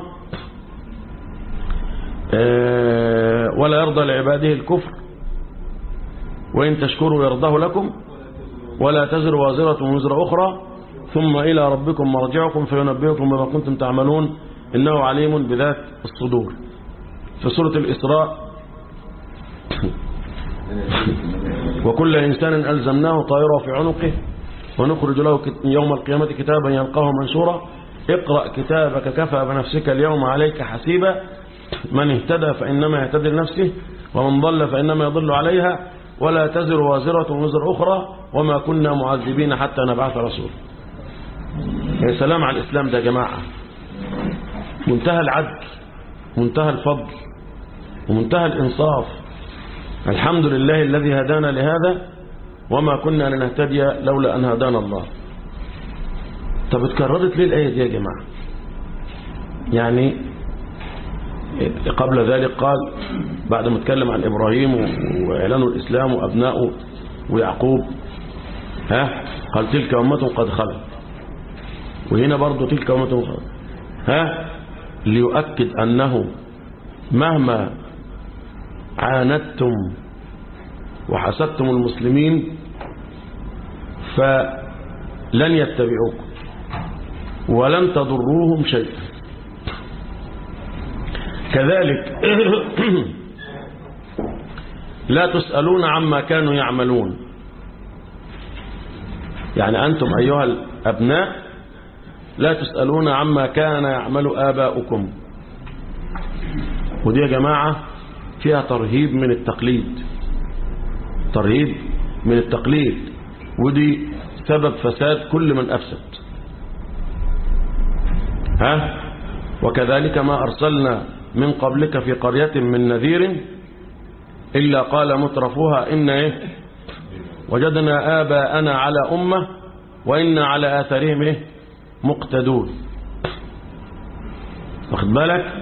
[SPEAKER 2] آه، ولا يرضى لعباده الكفر وإن تشكروا يرضاه لكم ولا تزر وازرة وزر أخرى ثم إلى ربكم مرجعكم فينبئكم بما كنتم تعملون إنه عليم بذات الصدور في سورة الإسراء وكل إنسان ألزمناه طائره في عنقه ونخرج له كت- يوم القيامة كتابا يلقاه منشورا اقرأ كتابك كفى بنفسك اليوم عليك حسيبا من اهتدى فإنما يهتدي لنفسه ومن ضل فإنما يضل عليها ولا تزر وازرة وزر أخرى وما كنا معذبين حتى نبعث رسول يا سلام على الإسلام ده يا جماعة منتهى العدل منتهى الفضل ومنتهى الإنصاف الحمد لله الذي هدانا لهذا وما كنا لنهتدي لولا أن هدانا الله طب اتكررت ليه الآية دي يا جماعة يعني قبل ذلك قال بعد ما اتكلم عن إبراهيم وإعلان الإسلام وأبنائه ويعقوب ها قال تلك أمة قد خلت وهنا برضو تلك أمة قد خلت ها ليؤكد أنه مهما عاندتم وحسدتم المسلمين فلن يتبعوكم ولن تضروهم شيئا كذلك لا تسألون عما كانوا يعملون يعني أنتم أيها الأبناء لا تسألون عما كان يعمل آباؤكم ودي يا جماعة فيها ترهيب من التقليد ترهيب من التقليد ودي سبب فساد كل من أفسد ها وكذلك ما أرسلنا من قبلك في قرية من نذير إلا قال مترفوها إن إيه وجدنا آباءنا على أمة وإنا على آثارهم إيه مقتدون واخد بالك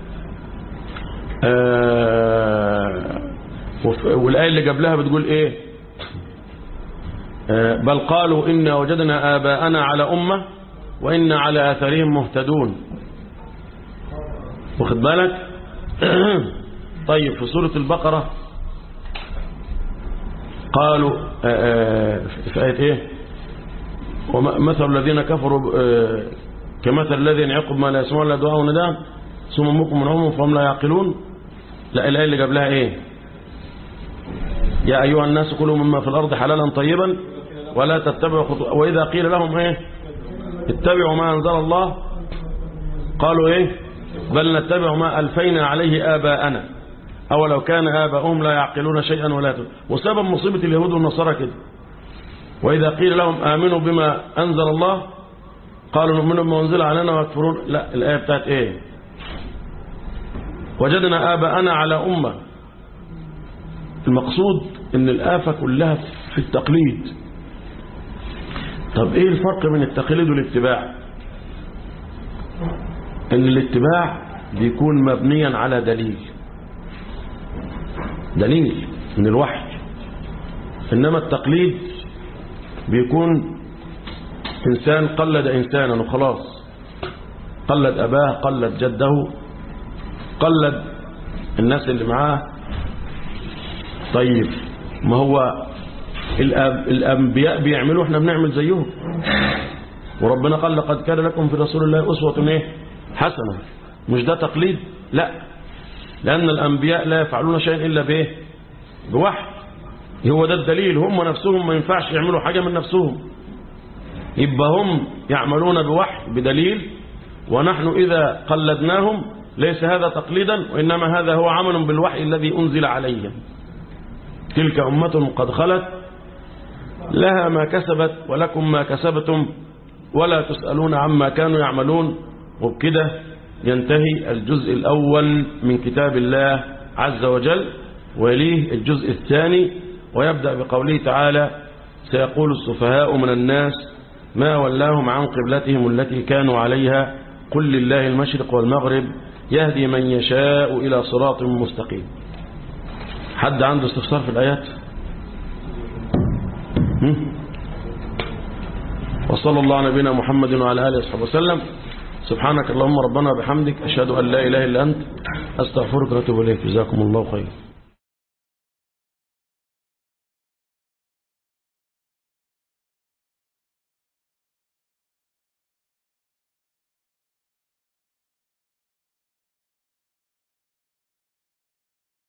[SPEAKER 2] آه وف- والآية اللي قبلها بتقول إيه آه بل قالوا إنا وجدنا آباءنا على أمة وإنا على آثارهم مهتدون واخد بالك طيب في سورة البقرة قالوا آه، آه، في آية إيه ومثل الذين كفروا آه، كمثل الذي يعقب ما لا يسمعون لا دعاء ونداء ثم مكم من عمهم فهم لا يعقلون لا الآية اللي قبلها إيه يا أيها الناس كلوا مما في الأرض حلالا طيبا ولا تتبعوا خطوات وإذا قيل لهم إيه اتبعوا ما أنزل الله قالوا إيه بل نتبع ما ألفينا عليه آباءنا أو لو كان آباؤهم لا يعقلون شيئا ولا يتبعون وسبب مصيبة اليهود والنصارى كده وإذا قيل لهم آمنوا بما أنزل الله قالوا نؤمن بما أنزل علينا ويكفرون لا الآية بتاعت إيه وجدنا آباءنا على أمة المقصود ان الآفة كلها في التقليد طب ايه الفرق بين التقليد والاتباع ان الاتباع بيكون مبنيا على دليل دليل من الوحي انما التقليد بيكون انسان قلد انسانا وخلاص قلد اباه قلد جده قلد الناس اللي معاه طيب ما هو الأب الأنبياء بيعملوا احنا بنعمل زيهم وربنا قال لقد كان لكم في رسول الله أسوة ايه حسنة مش ده تقليد لا لأن الأنبياء لا يفعلون شيئا إلا بإيه بوحي هو ده الدليل هم نفسهم ما ينفعش يعملوا حاجة من نفسهم يبقى هم يعملون بوحي بدليل ونحن إذا قلدناهم ليس هذا تقليدا وإنما هذا هو عمل بالوحي الذي أنزل عليهم تلك أمة قد خلت لها ما كسبت ولكم ما كسبتم ولا تسألون عما كانوا يعملون وبكده ينتهي الجزء الأول من كتاب الله عز وجل ويليه الجزء الثاني ويبدأ بقوله تعالى سيقول السفهاء من الناس ما ولاهم عن قبلتهم التي كانوا عليها قل لله المشرق والمغرب يهدي من يشاء إلى صراط مستقيم حد عنده استفسار في الآيات هم؟ وصلى الله على نبينا محمد وعلى آله وصحبه وسلم سبحانك اللهم ربنا وبحمدك أشهد أن لا إله إلا أنت أستغفرك وأتوب إليك جزاكم الله خير